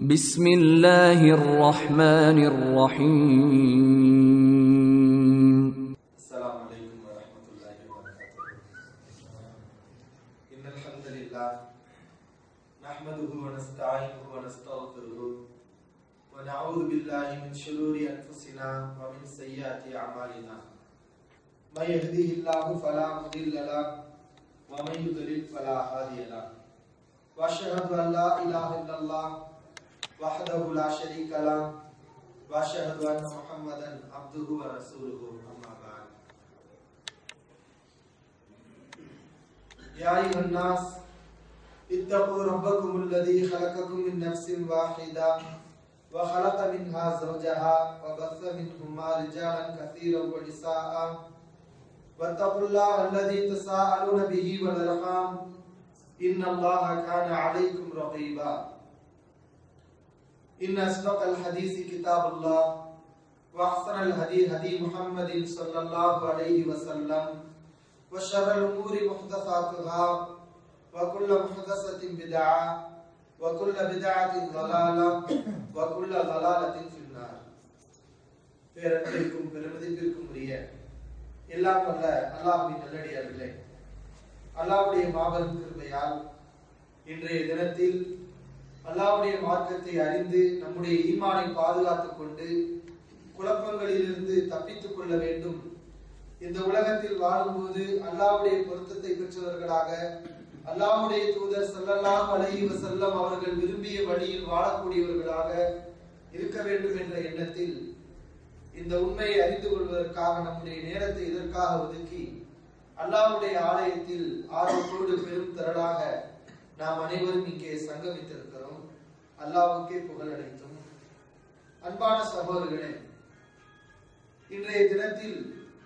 بسم الله الرحمن الرحيم السلام عليكم ورحمة الله وبركاته إن الحمد لله نحمده ونستعينه ونستغفره ونعوذ بالله من شرور أنفسنا ومن سيئات أعمالنا من يهده الله فلا مضل له ومن يضلل فلا هادي له وأشهد أن لا إله إلا الله وحده لا شريك له وأشهد أن محمدا عبده ورسوله أما بعد يا أيها الناس اتقوا ربكم الذي خلقكم من نفس واحدة وخلق منها زوجها وبث منهما رجالا كثيرا ونساء واتقوا الله الذي تساءلون به والأرحام إن الله كان عليكم رقيبا إن أصدق الحديث كتاب الله وأحسن الهدي هدي محمد صلى الله عليه وسلم وشر الأمور محدثاتها وكل محدثة بدعة وكل بدعة ضلالة وكل ضلالة في النار பேரன்பிற்கும் பெருமதிப்பிற்கும் உரிய எல்லாம் வல்ல அல்லாஹ்வின் நல்லடியார்களே அல்லாஹ்வுடைய மாபெரும் கிருபையால் இன்றைய தினத்தில் அல்லாஹ்வுடைய மார்க்கத்தை அறிந்து நம்முடைய ஈமானை பாதுகாத்துக் கொண்டு குழப்பங்களிலிருந்து தப்பித்துக் கொள்ள வேண்டும் இந்த உலகத்தில் வாழும்போது அல்லாஹ்வுடைய பொருத்தத்தை பெற்றவர்களாக அல்லாஹ்வுடைய தூதர் ஸல்லல்லாஹு அலைஹி வஸல்லம் அவர்கள் விரும்பிய வழியில் வாழக்கூடியவர்களாக இருக்க வேண்டும் என்ற எண்ணத்தில் இந்த உண்மையை அறிந்து கொள்வதற்காக நம்முடைய நேரத்தை இதற்காக ஒதுக்கி அல்லாஹ்வுடைய ஆலயத்தில் ஆர்வத்தோடு பெரும் திரளாக நாம் அனைவரும் இங்கே சங்கமித்திருக்கிறோம் அல்லாஹ்வுக்கே புகழ் அனைத்தும் அன்பான சகோதரர்களே இன்றைய தினத்தில்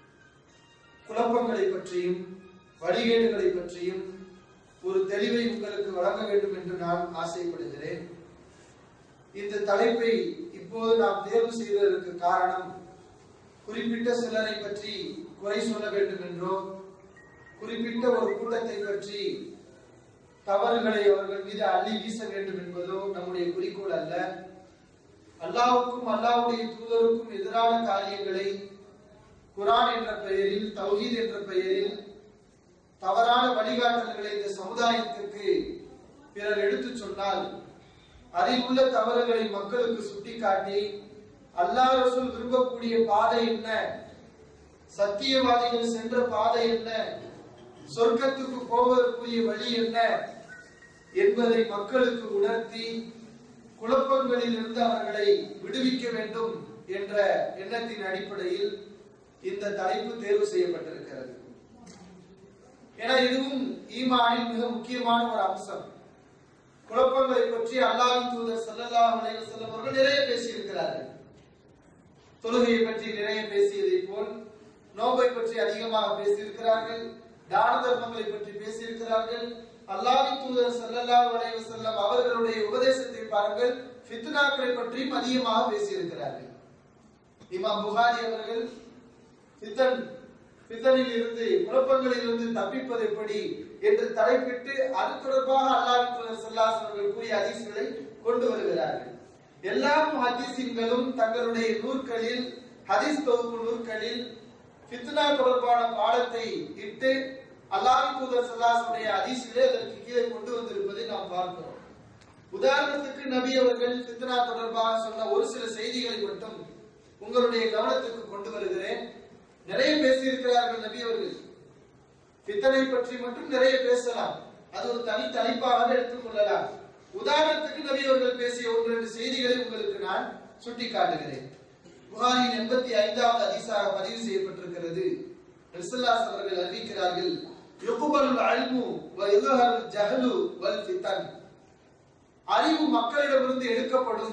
குழப்பங்களை பற்றியும் வழிகேடுகளை பற்றியும் ஒரு தெளிவை உங்களுக்கு வழங்க வேண்டும் என்று நான் ஆசைப்படுகிறேன் இந்த தலைப்பை இப்போது நாம் தேர்வு செய்வதற்கு காரணம் குறிப்பிட்ட சிலரை பற்றி குறை சொல்ல வேண்டும் என்றோ குறிப்பிட்ட ஒரு கூட்டத்தை பற்றி தவறுகளை அவர்கள் மீது அள்ளி வீச வேண்டும் என்பதோ நம்முடைய குறிக்கோள் அல்ல அல்லாவுக்கும் அல்லாவுடைய தூதருக்கும் எதிரான காரியங்களை குரான் என்ற பெயரில் தௌஹீத் என்ற பெயரில் தவறான வழிகாட்டல்களை இந்த சமுதாயத்திற்கு பிறர் எடுத்துச் சொன்னால் அதில் உள்ள தவறுகளை மக்களுக்கு சுட்டிக்காட்டி அல்லாஹ் ரசூல் விரும்பக்கூடிய பாதை என்ன சத்தியவாதிகள் சென்ற பாதை என்ன சொர்க்கத்துக்கு போவதற்குரிய வழி என்ன என்பதை மக்களுக்கு உணர்த்தி குழப்பங்களில் இருந்து அவர்களை விடுவிக்க வேண்டும் என்ற எண்ணத்தின் அடிப்படையில் இந்த தலைப்பு தேர்வு செய்யப்பட்டிருக்கிறது ஏன்னா இதுவும் ஈமானின் மிக முக்கியமான ஒரு அம்சம் குழப்பங்களை பற்றி அல்லாஹ்வின் தூதர் ஸல்லல்லாஹு அலைஹி வஸல்லம் அவர்கள் நிறைய பேசியிருக்கிறார்கள் தொழுகையை பற்றி நிறைய பேசியதை போல் நோன்பை பற்றி அதிகமாக பேசியிருக்கிறார்கள் தான தர்மங்களை பற்றி பேசியிருக்கிறார்கள் அல்லாஹ்வின் தூதர் ஸல்லல்லாஹு அலைஹி வஸல்லம் அவர்களுடைய உபதேசத்தை பாருங்கள் ஃபித்னாக்களை பற்றியும் அதிகமாக பேசியிருக்கிறார்கள் இமாம் புகாரி அவர்கள் ஃபித்தன் ஃபித்தனில் இருந்து குழப்பங்களில் இருந்து தப்பிப்பது எப்படி என்று தலைப்பிட்டு அது தொடர்பாக அல்லாஹ்வின் தூதர் ஸல்லல்லாஹு அலைஹி அவர்கள் கூறிய ஹதீஸ்களை கொண்டு வருகிறார்கள் எல்லா ஹதீஸின்களும் தங்களுடைய நூற்களில் ஹதீஸ் தொகுப்பு நூற்களில் ஃபித்னா தொடர்பான பாடத்தை இட்டு அல்லாஹ்வின் தூதர் ஸல்லல்லாஹு ஹதீஸிலே அதற்கு கீழே கொண்டு வந்திருப்பதை நாம் பார்க்கிறோம் உதாரணத்துக்கு நபி அவர்கள் ஃபித்னா தொடர்பாக சொன்ன ஒரு சில செய்திகளை மட்டும் உங்களுடைய கவனத்துக்கு கொண்டு வருகிறேன் நிறைய பேசியிருக்கிறார்கள் நபி அவர்கள் பித்தனை பற்றி மட்டும் நிறைய பேசலாம் அது ஒரு தனி தலைப்பாக எடுத்துக் கொள்ளலாம் உதாரணத்துக்கு நபி அவர்கள் பேசிய ஒன்று ரெண்டு செய்திகளை உங்களுக்கு நான் சுட்டி காட்டுகிறேன் புகாரின் எண்பத்தி ஐந்தாவது அதிசாக பதிவு செய்யப்பட்டிருக்கிறது ரிசல்லாஸ் அவர்கள் அறிவிக்கிறார்கள் யுகுபலுல் அல்மு வ யுதஹருல் ஜஹலு வல் ஃபித்தன் அறிவு மக்களிடமிருந்து எடுக்கப்படும்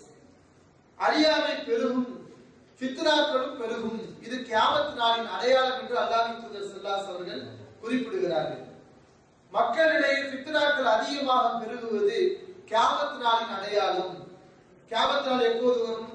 அறியாமை பெருகும் ஃபித்னாக்களும் பெருகும் இது கியாமத் நாளின் அடையாளம் என்று அல்லாஹ்வின் தூதர் ஸல்லல்லாஹு அவர்கள் குறிப்பிடுகிறார்கள் மக்களிடையே ஃபித்னாக்கள் அதிகமாக பெருகுவது கியாமத் நாளின் அடையாளம் கியாமத் நாள் எப்போது வரும்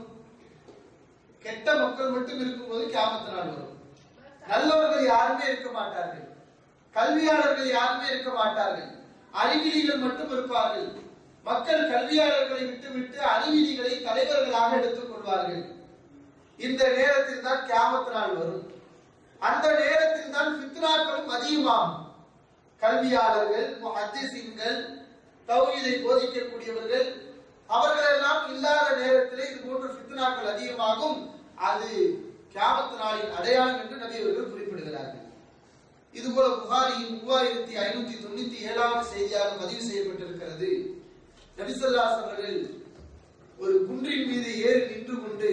கெட்ட மக்கள் மட்டும் இருக்கும்போது கியாமத் நாள் வரும் நல்லவர்கள் யாருமே இருக்க மாட்டார்கள் கல்வியாளர்கள் யாருமே இருக்க மாட்டார்கள் அறிவிலிகள் மட்டும் இருப்பார்கள் மக்கள் கல்வியாளர்களை விட்டுவிட்டு அறிவிலிகளை தலைவர்களாக எடுத்துக் கொள்வார்கள் இந்த நேரத்தில் தான் கியாமத் நாள் வரும் அந்த நேரத்தில் தான் ஃபித்னாக்களும் அதிகமாகும் கல்வியாளர்கள் முஹத்திசின்கள் தௌஹீதை போதிக்கக்கூடியவர்கள் அவர்களெல்லாம் இல்லாத நேரத்திலே இது போன்ற ஃபித்னாக்கள் அதிகமாகும் அது கியாமத் நாளின் அடையாளம் என்று நபி அவர்கள் குறிப்பிடுகிறார்கள் இதுபோல புகாரியின் மூவாயிரத்தி ஐநூத்தி தொண்ணூத்தி ஏழாவது செய்தியாக பதிவு செய்யப்பட்டிருக்கிறது நபிசல்லாஸ் அவர்கள் ஒரு குன்றின் மீது ஏறி நின்று கொண்டு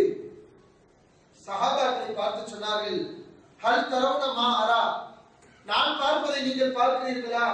சஹாபாக்களை பார்த்து சொன்னார்கள் ஹல் தரவுன மா அரா நான் பார்ப்பதை நீங்கள் பார்க்கிறீர்களா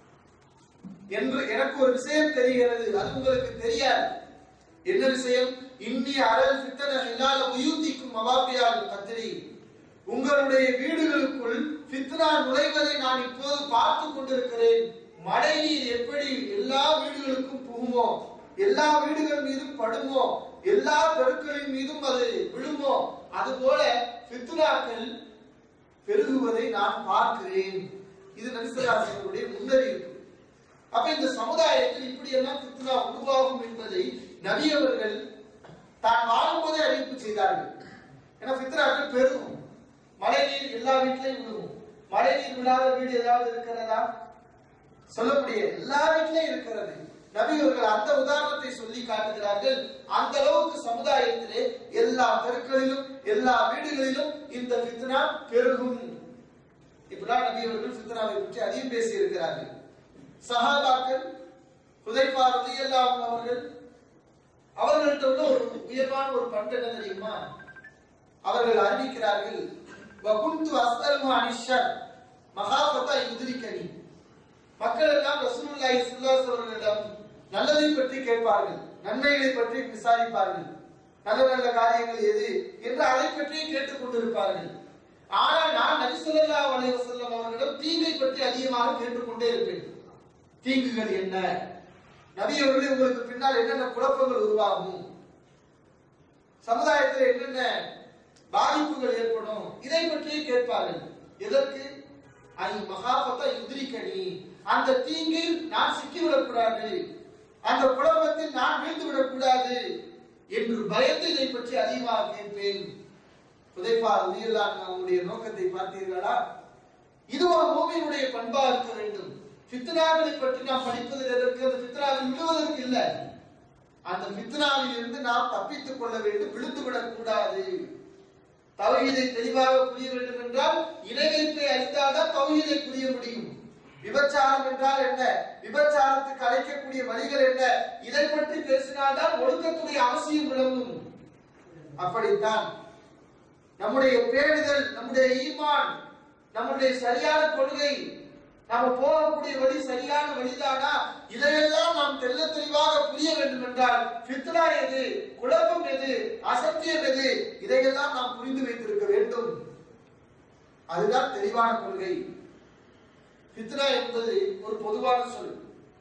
என்று எனக்கு ஒரு விஷயம் தெரிகிறது அது உங்களுக்கு தெரியாது என்ன விஷயம் இன்னி அறல் பித்தன இல்லாத உயூத்திக்கும் மவாபியால் கத்திரி உங்களுடைய வீடுகளுக்குள் ஃபித்னா நுழைவதை நான் இப்போது பார்த்து கொண்டிருக்கிறேன் மழை நீர் எப்படி எல்லா வீடுகளுக்கும் புகுமோ எல்லா வீடுகள் மீதும் படுமோ எல்லா தெருக்களின் மீதும் அது விழுமோ அதுபோல ஃபித்னாக்கள் பெருகுவதை நான் பார்க்கிறேன் இது நபிசல்லாசனுடைய முன்னறிவிப்பு அப்ப இந்த சமுதாயத்தில் இப்படி எல்லாம் ஃபித்னா உருவாகும் என்பதை நபி அவர்கள் தான் வாழும்போதே அறிவிப்பு செய்தார்கள் ஏன்னா ஃபித்னாக்கள் பெருகும் மழை நீர் எல்லா வீட்லயும் விழுகும் மழை நீர் விழாத வீடு ஏதாவது இருக்கிறதா சொல்ல முடியாது எல்லா வீட்லயும் இருக்கிறது நபி அவர்கள் அந்த உதாரணத்தை சொல்லி காட்டுகிறார்கள் அந்த அளவுக்கு சமுதாயத்திலே எல்லா தெருக்களிலும் எல்லா வீடுகளிலும் இந்த ஃபித்னா பெருகும் இப்படிலாம் நபி அவர்கள் ஃபித்னாவை பற்றி அதிகம் பேசி இருக்கிறார்கள் சஹாபாக்கள் ஹுதைஃபா ரலியல்லாஹு அவர்கள் அவர்கள்ட்ட உள்ள ஒரு உயர்வான ஒரு பண்பு என்ன தெரியுமா அவர்கள் அறிவிக்கிறார்கள் வகுந்து அஸ்தல்மு அனிஷர் மகாபதா யுதிரிக்கனி மக்கள் எல்லாம் ரசூலுல்லாஹி ஸல்லல்லாஹு அலைஹி அவர்களிடம் நல்லதை பற்றி கேட்பார்கள் நன்மைகளை பற்றி விசாரிப்பார்கள் நல்ல நல்ல காரியங்கள் எது என்று அதை பற்றி கேட்டுக் கொண்டிருப்பார்கள் ஆனால் நான் நபி ஸல்லல்லாஹு அலைஹி வஸல்லம் அவர்களிடம் தீங்கை பற்றி அதிகமாக கேட்டுக்கொண்டே இருப்பேன் தீங்குகள் என்ன நபி அவர்களே உங்களுக்கு பின்னால் என்னென்ன குழப்பங்கள் உருவாகும் சமுதாயத்தில் என்னென்ன பாதிப்புகள் ஏற்படும் இதை பற்றியே கேட்பார்கள் எதற்கு ஐ மகாபத்த யுதிரிக்கணி அந்த தீங்கில் நான் சிக்கிவிடக்கூடாது அந்த குழப்பத்தில் நான் வீழ்ந்து விடக்கூடாது என்று பயந்து இதை பற்றி அதிகமாக கேட்பேன் புதைப்பா உயிரலான் அவனுடைய நோக்கத்தை பார்த்தீர்களா இது ஒரு பூமியினுடைய பண்பா இருக்க வேண்டும் ஃபித்னாக்களை பற்றி நாம் படிப்பதில் எதற்கு அந்த ஃபித்னாவில் விழுவதற்கு இல்லை அந்த ஃபித்னாவில் இருந்து நாம் தப்பித்துக் கொள்ள வேண்டும் விழுந்து விடக்கூடாது தௌஹீதை தெளிவாக புரிய வேண்டும் என்றால் இணை வைப்பை அறிந்தால்தான் தௌஹீதை புரிய முடியும் விபச்சாரம் என்றால் என்ன விபச்சாரத்துக்கு அழைக்கக்கூடிய வழிகள் என்ன இதை பற்றி பேசினால்தான் ஒழுக்கத்துடைய அவசியம் விளங்கும் அப்படித்தான் நம்முடைய பேணுதல் நம்முடைய ஈமான் நம்முடைய சரியான கொள்கை நாம போகக்கூடிய வழி சரியான வழிதானா இதையெல்லாம் நாம் தெள்ள தெளிவாக புரிய வேண்டும் என்றால் ஃபித்னா எது குழப்பம் எது அசத்தியம் எது இதையெல்லாம் நாம் புரிந்து வைத்திருக்க வேண்டும் அதுதான் தெளிவான கொள்கை ஃபித்னா என்பது ஒரு பொதுவான சொல்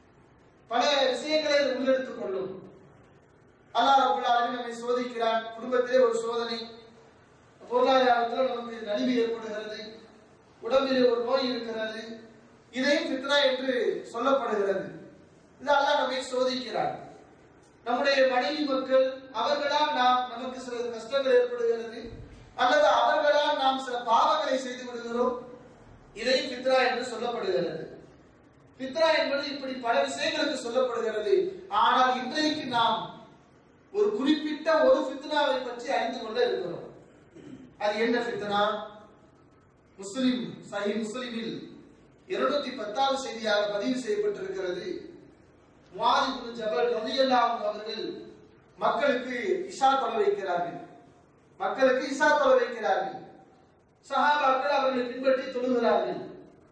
பல விஷயங்களை அது உள்ளெடுத்துக் கொள்ளும் அல்லாஹ் ரபுல் ஆலமீன் நம்மை சோதிக்கிறான் குடும்பத்திலே ஒரு சோதனை பொருளாதாரத்தில் நமக்கு நலிவு ஏற்படுகிறது உடம்பிலே ஒரு நோய் இருக்கிறது இதையும் ஃபித்னா என்று சொல்லப்படுகிறது இது அல்லாஹ் நம்மை சோதிக்கிறார் நம்முடைய மனைவி மக்கள் அவர்களால் நாம் நமக்கு சில கஷ்டங்கள் ஏற்படுகிறது அல்லது அவர்களால் நாம் சில பாவங்களை செய்து விடுகிறோம் இதையும் ஃபித்ரா என்று சொல்லப்படுகிறது ஃபித்ரா என்பது இப்படி பல விஷயங்களுக்கு சொல்லப்படுகிறது ஆனால் இன்றைக்கு நாம் ஒரு குறிப்பிட்ட ஒரு ஃபித்னாவை பற்றி அறிந்து கொள்ள இருக்கிறோம் அது என்ன ஃபித்னா முஸ்லிம் சஹி முஸ்லிமில் இருநூத்தி பத்தாவது செய்தியாக பதிவு செய்யப்பட்டிருக்கிறது முவாதிபுல் ஜபல் ரலியல்லாஹு அவர்கள் மக்களுக்கு இஷா தொலை வைக்கிறார்கள் மக்களுக்கு இஷா தொலை வைக்கிறார்கள் சஹாபாக்கள் அவர்களை பின்பற்றி தொழுகிறார்கள்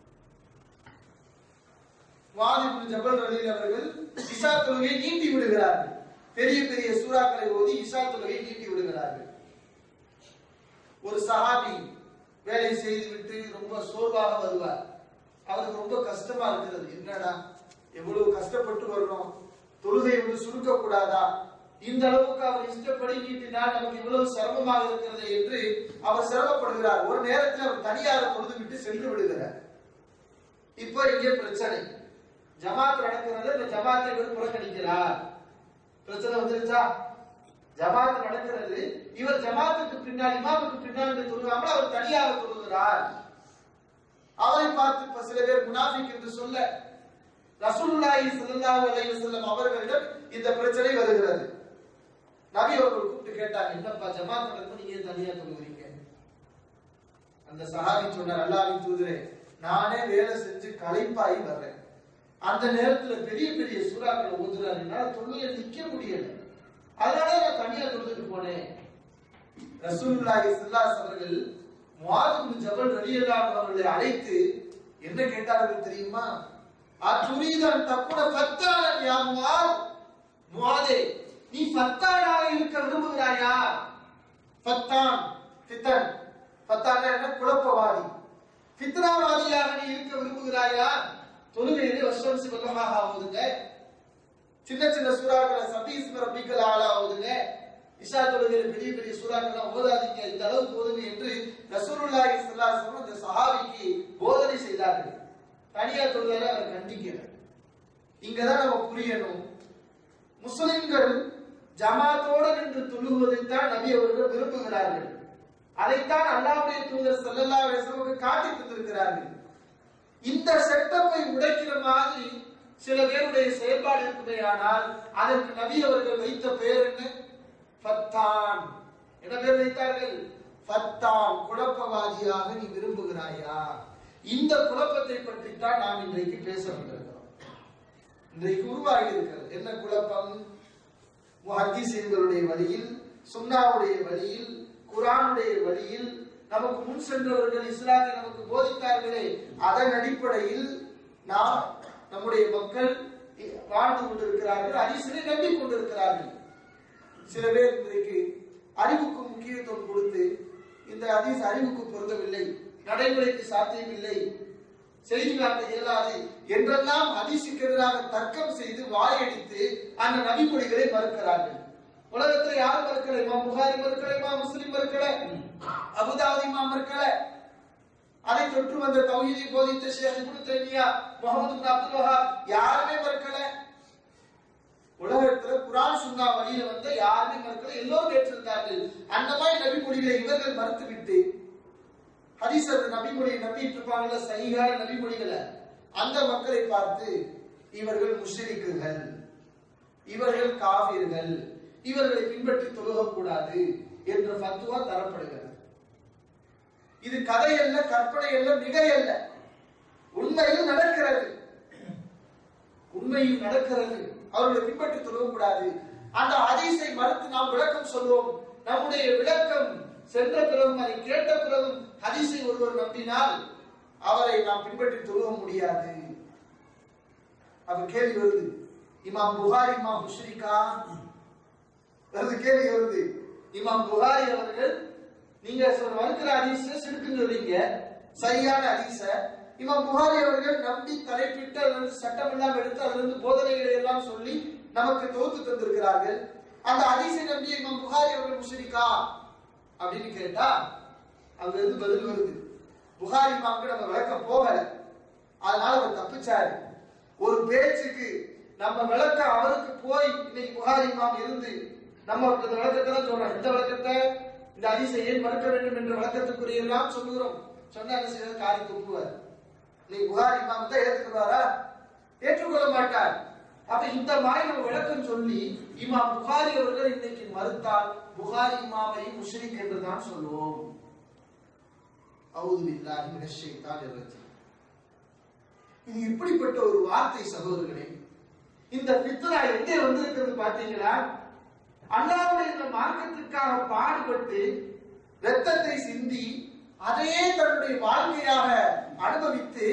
முவாதிபுல் ஜபல் ரலில் அவர்கள் இஷா தொழுகை நீட்டி விடுகிறார்கள் பெரிய பெரிய சூறாக்களை ஓதி இஷா தொழுகை நீட்டி விடுகிறார்கள் ஒரு சஹாபி வேலை செய்துவிட்டு ரொம்ப சோர்வாக வருவார் அவருக்கு ரொம்ப கஷ்டமா இருக்கிறது என்னடா எவ்வளவு கஷ்டப்பட்டு வரணும் தொழுகை வந்து சுருக்க கூடாதா இந்த அளவுக்கு அவர் இஷ்டப்படி நீட்டினால் நமக்கு இவ்வளவு சிரமமாக இருக்கிறது என்று அவர் சிரமப்படுகிறார் ஒரு நேரத்தில் அவர் தனியாக தொழுது விட்டு சென்று விடுகிறார் இப்போ இங்கே பிரச்சனை ஜமாத் நடக்கிறது இந்த ஜமாத்தை இவர் புறக்கணிக்கிறார் பிரச்சனை வந்துருச்சா ஜமாத் நடக்கிறது இவர் ஜமாத்துக்கு பின்னால் இமாமுக்கு பின்னால் தொழுகாமல் அவர் தனியாக தொழுகிறார் அவரை பார்த்து இப்ப சில பேர் முனாஃபிக் என்று சொல்ல ரசூலுல்லாஹி ஸல்லல்லாஹு அலைஹி வஸல்லம் அவர்களிடம் இந்த பிரச்சனை வருகிறது நபி அவர்கள் கூப்பிட்டு கேட்டாங்க என்னப்பா ஜமாத் நடக்கும் நீங்க ஏன் தனியா தொழுகிறீங்க அந்த சஹாபி சொன்னார் அல்லாஹ்வின் தூதரே நானே வேலை செஞ்சு களைப்பாகி வர்றேன் அந்த நேரத்துல பெரிய பெரிய சூறாக்களை ஓதுறாரு என்னால தொழுகையில நிக்க முடியல அதனால நான் தனியா தொழுதுட்டு போனேன் ரசூலுல்லாஹி ஸல்லல்லாஹு அலைஹி அவர்கள் முஆத் பின் ஜபல் ரலியல்லாஹு அவர்களை அழைத்து என்ன கேட்டார்கள் தெரியுமா அத்துரீதன் தப்புட ஃபத்தானன் யா முஆத் முஆதே நீ ஃபத்தானாக இருக்க விரும்புகிறாயா ஃபத்தான் ஃபித்தன் ஃபத்தான் என்ன குழப்பவாதி ஃபித்னாவாதியாக நீ இருக்க விரும்புகிறாயா தொழுகையிலே வருஷம் சிவகமாக ஆகுதுங்க சின்ன சின்ன சூறாக்களை சபீஸ் ரப்பிக்கல் ஆளா ஓதுங்க இஷா தொழுகையில பெரிய பெரிய சூறாக்கள்லாம் ஓதாதீங்க இந்த அளவுக்கு ஓதுங்க என்று ரசூலுல்லாஹி ஸல்லல்லாஹு அலைஹி வஸல்லம் இந்த சஹாபிக்கு போதனை செய்தார்கள் தனியா தொழுகையில அவர் கண்டிக்கல இங்கதான் நம்ம புரியணும் முஸ்லிம்கள் ஜமாத்தோட நின்று தொழுவதைத்தான் நபி அவர்கள் விரும்புகிறார்கள் அதைத்தான் அல்லாஹ்வுடைய தூதர் ஸல்லல்லாஹு அலைஹி வஸல்லம் காட்டி தந்திருக்கிறார்கள் இந்த செட்டப்பை உடைக்கிற மாதிரி சில பேருடைய செயல்பாடு இருக்குமேயானால் அதற்கு நபி அவர்கள் வைத்த பேர் என்ன ஃபத்தான் என்ன பேர் வைத்தார்கள் ஃபத்தான் குழப்பவாதியாக நீ விரும்புகிறாயா இந்த குழப்பத்தை பற்றி தான் நாம் இன்றைக்கு பேச வந்திருக்கிறோம் இன்றைக்கு உருவாகி இருக்கிறது என்ன குழப்பம் முஹத்திசீன்களுடைய வழியில் சுன்னாவுடைய வழியில் குரானுடைய வழியில் நமக்கு முன் சென்றவர்கள் இஸ்லாத்தை நமக்கு போதித்தார்களே அதன் அடிப்படையில் நாம் நம்முடைய மக்கள் வாழ்ந்து கொண்டிருக்கிறார்கள் ஹதீஸினை நம்பிக் கொண்டிருக்கிறார்கள் சில பேர் இன்றைக்கு அறிவுக்கு முக்கியத்துவம் கொடுத்து இந்த ஹதீஸ் அறிவுக்கு பொருந்தவில்லை நடைமுறைக்கு சாத்தியமில்லை செய்தி காட்ட இயலாது என்றெல்லாம் ஹதீஸுக்கு எதிராக தர்க்கம் செய்து வாயடித்து அந்த நபிமொழிகளை மறுக்கிறார்கள் உலகத்துல யாரும் மறுக்கல இமாம் புகாரி மறுக்கல இமாம் முஸ்லிம் மறுக்கல அபுதாபி இமாம் மறுக்கல அதை தொற்று வந்த தௌஹீதை போதித்த ஷேக் இப்னு தைமியா முகமது இப்னு அப்துல் வஹாப் யாருமே மறுக்கல உலகத்துல குரான் சுன்னா வழியில வந்த யாருமே மறுக்கல எல்லோரும் ஏற்றிருந்தார்கள் அந்த மாதிரி நபிமொழிகளை இவர்கள் மறுத்துவிட்டு ஹதீஸ் அந்த நபிமொழியை நம்பிட்டு இருப்பாங்கல்ல சைகான நபிமொழிகளை அந்த மக்களை பார்த்து இவர்கள் முஷ்ரிக்குகள் இவர்கள் காவிர்கள் இவர்களை பின்பற்றி தொழுகக்கூடாது என்ற ஃபத்துவா தரப்படுகிறது இது கதை அல்ல கற்பனை அல்ல மிகை அல்ல உண்மையில் நடக்கிறது உண்மையில் நடக்கிறது அவர்களை பின்பற்றி தொழுகக்கூடாது அந்த ஹதீஸை மறுத்து நாம் விளக்கம் சொல்வோம் நம்முடைய விளக்கம் சென்ற பிறகும் அதை கேட்ட பிறகும் ஹதீஸை ஒருவர் நம்பினால் அவரை நாம் பின்பற்றி தொழுக முடியாது அப்ப கேள்வி வருது இமாம் புகாரி இமாம் முஷ்ரிகா வருது கேள்வி வருது இமாம் புகாரி அவர்கள் நீங்க சொல்ற மறுக்கிற ஹதீஸ் சிறுக்குன்னு சொல்றீங்க சரியான ஹதீஸ இமாம் புகாரி அவர்கள் நம்பி தலைப்பிட்டு அதுல இருந்து சட்டம் எல்லாம் எடுத்து அதுல இருந்து போதனைகளை எல்லாம் சொல்லி நமக்கு தொகுத்து தந்திருக்கிறார்கள் அந்த ஹதீஸை நம்பிய இமாம் புகாரி அவர்கள் முஷ்ரிகா அப்படின்னு கேட்டா அங்க இருந்து பதில் வருது புகாரி இமாமுக்கு நம்ம விளக்க போகல அதனால அவர் தப்பிச்சாரு ஒரு பேச்சுக்கு நம்ம விளக்க அவருக்கு போய் இன்னைக்கு புகாரி இமாம் இருந்து நம்ம இந்த விளக்கத்தை தான் சொல்றோம் இந்த விளக்கத்தை இந்த அதிசை ஏன் மறுக்க வேண்டும் என்ற விளக்கத்துக்குரிய எல்லாம் சொல்லுகிறோம் சொன்னா என்ன செய்வது காரி துப்புவார் இன்னைக்கு புகாரி இமாம் தான் ஏற்றுக்குவாரா ஏற்றுக்கொள்ள மாட்டார் அப்ப இந்த மாதிரி நம்ம விளக்கம் சொல்லி இமாம் புகாரி அவர்கள் இன்னைக்கு மறுத்தால் புகாரி இமாமை முஷ்ரிக் என்று தான் சொல்லுவோம் அவுது பில்லாஹி மினஷ் ஷைத்தானிர் ரஜீம் இது இப்படிப்பட்ட ஒரு வார்த்தை சகோதரர்களே இந்த பித்ரா எங்கே வந்திருக்கிறது பாத்தீங்களா அல்லாவுடைய இந்த மார்க்கத்திற்காக பாடுபட்டு ரத்தத்தை சிந்தி அதையே தன்னுடைய வாழ்க்கையாக அனுபவித்து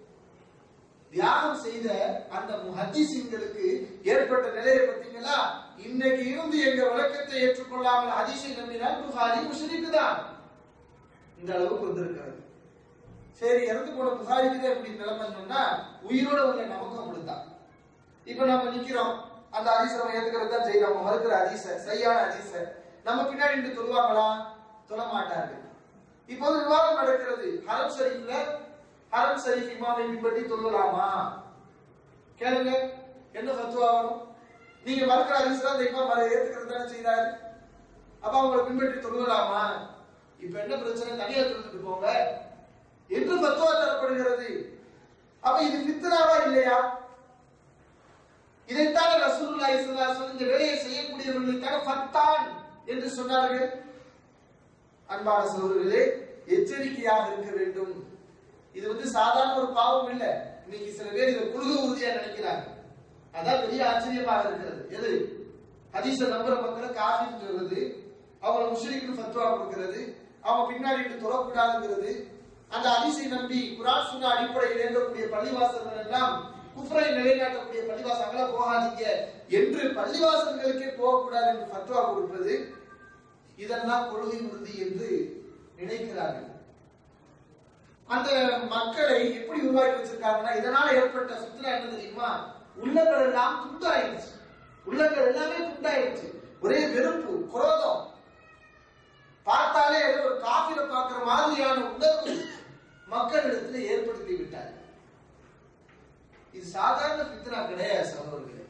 தியாகம் செய்த அந்த முஹத்திசிங்களுக்கு ஏற்பட்ட நிலையை பார்த்தீங்களா இன்னைக்கு இருந்து எங்க விளக்கத்தை ஏற்றுக்கொள்ளாமல் ஹதீஸை நம்பினால் புகாரி முஸ்லிக்கு தான் இந்த அளவுக்கு வந்திருக்கிறது சரி இறந்து போன புகாரிக்கு தான் இப்படி நிலைமை சொன்னா உயிரோட உள்ள நமக்கும் அப்படித்தான் இப்ப நம்ம நிக்கிறோம் அந்த ஹதீஸை நம்ம ஏத்துக்கிறது தான் செய்யறோம் நம்ம மறுக்கிற ஹதீஸ சரியான ஹதீஸ நம்ம பின்னாடி நின்று தொழுவாங்களா தொழ மாட்டார்கள் இப்போது விவாதம் நடக்கிறது ஹரம் ஷரீஃப்ல ஹரம் ஷரீஃப் இமாமை பின்பற்றி தொழலாமா கேளுங்க என்ன ஃபத்வா வரும் நீங்க மறுக்கிற ஹதீஸ் தான் இந்த இமாம் மறு ஏத்துக்கிறது தானே செய்றாரு அப்ப அவங்களை பின்பற்றி தொழுகலாமா இப்ப என்ன பிரச்சனை தனியா தொழுதுட்டு போங்க என்று ஃபத்வா தரப்படுகிறது அப்ப இது ஃபித்னாவா இல்லையா இதைத்தான் ரசூலுல்லாஹி ஸல்லல்லாஹு அலைஹி வஸல்லம் இந்த வேலையை செய்யக்கூடியவர்களுக்கான ஃபத்தான் என்று சொன்னார்கள் அன்பான சகோதரர்களே எச்சரிக்கையாக இருக்க வேண்டும் இது வந்து சாதாரண ஒரு பாவம் இல்ல இன்னைக்கு சில பேர் இதை குழுக உறுதியா நினைக்கிறாங்க அதான் பெரிய ஆச்சரியமாக இருக்கிறது எது ஹதீஸ நம்புற மக்களை காஃபின்னு சொல்றது அவங்கள முஸ்லிக்கு ஃபத்வா கொடுக்கிறது அவங்க பின்னாடி இருந்து தொழக்கூடாதுங்கிறது அந்த ஹதீஸை நம்பி குரான் சுன்ன அடிப்படையில் இயங்கக்கூடிய பள்ளிவாசல்கள் எல்லாம் குஃப்ரை நிலைநாட்டக்கூடிய பள்ளிவாசல்கள போகாதீங்க என்று பள்ளிவாசல்களுக்கே போகக்கூடாது என்று ஃபத்வா கொடுப்பது இதெல்லாம் கொள்கை உறுதி என்று நினைக்கிறார்கள் அந்த மக்களை எப்படி உருவாக்கி வச்சிருக்காங்கன்னா இதனால ஏற்பட்ட சுற்றுலா என்ன தெரியுமா உள்ளங்கள் எல்லாம் துண்டாயிருச்சு உள்ளங்கள் எல்லாமே துண்டாயிருச்சு ஒரே வெறுப்பு குரோதம் பார்த்தாலே ஏதோ ஒரு காபில பார்க்கிற மாதிரியான உணர்வு மக்களிடத்தில் ஏற்படுத்தி விட்டார் இது சாதாரண பித்னா கிடையாது சகோதரர்களே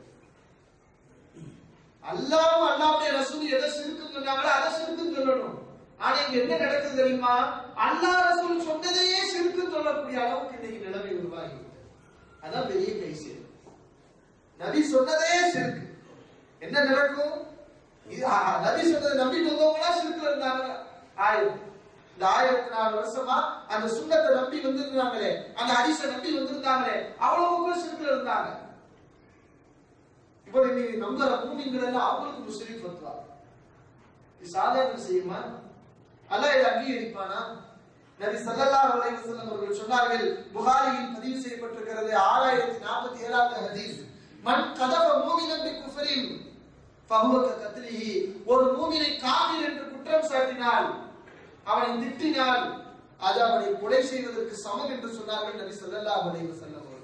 அல்லாவும் அல்லாவுடைய ரசூல் எதை சிறுக்குன்னு சொன்னாங்களோ அதை சிறுக்குன்னு சொல்லணும் ஆனா இங்க என்ன நடக்குது தெரியுமா அல்லாஹ் ரசூல் சொன்னதையே சிறுக்குன்னு சொல்லக்கூடிய அளவுக்கு இன்னைக்கு நிலைமை உருவாகி விட்டது. அதான் பெரிய கைசேர் நபி சொன்னதே சிறுக்கு என்ன நடக்கும் இது ஆ, நபி சொன்னதை நம்பிட்டு வந்தவங்களா சிறுக்குல இருந்தாங்க ஆயிரம் இந்த ஆயிரத்தி நாலு வருஷமா அந்த சுண்ணத்தை நம்பி வந்திருந்தாங்களே அந்த ஹதீஸை நம்பி வந்திருந்தாங்களே அவ்வளவு பேர் சிறுக்குல இருந்தாங்க இப்போ நீங்க நம்புற மூமிங்கள் எல்லாம் அவங்களுக்கு முஸ்லீம் ஃபத்வா இது சாதாரண விஷயமா அல்லாஹ் இதை அங்கீகரிப்பானா நபி ஸல்லல்லாஹு அலைஹி வஸல்லம் அவர்கள் சொன்னார்கள் புகாரியில் பதிவு செய்யப்பட்டிருக்கிறது 6047வது ஹதீஸ் மன் கதப மூமினன் பி குஃப்ரின் ஃபஹுவ கத்லிஹி ஒரு மூமினை காஃபிர் என்று குற்றம் சாட்டினால் அவனை திட்டினால் அது அவனை கொலை செய்வதற்கு சமம் என்று சொன்னார்கள் நபி ஸல்லல்லாஹு அலைஹி வஸல்லம் அவர்கள்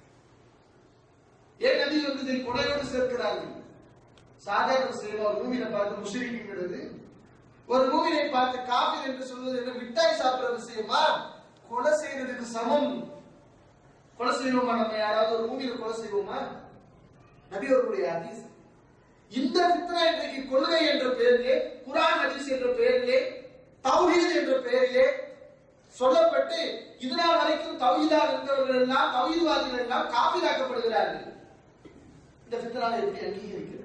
ஏன் நபி வந்து இதை கொலையோடு சேர்க்கிறார்கள் சாதாரண விஷயம் ஒரு மூவினை பார்த்து முஷரிக்குங்கிறது ஒரு மூவினை பார்த்து காபீர் என்று சொல்வது என்ன மிட்டாய் சாப்பிடுற விஷயமா கொலை செய்யறதுக்கு சமம் கொலை செய்வோமா நம்ம யாராவது ஒரு மூவியில கொலை செய்வோமா நபி அவர்களுடைய ஹதீஸ் இந்த ஃபித்னா இன்றைக்கு கொள்கை என்ற பெயரிலே குரான் ஹதீஸ் என்ற பெயரிலே தௌஹீத் என்ற பெயரிலே சொல்லப்பட்டு இதனால் வரைக்கும் தௌஹீதாக இருந்தவர்கள் எல்லாம் தௌஹீத்வாதிகள் எல்லாம் காபீராக்கப்படுகிறார்கள் இந்த ஃபித்னாவை எப்படி அங்கீகரிக்கிறது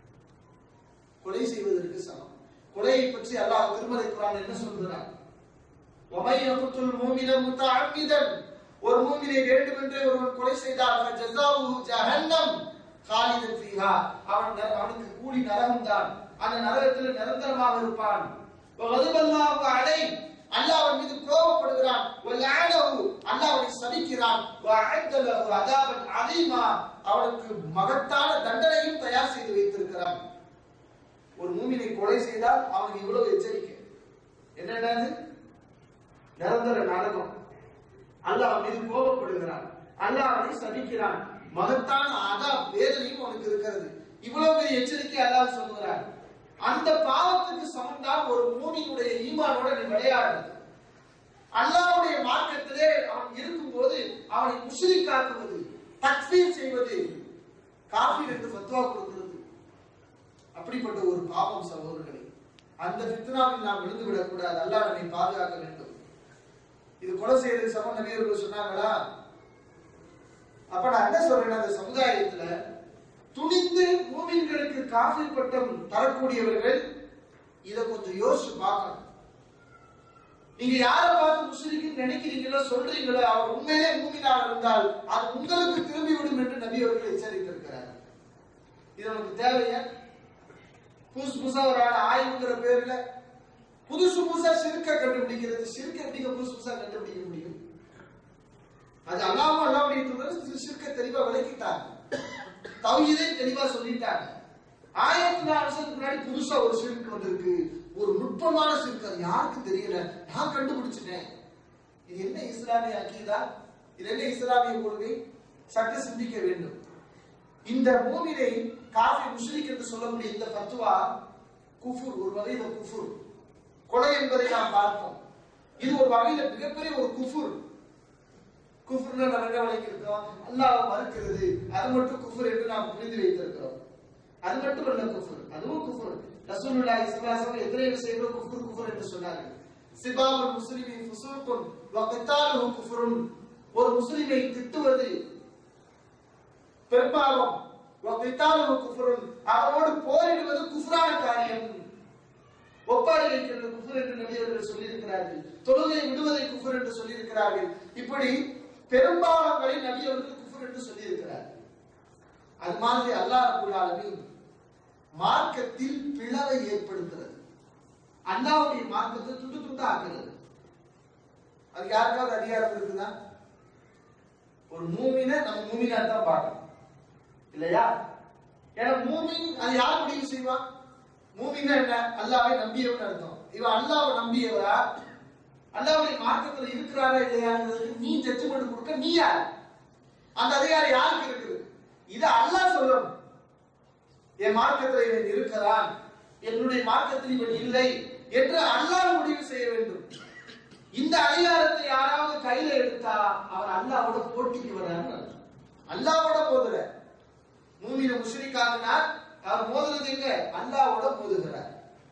கொலை செய்வதற்கு சமம் கொலையை பற்றி அல்லாஹ் திருமலை குரான் என்ன சொல்கிறான் وَمَن يَقْتُلْ مُؤْمِنًا مُتَعَمِّدًا ஒரு மூமினை வேண்டுமென்றே ஒருவன் கொலை செய்தால் فَجَزَاؤُهُ جَهَنَّمْ خَالِدًا فِيهَا அவன் நர- அவனுக்கு கூலி நரகம் தான் அந்த நரகத்தில் நிரந்தரமாக இருப்பான் وَغَضِبَ اللَّهُ عَلَيْهِ அல்லாஹ் அவன் மீது கோபப்படுகிறான் وَلَعَنَهُ அல்லாஹ் அவனை சபிக்கிறான் وَأَعَدَّ لَهُ عَذَابًا عَظِيمًا அவனுக்கு மகத்தான தண்டனையும் தயார் செய்து வைத்திருக்கிறான் ஒரு மூமினை கொலை செய்தால் அவனுக்கு இவ்வளவு எச்சரிக்கை என்னடாது நிரந்தர நரகம் அல்லாஹ் அவன் மீது கோபப்படுகிறான் அல்லாஹ் அவனை சபிக்கிறான் மகத்தான அதா வேதனையும் அவனுக்கு இருக்கிறது இவ்வளவு பெரிய எச்சரிக்கை அல்லாஹ் சொல்கிறார் அந்த பாவத்துக்கு சமம்தான் ஒரு மூமியினுடைய ஈமானோட நீ விளையாடுறது அல்லாஹ்வுடைய மார்க்கத்திலே அவன் இருக்கும்போது அவனை முஸ்லிக்காக்குவது தக்ஃபீர் செய்வது காஃபீர் என்று ஃபத்வா கொடுக்கிறது அப்படிப்பட்ட ஒரு பாவம் சகோதரர்களே அந்த ஃபித்னாவில் நாம் விழுந்து விடக்கூடாது அல்லாஹ் நம்மை பாதுகாக்க வேண்டும் இது கொலை செய்யறது சமம் நபியர்கள் சொன்னாங்களா அப்ப நான் என்ன சொல்றேன் அந்த சமுதாயத்துல துணிந்து மூமின்களுக்கு காஃபிர் பட்டம் தரக்கூடியவர்கள் இத கொஞ்சம் யோசிச்சு பார்க்கணும் நீங்க யாரை பார்த்து முஸ்லிக்குன்னு நினைக்கிறீங்களோ சொல்றீங்களோ அவர் உண்மையிலே மூமினாக இருந்தால் அது உங்களுக்கு திரும்பி விடும் என்று நபி அவர்கள் எச்சரித்திருக்கிறார் இது நமக்கு தேவையா புதுசு புதுசா ஒரு ஆள் ஆய்வுங்கிற பேர்ல புதுசு புதுசா சிறுக்க கண்டுபிடிக்கிறது சிறுக்க எப்படிங்க புதுசு புதுசா கண்டுபிடிக்க முடியும் அது அல்லாம அல்லாவுடைய தூதர் சிறுக்க தெளிவா விளக்கிட்டாங்க தௌஹீதை தெளிவா சொல்லிட்டாங்க ஆயிரத்தி நாலு வருஷத்துக்கு முன்னாடி புதுசா ஒரு சிறுக்கு வந்திருக்கு ஒரு நுட்பமான சிறுக்கு அது யாருக்கும் தெரியல நான் கண்டுபிடிச்சிட்டேன் இது என்ன இஸ்லாமிய அக்கீதா இது என்ன இஸ்லாமிய கொள்கை சற்று சிந்திக்க வேண்டும் இந்த மூமினை காஃபி முஷ்ரிக் என்று சொல்லக்கூடிய இந்த ஃபத்வா குஃபுர் ஒரு வகையில குஃபுர் கொலை என்பதை நாம் பார்த்தோம் இது ஒரு வகையில மிகப்பெரிய ஒரு குஃபுர் குஃபர்னு நம்ம என்ன விளங்கியிருக்கோம் அல்லாஹ் மறுக்கிறது அது மட்டும் குஃபர் என்று நாம் புரிந்து வைத்திருக்கிறோம் அது மட்டும் அல்ல குஃபர் அதுவும் குஃபர் ரசூலுல்லாஹி ஸல்லல்லாஹு அலைஹி வஸல்லம் எத்தனை விஷயங்கள் குஃபர் குஃபர் என்று சொன்னார்கள் சிபாபுல் முஸ்லிமின் ஃபுசூக்குன் வ கித்தாலுஹு குஃபருன் ஒரு முஸ்லிமை திட்டுவது பெரும்பாலும் வ கித்தாலுஹு குஃபருன் அவரோடு போரிடுவது குஃப்ரான காரியம் ஒப்பாரி வைக்கிறது குஃபர் என்று நபி அவர்கள் சொல்லியிருக்கிறார்கள் தொழுகை விடுவதை குஃபர் என்று சொல்லியிருக்கிறார்கள் இப்படி பெரும்பாலங்களை நபி அவர்கள் குஃபர் என்று சொல்லியிருக்கிறார்கள் அது மாதிரி அல்லாஹ் ரப்பல் ஆலமீன் மார்க்கத்தில் பிளவை ஏற்படுத்துறது அல்லாஹ்வுடைய மார்க்கத்தை துண்டு துண்டு ஆக்குறது அது யாருக்காவது அதிகாரம் இருக்குதா ஒரு மூமினை நம்ம மூமினா தான் பார்க்கணும் இல்லையா ஏன்னா மூமின் அது யார் முடிவு செய்வான் மூமின்னா என்ன அல்லாவை நம்பியவன் அர்த்தம் இவன் அல்லாவை நம்பியவரா அல்லாவுடைய மார்க்கத்துல இருக்கிறாரா இல்லையாங்கிறதுக்கு நீ ஜட்ஜ்மெண்ட் கொடுக்க நீ யார் அந்த அதிகாரம் யாருக்கு இருக்குது இது அல்லாஹ் சொல்லணும் என் மார்க்கத்தில் இவன் இருக்கிறான் என்னுடைய மார்க்கத்தில் இவன் இல்லை என்று அல்லாஹ் முடிவு செய்ய வேண்டும் இந்த அதிகாரத்தை யாராவது கையில எடுத்தா அவர் அல்லாவோட போட்டிக்கு வர்றாருன்னு அர்த்தம். அல்லாவோட மோதுற மூமின முஷ்ரிக்காகனா அவர் மோதுறது எங்க அல்லாவோட மோதுகிறார்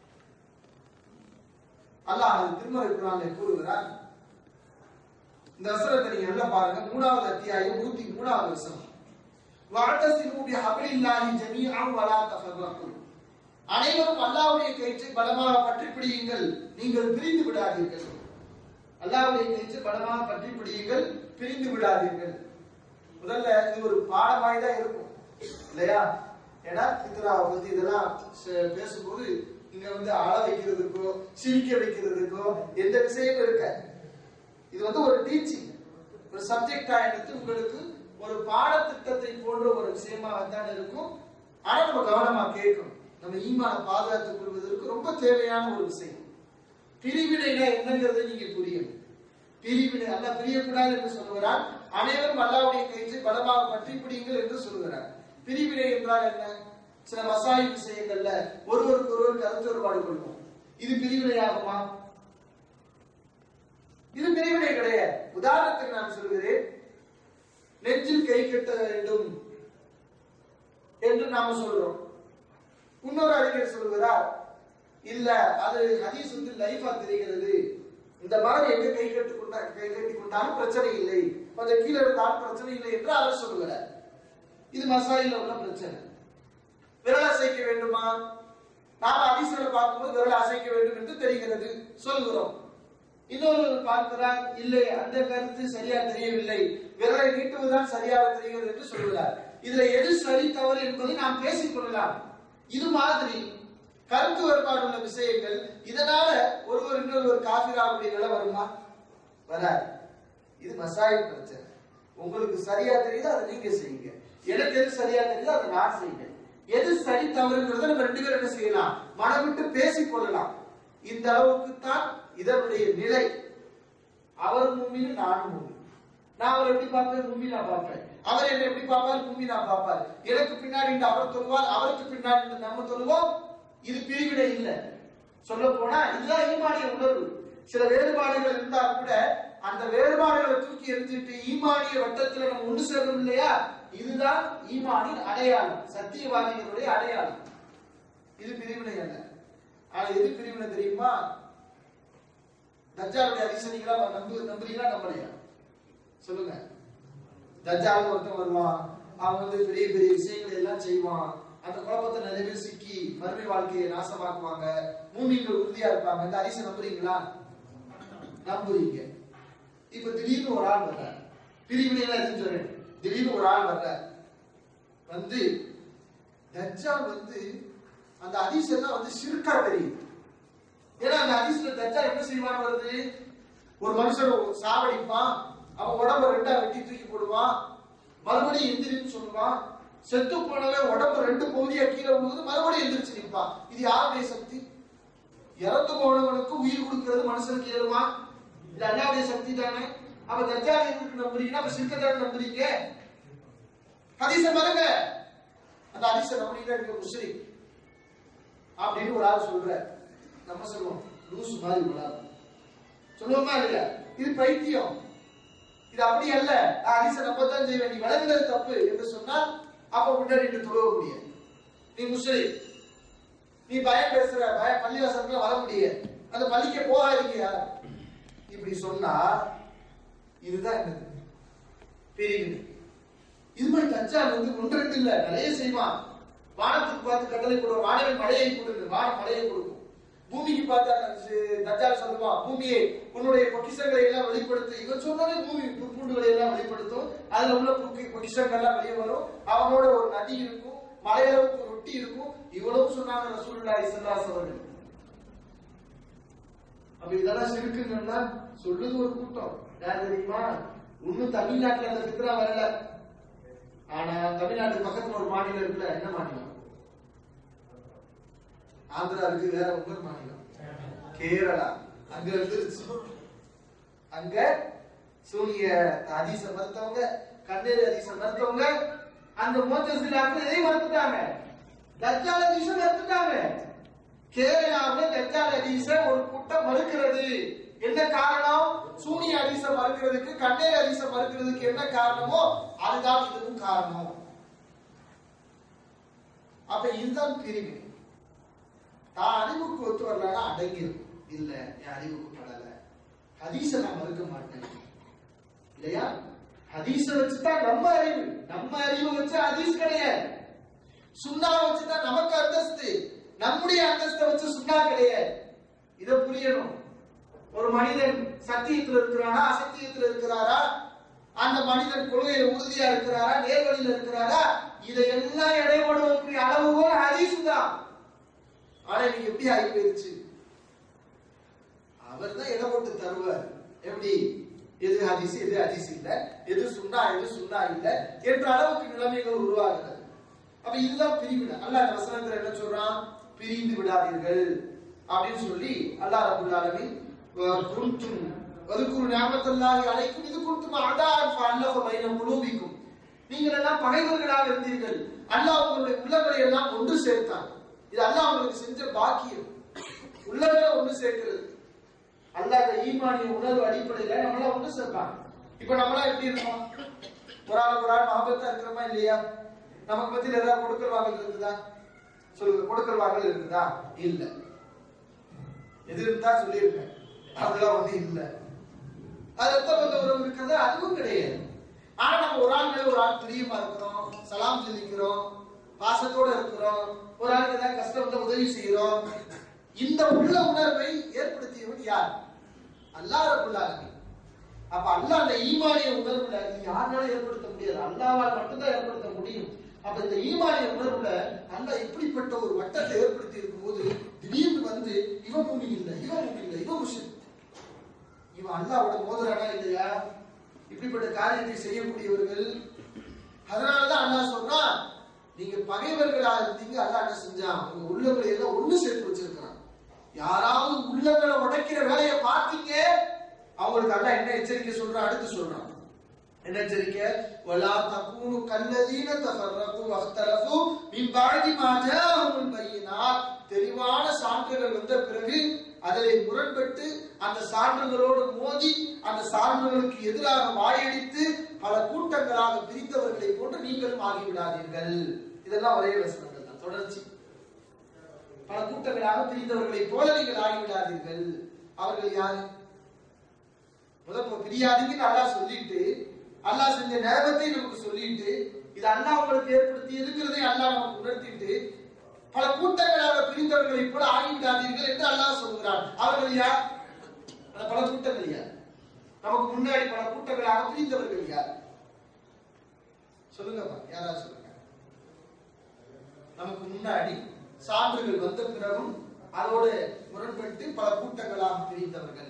அல்லாஹ் அது திருமறை குரான்ல கூறுகிறார் இந்த வசனத்தை நீங்க நல்லா பாருங்க மூணாவது அத்தியாயம் நூத்தி மூணாவது வசனம் வாழசிமு பிஹபிலில்லாஹி ஜமீஅன் வலா தஃபர்ரகு அனைவரும் அல்லாஹ்வுடைய கயிற்றை பலமாக பற்றி பிடியுங்கள் நீங்கள் பிரிந்து விடாதீர்கள் அல்லாஹ்வுடைய கயிற்றை பலமாக பற்றி பிடியுங்கள் பிரிந்து விடாதீர்கள் முதல்ல இது ஒரு பாடமாய் தான் இருக்கும் இல்லையா ஏன்னா சித்ராவை பத்தி இதெல்லாம் ச- பேசும்போது இங்க வந்து அழ வைக்கிறதுக்கோ சிரிக்க வைக்கிறதுக்கோ எந்த விஷயமும் இருக்காது இது வந்து ஒரு டீச்சிங் ஒரு சப்ஜெக்டா எடுத்து உங்களுக்கு ஒரு பாடத்திட்டத்தை போன்ற ஒரு விஷயமா தான் இருக்கும் ஆனா நம்ம கவனமா கேட்கணும் நம்ம ஈமான பாதுகாத்துக் கொள்வதற்கு ரொம்ப தேவையான ஒரு விஷயம் பிரிவினைனா என்னங்கிறதை நீங்க புரியணும் பிரிவினை அல்ல பிரியக்கூடாது என்று சொல்லுகிறார் அனைவரும் அல்லாவுடைய கயிற்றை பலமாக பற்றி பிடியுங்கள் என்று சொல்லுகிறார் பிரிவினை என்றால் என்ன சில மசாயி விஷயங்கள்ல ஒருவருக்கு ஒருவர் கருத்து வேறுபாடு கொள்வோம் இது பிரிவினை ஆகுமா இது பிரிவினை கிடையாது உதாரணத்துக்கு நான் சொல்கிறேன் நெஞ்சில் கை கட்ட வேண்டும் என்று நாம சொல்றோம் இன்னொரு அறிஞர் சொல்கிறார் இல்ல அது ஹதீஸ் வந்து லைஃபா தெரிகிறது இந்த மாதிரி எங்க கை கட்டு கொண்டா கை கட்டி கொண்டாலும் பிரச்சனை இல்லை கொஞ்சம் கீழே இருந்தாலும் பிரச்சனை இல்லை என்று அவர் சொல்லுகிறார் இது மசாயில உள்ள பிரச்சனை விரல் அசைக்க வேண்டுமா நாம ஹதீஸ்ல பார்க்கும்போது விரல் அசைக்க வேண்டும் என்று தெரிகிறது சொல்கிறோம் இன்னொரு பார்க்கிறார் இல்லை அந்த கருத்து சரியா தெரியவில்லை விரலை நீட்டுவதுதான் சரியாக தெரிகிறது என்று சொல்கிறார் இதுல எது சரி தவறு என்பதை நாம் பேசிக் கொள்ளலாம் இது மாதிரி கருத்து வேறுபாடு உள்ள விஷயங்கள் இதனால ஒருவர் இன்னொருவர் காஃபிராவுடைய நிலை வருமா வராது இது மசாயில் பிரச்சனை உங்களுக்கு சரியா தெரியுதோ அதை நீங்க செய்யுங்க எனக்கு எது சரியா தெரியுதோ அதை நான் செய்யுங்க எது சரி தவறுங்கிறத நம்ம ரெண்டு பேரும் என்ன செய்யலாம் மனம் விட்டு பேசிக் கொள்ளலாம் இந்த அளவுக்கு தான் இதனுடைய நிலை அவர் மூமின்னு நானும் மூமி நான் அவர் எப்படி பார்ப்பேன் மூமி நான் பார்ப்பேன் அவர் என்ன எப்படி பார்ப்பார் மூமி நான் பார்ப்பார் எனக்கு பின்னாடி இந்த அவர் சொல்லுவார் அவருக்கு பின்னாடி இந்த நம்ம சொல்லுவோம் இது பிரிவினை இல்லை சொல்ல போனா இதுதான் ஈமானிய உணர்வு சில வேறுபாடுகள் இருந்தா கூட அந்த வேறுபாடுகளை தூக்கி எரிஞ்சிட்டு ஈமானிய வட்டத்துல நம்ம ஒன்று சேரணும் இல்லையா இதுதான் ஈமானின் அடையாளம் சத்தியவாதிகளுடைய அடையாளம் இது பிரிவினை அல்ல ஆனா எது பிரிவினை தெரியுமா தஜ்ஜாலுடைய அதிசனிகளா நம்பு நம்புறீங்களா நம்பலையா சொல்லுங்க தஜ்ஜால் ஒருத்தன் வருவான் அவன் வந்து பெரிய பெரிய விஷயங்களை எல்லாம் செய்வான் அந்த குழப்பத்தை நிறைய பேர் சிக்கி மறுமை வாழ்க்கையை நாசமாக்குவாங்க மூமின்கள் உறுதியா இருப்பாங்க இந்த அதிசயம் நம்புறீங்களா நம்புறீங்க இப்ப திடீர்னு ஒரு ஆள் வர்றார் பிரிவினையில எதுவும் சொல்றேன் திடீர்னு ஒரு ஆள் வர்றார் வந்து தஜ்ஜால் வந்து அந்த அதிசயம் வந்து சிறுக்கா தெரியுது ஏன்னா அந்த அதிசல தஜ்ஜால் என்ன செய்வான் வருது ஒரு மனுஷன் சாவடிப்பான் அவன் உடம்ப ரெண்டா வெட்டி தூக்கி போடுவான் மறுபடியும் எந்திரின்னு சொல்லுவான் செத்து போனவன் உடம்பு ரெண்டு பகுதியா கீழே விழுகுது மறுபடியும் எந்திரிச்சு நிற்பான் இது யாருடைய சக்தி இறந்து போனவனுக்கு உயிர் கொடுக்கிறது மனுஷனுக்கு ஏறுமா இது அல்லாவுடைய சக்தி தானே அப்ப தஜ்ஜால் எதுக்கு நம்புறீங்கன்னா அப்ப சிறுக்கத்தான நம்புறீங்க ஹதீஸ பாருங்க அந்த ஹதீஸ நம்புறீங்கன்னா நீங்க முஸ்லிம் அப்படின்னு ஒரு ஆள் சொல்ற நம்ம சொல்லுவோம் லூசு மாதிரி விழாது சொல்லுவோமா இல்லையா இது பைத்தியம் இது அப்படி அல்ல நான் ஹதீஸை நம்பத்தான் செய்வேன் நீ விளங்குனது தப்பு என்று சொன்னால் அப்ப முன்னாடி நின்று தொழுவ முடியாது நீ முஸ்லிம் நீ பயம் பேசுற பயம் பள்ளிவாசலுக்கு வர முடியாது அந்த பள்ளிக்கு போகாதீங்க யாரும் இப்படி சொன்னா இதுதான் என்னது பிரிவினை இது மாதிரி தச்சால் வந்து ஒன்று ரெண்டு இல்ல நிறைய செய்வான் வானத்துக்கு பார்த்து கட்டளை போடுவான் வானவில் மழையை கொடுங்க வானம் மழையை கொடுக்கும் பூமிக்கு பார்த்தா தச்சால் சொல்லுவான் பூமியை உன்னுடைய பொக்கிஷங்களை எல்லாம் வெளிப்படுத்து இவன் சொன்னாலே பூமி புற்பூண்டுகளை எல்லாம் வெளிப்படுத்தும் அதுல உள்ள பொக்கி பொக்கிஷங்கள் எல்லாம் வெளியே வரும் அவனோட ஒரு நதி இருக்கும் மலையளவுக்கு ரொட்டி இருக்கும் இவ்வளவு சொன்னாங்க ரசூலுல்லாஹி ஸல்லல்லாஹு அலைஹி வஸல்லம் அப்ப இதெல்லாம் சிறுக்குங்கன்னா சொல்லுது ஒரு கூட்டம் யார் தெரியுமா இன்னும் தமிழ்நாட்டுல அந்த சித்திரா வரல ஆனா தமிழ்நாட்டு பக்கத்துல ஒரு மாநிலம் இருக்குல்ல என்ன மாநிலம் ஆந்திரா இருக்கு வேற இன்னொரு மாநிலம் கேரளா அங்க இருந்துருச்சு அங்க சூனிய அதிச மறுத்தவங்க கண்ணீர் அதிச மறுத்தவங்க அந்த மோத்தசிலாக்கள் எதை மறுத்துட்டாங்க தஜ்ஜால் அதிச மறுத்துட்டாங்க கேரளாவுல தஜ்ஜால் அதிச ஒரு கூட்டம் மறுக்கிறது என்ன காரணம் சூனிய அதிச மறுக்கிறதுக்கு கண்ணீர் அதிச மறுக்கிறதுக்கு என்ன காரணமோ அதுதான் இதுவும் காரணம் அப்ப இதுதான் பிரிவு நான் அறிவுக்கு ஒத்து வரலன்னா அடங்கிடும் இல்ல என் அறிவுக்கு படல ஹதீஸ நான் மறுக்க மாட்டேன் இல்லையா ஹதீஸ வச்சுதான் நம்ம அறிவு நம்ம அறிவு வச்சு ஹதீஸ் கிடையாது சுண்ணா வச்சுதான் நமக்கு அந்தஸ்து நம்முடைய அந்தஸ்தை வச்சு சுண்ணா கிடையாது இத புரியணும் ஒரு மனிதன் சத்தியத்தில் இருக்கிறானா அசத்தியத்தில் இருக்கிறாரா அந்த மனிதன் கொள்கையில உறுதியா இருக்கிறாரா நேர்வழியில இருக்கிறாரா இதையெல்லாம் எடைபடுவதற்குரிய அளவுகோல் ஹதீஸ் தான் ஆனா நீங்க எப்படி ஆகி போயிருச்சு அவர் தான் இடம் போட்டு தருவார் எப்படி எது ஹதீஸ் எது ஹதீஸ் இல்ல எது சுண்ணா எது சுண்ணா இல்ல என்ற அளவுக்கு நிலைமைகள் உருவாகிறது அப்ப இதுதான் பிரிவினை அல்லாஹ் இந்த வசனத்துல என்ன சொல்றான் பிரிந்து விடாதீர்கள் அப்படின்னு சொல்லி அல்லாஹ் ரபுல் ஆலமீன் குன்தும் வதுக்குரு நியாமத்துல்லாஹி அலைக்கும் இது குன்தும் அதான் ஃபஅல்லஃப பைன குலூபிக்கும் நீங்கள் எல்லாம் பகைவர்களாக இருந்தீர்கள் அல்லாஹ் உங்களுடைய உள்ளங்களை எல்லாம் ஒன்று சேர்த்தான் இது அல்லாஹ் உங்களுக்கு செஞ்ச பாக்கியம் உள்ளங்களை ஒன்று சேர்க்கிறது அல்லாஹ் அந்த ஈமானிய உணர்வு அடிப்படையில நம்மள ஒன்று சேர்ப்பான் இப்ப நம்மளா எப்படி இருக்கோம் ஒரு ஆள் ஒரு ஆள் மகபத்தா இருக்கிறோமா இல்லையா நமக்கு மத்தியில் ஏதாவது கொடுக்கல் வாங்கல் இருக்குதா சொல்லுங்க கொடுக்கல் வாங்கல் இருக்குதா இல்ல எது இருந்தா சொல்லியிருக்கேன் அதெல்லாம் ஒண்ணு இல்ல அது ரத்த பந்த உறவு இருக்கிறது அதுவும் கிடையாது ஆனா நம்ம ஒரு ஆள் மேல ஒரு ஆள் பிரியமா இருக்கிறோம் சலாம் சொல்லிக்கிறோம் பாசத்தோட இருக்கிறோம் ஒரு ஆளுக்கு ஏதாவது கஷ்டம் வந்தா உதவி செய்யறோம் இந்த உள்ள உணர்வை ஏற்படுத்தியவன் யார் அல்லாஹ் ரபுல் ஆலமீன் அப்ப அல்லாஹ் அந்த ஈமானிய உணர்வுல இது யாரால ஏற்படுத்த முடியாது அல்லாஹ்வால் மட்டும்தான் ஏற்படுத்த முடியும் அப்ப இந்த ஈமானிய உணர்வுல அல்லாஹ் இப்படிப்பட்ட ஒரு வட்டத்தை ஏற்படுத்தி இருக்கும்போது திடீர்னு வந்து இவன் மூமி இல்ல இவன் மூமி இல்ல இவன் முஸ்லிம் இவன் அல்லாவோட மோதுறானா இல்லையா இப்படிப்பட்ட காரியத்தை செய்யக்கூடியவர்கள் அதனாலதான் அல்லாஹ் சொல்றான் நீங்க பகைவர்களா இருந்தீங்க அல்லாஹ் என்ன செஞ்சான் உங்க உள்ளங்களை எல்லாம் ஒண்ணு சேர்த்து வச்சிருக்கிறான் யாராவது உள்ளங்களை உடைக்கிற வேலையை பார்த்தீங்க அவங்களுக்கு அல்லாஹ் என்ன எச்சரிக்கை சொல்றான் அடுத்து சொல்றான் என்ன எச்சரிக்கை வலா தகூனு கல்லதீன தஃபர்ரகு வஹ்தலஃபு மின் பஅதி மா ஜாஅஹுல் பையினாத் தெளிவான சான்றுகள் வந்த பிறகு அதிலே முரண்பட்டு அந்த சான்றுகளோடு மோதி அந்த சான்றுகளுக்கு எதிராக வாயடித்து பல கூட்டங்களாக பிரித்தவர்களை போன்று நீங்களும் ஆகிவிடாதீர்கள் இதெல்லாம் ஒரே வசனங்கள் தான் தொடர்ச்சி பல கூட்டங்களாக பிரிந்தவர்களை போல நீங்கள் ஆகிவிடாதீர்கள் அவர்கள் யாரு முதல் பிரியாதீங்கன்னு அல்லாஹ் சொல்லிட்டு அல்லாஹ் செஞ்ச நேரத்தை நமக்கு சொல்லிட்டு இது அல்லாஹ் உங்களுக்கு ஏற்படுத்தி இருக்கிறதை அல்லாஹ் நமக்கு உணர்த்திட்டு பல கூட்டங்களாக பிரிந்தவர்களை போல ஆகிவிடாதீர்கள் என்று அல்லாஹ் சொல்கிறான் அவர்கள் யார் அந்த பல கூட்டங்கள் யார் நமக்கு முன்னாடி பல கூட்டங்களாக பிரிந்தவர்கள் யார் சொல்லுங்கப்பா யாராவது சொல்லுங்க நமக்கு முன்னாடி சான்றுகள் வந்த பிறகும் அதோடு முரண்பட்டு பல கூட்டங்களாக பிரிந்தவர்கள்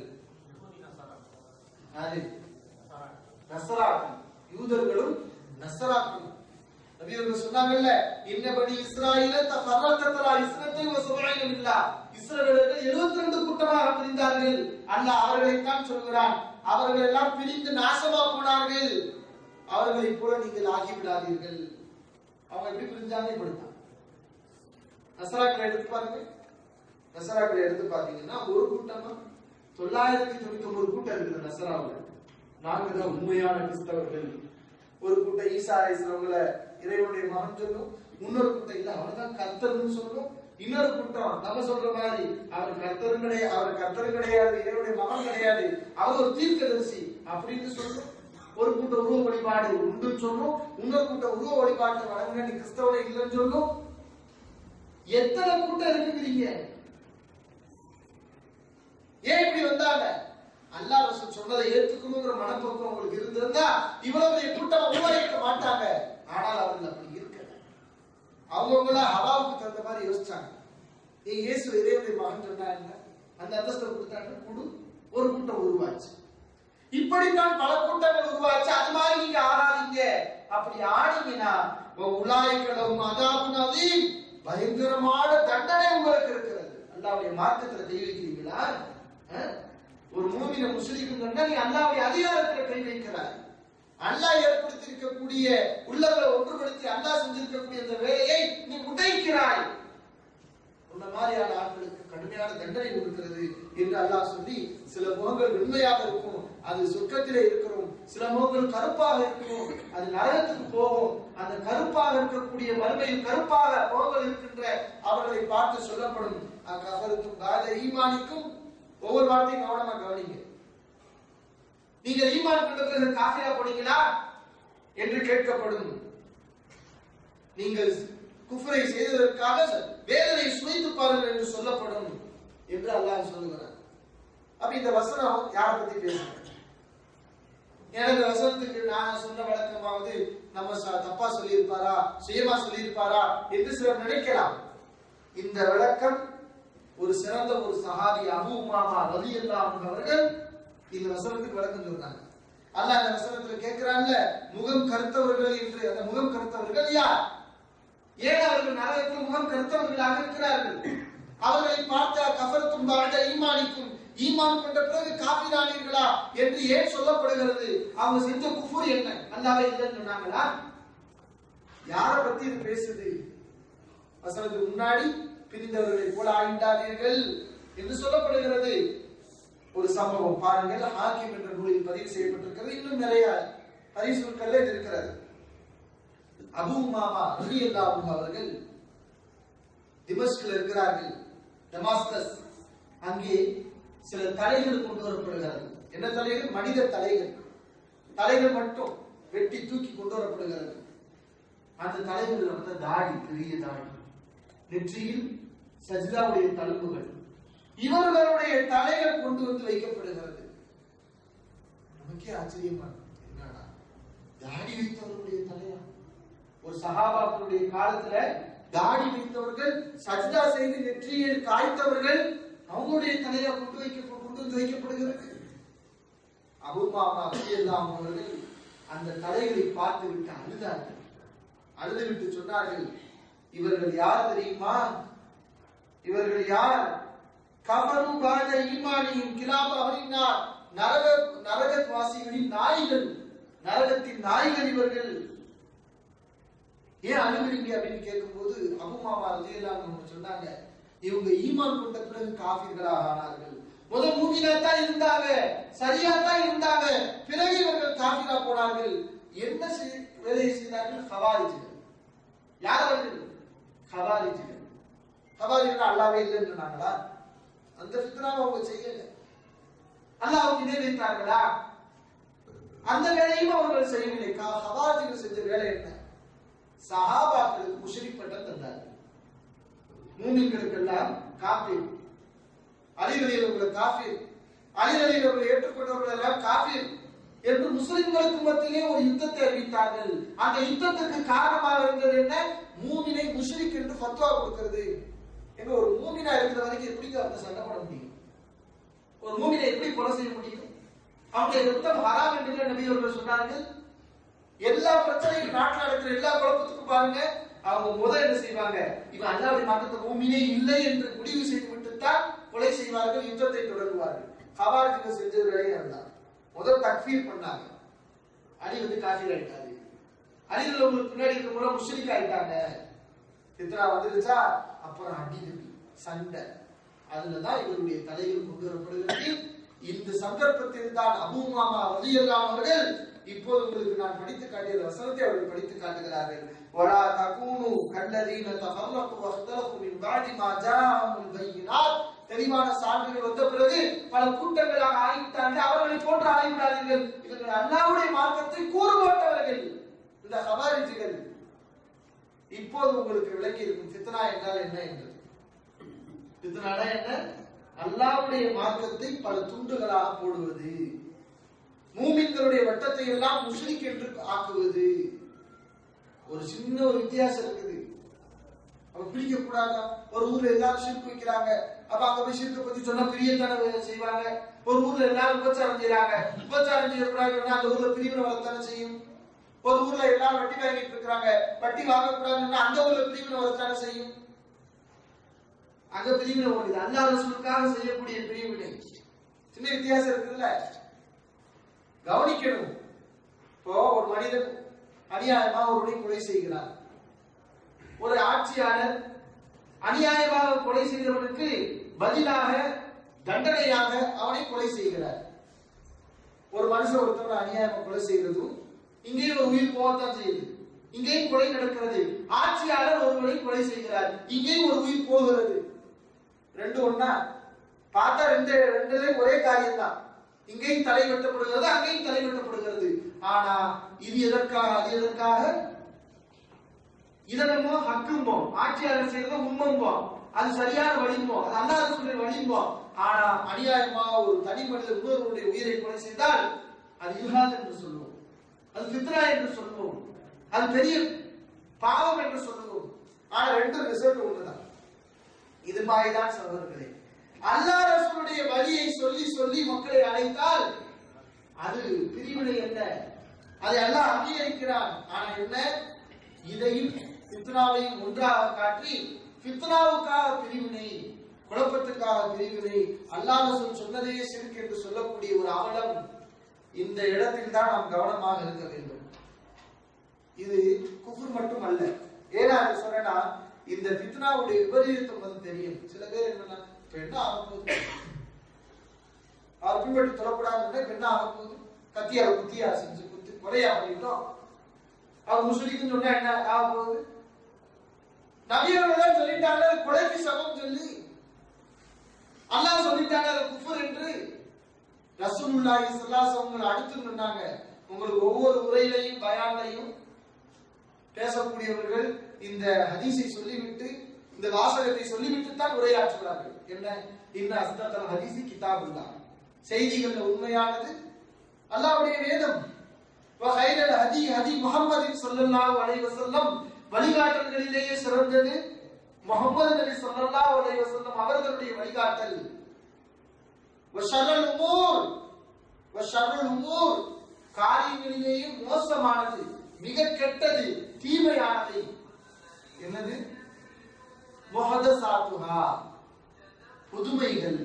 யாரு நசராக்கள் யூதர்களும் நசராக்களும் நபி அவர்கள் சொன்னாங்கல்ல இன்னபடி இஸ்ராயில தஃபரக்கத்தலா இஸ்ரத்தை வ சபஈன மில்லா இஸ்ரவேலர்கள் 72 கூட்டமாக பிரிந்தார்கள் அல்லாஹ் அவர்களை தான் சொல்கிறான் அவர்கள் எல்லாம் பிரிந்து நாசமா போனார்கள் அவர்களைப் போல நீங்கள் ஆகிவிடாதீர்கள் அவங்க எப்படி பிரிஞ்சாங்க இப்படித்தான் நசராக்களை எடுத்து பாருங்க நசராக்களை எடுத்து பாத்தீங்கன்னா ஒரு கூட்டமா தொள்ளாயிரத்தி தொண்ணூத்தி ஒன்பது கூட்டம் இருக்குது நசராவில் நாங்க தான் உண்மையான கிறிஸ்தவர்கள் ஒரு கூட்டம் ஈசா இஸ்லாம்ல இறைவனுடைய மகன் சொல்லும் இன்னொரு கூட்டம் இல்ல அவர் தான் கர்த்தர்னு சொல்லும் இன்னொரு கூட்டம் நம்ம சொல்ற மாதிரி அவர் கர்த்தரும் கிடையாது அவர் கர்த்தரும் கிடையாது இறைவனுடைய மகன் கிடையாது அவர் ஒரு தீர்க்கதரிசி அப்படின்னு சொல்லும் ஒரு கூட்டம் உருவ வழிபாடு உண்டுன்னு சொல்லும் இன்னொரு கூட்டம் உருவ வழிபாட்டை வழங்குங்க நீ கிறிஸ்தவனை இல்லைன்னு சொல்லும் எத்தனை கூட்டம் இருக்குங்கிறீங்க ஏன் இப்படி வந்தாங்க அல்லாஹ் ரசூல் சொன்னதை ஏத்துக்கணுங்கிற மனப்போக்கம் உங்களுக்கு இருந்திருந்தா இவ்வளவு பெரிய கூட்டம் உருவாக்க மாட்டாங்க ஆனால் அவர்கள் அப்படி இருக்கல அவங்கவுங்கள ஹவாவுக்கு தகுந்த மாதிரி யோசிச்சாங்க நீ இயேசு இறைவனுடைய மகன் சொன்னா என்ன அந்த அந்தஸ்தை கொடுத்தாங்க குடு ஒரு கூட்டம் உருவாச்சு இப்படித்தான் பல கூட்டங்கள் உருவாச்சு அது மாதிரி நீங்க ஆடாதீங்க அப்படி ஆடிங்கன்னா உலாய்களும் அதாபுன் அதீம் பயங்கரமான தண்டனை உங்களுக்கு இருக்கிறது அல்லாவுடைய மார்க்கத்துல கை வைக்கிறீங்களா அஹ்? ஒரு மூமின முஸ்லிக்கும் சொன்னா நீ அல்லாவுடைய அதிகாரத்துல கை வைக்கிறாய் அல்லாஹ் ஏற்படுத்தியிருக்கக்கூடிய உள்ளங்களை ஒன்றுபடுத்தி அல்லாஹ் செஞ்சிருக்கக்கூடிய அந்த வேலையை நீ உடைக்கிறாய் உன்ன மாதிரியான ஆட்களுக்கு கடுமையான தண்டனை கொடுக்கிறது என்று அல்லாஹ் சொல்லி சில முகங்கள் வெண்மையாக இருக்கும் அது சொர்க்கத்திலே இருக்கிறோம் சில முகங்கள் கருப்பாக இருக்கும் அது நரகத்துக்கு போகும் அந்த கருப்பாக இருக்கக்கூடிய மறுமையில் கருப்பாக முகங்கள் இருக்கின்ற அவர்களை பார்த்து சொல்லப்படும் அக்கபருக்கும் காத ஈமானிக்கும் ஒவ்வொரு வார்த்தையும் கவனமா கவனிங்க நீங்கள் ஈமான் கொண்ட பிறகு காஃபியா போனீங்களா என்று கேட்கப்படும் நீங்கள் குஃபரை செய்ததற்காக வேதனை சுவைத்து பாருங்கள் என்று சொல்லப்படும் என்று அல்லாஹ் சொல்லுகிறார் அப்ப இந்த வசனம் யாரை பத்தி பேசுறேன் எனது வசனத்துக்கு நான் சொன்ன வழக்கமாவது நம்ம ச- தப்பா சொல்லியிருப்பாரா சுயமா சொல்லியிருப்பாரா என்று சிலர் நினைக்கலாம் இந்த விளக்கம் ஒரு சிறந்த ஒரு சஹாபி அபு உமாமா ரலி அவர்கள் இந்த வசனத்துக்கு விளக்கம் சொல்றாங்க அல்லாஹ் அந்த வசனத்துல கேட்கிறான்ல முகம் கருத்தவர்கள் என்று அந்த முகம் கருத்தவர்கள் யார் ஏன் அவர்கள் நரகத்தில் முகம் கருத்தவர்களாக இருக்கிறார்கள் அவர்களை பார்த்த கஃபர்த்தும் பாட ஈமானிக்கும் ஈமான் கொண்ட பிறகு காபிரானீர்களா என்று ஏன் சொல்லப்படுகிறது அவங்க செஞ்ச குஃபுர் என்ன அல்லாவே இல்லைன்னு சொன்னாங்களா யாரை பத்தி இது பேசுது வசனத்துக்கு முன்னாடி பிரிந்தவர்களை போல ஆயிண்டாதீர்கள் என்று சொல்லப்படுகிறது ஒரு சம்பவம் பாருங்கள் ஹாக்கிம் என்ற நூலில் பதிவு செய்யப்பட்டிருக்கிறது இன்னும் நிறைய பரிசுக்கள்ல இது இருக்கிறது அபு மாமா ரலி அவர்கள் திமஸ்கில் இருக்கிறார்கள் டமாஸ்கஸ் அங்கே சில தலைகள் கொண்டு வரப்படுகிறது என்ன தலைகள் மனித தலைகள் தலைகள் மட்டும் வெட்டி தூக்கி கொண்டு வரப்படுகிறது அந்த தலைகள் வந்து தாடி பெரிய தாடி நெற்றியில் சஜிதாவுடைய தழும்புகள் இவர்களுடைய தலைகள் கொண்டு வந்து வைக்கப்படுகிறது நமக்கே ஆச்சரியமா இருக்கு. என்னடா தாடி வைத்தவர்களுடைய தலையா ஒரு சஹாபாக்களுடைய காலத்துல தாடி வைத்தவர்கள் சஜ்தா செய்து நெற்றியில் காய்த்தவர்கள் அவங்களுடைய தலையா கொண்டு வைக்க கொண்டு வந்து வைக்கப்படுகிறது அபுமாமா எல்லாம் அவர்கள் அந்த தலைகளை பார்த்து விட்டு அழுதார்கள் அழுது விட்டு சொன்னார்கள் இவர்கள் யார் தெரியுமா இவர்கள் யார் கபரு பாத ஈமானியும் கிலாப அவரினார் நரக நரகவாசிகளின் நாய்கள் நரகத்தின் நாய்கள் இவர்கள் ஏன் அழுகுறீங்க அப்படின்னு கேட்கும்போது அபுமாமா ரலியல்லாஹு அன்ஹு சொன்னாங்க இவங்க ஈமான் கொண்ட பிறகு காஃபிர்களாக ஆனார்கள் முதல் மூமினா தான் இருந்தாங்க சரியா தான் இருந்தாங்க பிறகு இவர்கள் காஃபிரா போனார்கள் என்ன செய்- வேலையை செய்தார்கள் ஹவாரிஜிகள் யார் அவர்கள் ஹவாரிஜிகள் ஹவாரிஜிகள் அல்லாவே இல்லைன்னு சொன்னாங்களா அந்த ஃபித்னாவை அவங்க செய்யல அல்லாஹ்வுக்கு இணை வைத்தார்களா அந்த வேலையும் அவர்கள் செய்யவில்லை கா- ஹவாரிஜிகள் செஞ்ச வேலை என்ன சஹாபாக்களுக்கு முஷரிக் பட்டம் தந்தார்கள் மூமின்களுக்கெல்லாம் காஃபிர் அலிகளில் உள்ள காஃபிர் அலிகளில் அவர்கள் ஏற்றுக்கொண்டவர்கள் எல்லாம் காஃபிர் என்று முஸ்லிம்களுக்கு மத்தியிலே ஒரு யுத்தத்தை அறிவித்தார்கள் அந்த யுத்தத்துக்கு காரணமாக இருந்தது என்ன மூமினை முஷ்ரிக் என்று ஃபத்வா கொடுக்கிறது எங்க ஒரு மூமினா இருக்கிற வரைக்கும் எப்படிங்க அவங்க சண்டை போட முடியும் ஒரு மூமினை எப்படி கொலை செய்ய முடியும் அவங்களுடைய யுத்தம் ஹராம் என்று நபி அவர்கள் சொன்னார்கள் எல்லா பிரச்சனையும் நாட்டில் நடக்கிற எல்லா குழப்பத்துக்கும் பாருங்க அவங்க முதல் என்ன செய்வாங்க இவன் அல்லாவுடைய மாற்றத்தை பூமியே இல்லை என்று முடிவு செய்து விட்டுத்தான் கொலை செய்வார்கள் யுத்தத்தை தொடங்குவார்கள் ஹவாரிஜிகள் செஞ்சது வேலையை இருந்தார் முதல் தக்ஃபீர் பண்ணாங்க அலி வந்து காஃபீர் ஆயிட்டாரு அலிகள் உங்களுக்கு பின்னாடி இருக்க முறை முஷ்ரிக் ஆயிட்டாங்க பித்ரா வந்துருச்சா அப்புறம் அடிதடி சண்டை அதுலதான் இவருடைய தலைகள் கொண்டு வரப்படுகிறது இந்த சந்தர்ப்பத்தில் தான் அபூ மாமா ரலியல்லாஹு அவர்கள் இப்போது உங்களுக்கு நான் படித்து காட்டிய வசனத்தை அவர்கள் படித்து காட்டுகிறார்கள் வலா தகூனு கல்லதீன தஃபர்ரகு வஹ்தலஃபு மின் பாதி மா ஜாஅஹுல் பையினாத் தெளிவான சான்றுகள் வந்த பிறகு பல கூட்டங்களாக ஆகிவிட்டார்கள் அவர்களை போன்று ஆகிவிடாதீர்கள் இவர்கள் அல்லாஹ்வுடைய மார்க்கத்தை கூறுபட்டவர்கள் இந்த ஹவாரிஜிகள் இப்போது உங்களுக்கு விளக்கி இருக்கும் ஃபித்னா என்றால் என்ன என்று ஃபித்னானா என்ன அல்லாஹ்வுடைய மார்க்கத்தை பல துண்டுகளாக போடுவது மூமின்களுடைய வட்டத்தை எல்லாம் முஷ்ரிக் என்று ஆக்குவது ஒரு சின்ன ஒரு வித்தியாசம் இருக்குது அப்ப பிடிக்க கூடாதா ஒரு ஊர்ல எல்லாரும் ஷிர்க் வைக்கிறாங்க அப்ப அங்க போய் ஷிர்க்க பத்தி சொன்னா பிரியத்தானே செய்வாங்க ஒரு ஊர்ல எல்லாரும் உபச்சாரம் செய்யறாங்க உபச்சாரம் செய்யக்கூடாதுன்னா அந்த ஊர்ல பிரிவினை வரத்தானே செய்யும் ஒரு ஊர்ல எல்லாரும் வட்டி வாங்கிட்டு இருக்காங்க வட்டி வாங்கக்கூடாதுன்னா அந்த ஊர்ல பிரிவினை வரத்தானே செய்யும் அங்க பிரிவினை ஓடுது அல்லாஹ் ரசூலுக்காக செய்யக்கூடிய பிரிவினை சின்ன வித்தியாசம் இருக்குதுல்ல கவனிக்கணும் இப்போ ஒரு மனிதன் அநியாயமா ஒருவனை கொலை செய்கிறார் ஒரு ஆட்சியாளர் அநியாயமாக கொலை செய்தவனுக்கு பதிலாக தண்டனையாக அவனை கொலை செய்கிறார் ஒரு மனுஷன் ஒருத்தவனை அநியாயமா கொலை செய்யறதும் இங்கேயும் ஒரு உயிர் போகத்தான் செய்யுது இங்கேயும் கொலை நடக்கிறது ஆட்சியாளர் ஒருவனை கொலை செய்கிறார் இங்கேயும் ஒரு உயிர் போகிறது ரெண்டு ஒண்ணா பார்த்தா ரெண்டு ரெண்டுலயும் ஒரே காரியம் தான் இங்கேயும் தலை வெட்டப்படுகிறது அங்கேயும் தலை வெட்டப்படுகிறது ஆனா இது எதற்காக அது எதற்காக இதனமோ ஹக்கும்போ ஆட்சியாளர் செய்யறதோ உண்மம்போ அது சரியான வழிம்போ அது அல்லாத சொல்ற வழிம்போ ஆனா அநியாயமா ஒரு தனி மனிதர் இன்னொருவருடைய உயிரை கொலை செய்தால் அது யுகாத் என்று சொல்லுவோம் அது ஃபித்ரா என்று சொல்லுவோம் அது பெரிய பாவம் என்று சொல்லுவோம் ஆனா ரெண்டும் ரிசல்ட் ஒண்ணுதான் இது மாதிரிதான் சகோதரர்களே அல்லாஹ் ரசூலுடைய வழியை சொல்லி சொல்லி மக்களை அழைத்தால் அது பிரிவினை அல்ல அதை அல்லாஹ் அங்கீகரிக்கிறான் ஆனா என்ன இதையும் ஃபித்னாவையும் ஒன்றாக காட்டி ஃபித்னாவுக்காக பிரிவினை குழப்பத்துக்காக பிரிவினை அல்லாஹ் ரசூல் சொன்னதையே சிறுக்கு என்று சொல்லக்கூடிய ஒரு அவலம் இந்த இடத்தில் தான் நாம் கவனமாக இருக்க வேண்டும் இது குஃபுர் மட்டும் அல்ல ஏன்னா அது சொன்னா இந்த ஃபித்னாவுடைய விபரீதம் வந்து தெரியும் சில பேர் என்னன்னா இப்ப என்ன ஆக போகுது அவர் பின்பற்றி தொழக்கூடாதுன்னா இப்ப என்ன ஆக போகுது கத்தியார குத்தியா செஞ்சு குத்தி கொலையா பண்ணிட்டோம் அவர் முஸ்லிக்குன்னு சொன்னா என்ன ஆக போகுது நபியவர்கள் தான் சொல்லிட்டாங்க கொலைக்கு சமம் சொல்லி அல்லாஹ் சொல்லிட்டாங்க அது குஃபர் என்று ரசூலுல்லாஹி ஸல்லல்லாஹு அலைஹி வஸல்லம் அடுத்து சொன்னாங்க உங்களுக்கு ஒவ்வொரு உரையிலையும் பயான்லையும் பேசக்கூடியவர்கள் இந்த ஹதீஸை சொல்லிவிட்டு இந்த வாசகத்தை சொல்லிவிட்டு தான் உரையாற்றுகிறார்கள் என்ன இன்ன அஸ்தத்தல் ஹதீஸி கிதாபுல்லா செய்திகள்ல உண்மையானது அல்லாஹ்வுடைய வேதம் வகைரல் ஹதி ஹதி முஹம்மதின் ஸல்லல்லாஹு அலைஹி வஸல்லம் வழிகாட்டல்களிலேயே சிறந்தது முகமது நபி ஸல்லல்லாஹு அலைஹி வஸல்லம் அவர்களுடைய வழிகாட்டல் வஷரல் உமூர் வஷரல் உமூர் காரியங்களிலேயே மோசமானது மிக கெட்டது தீமையானது என்னது முஹதசாத்துஹா புதுமைகள்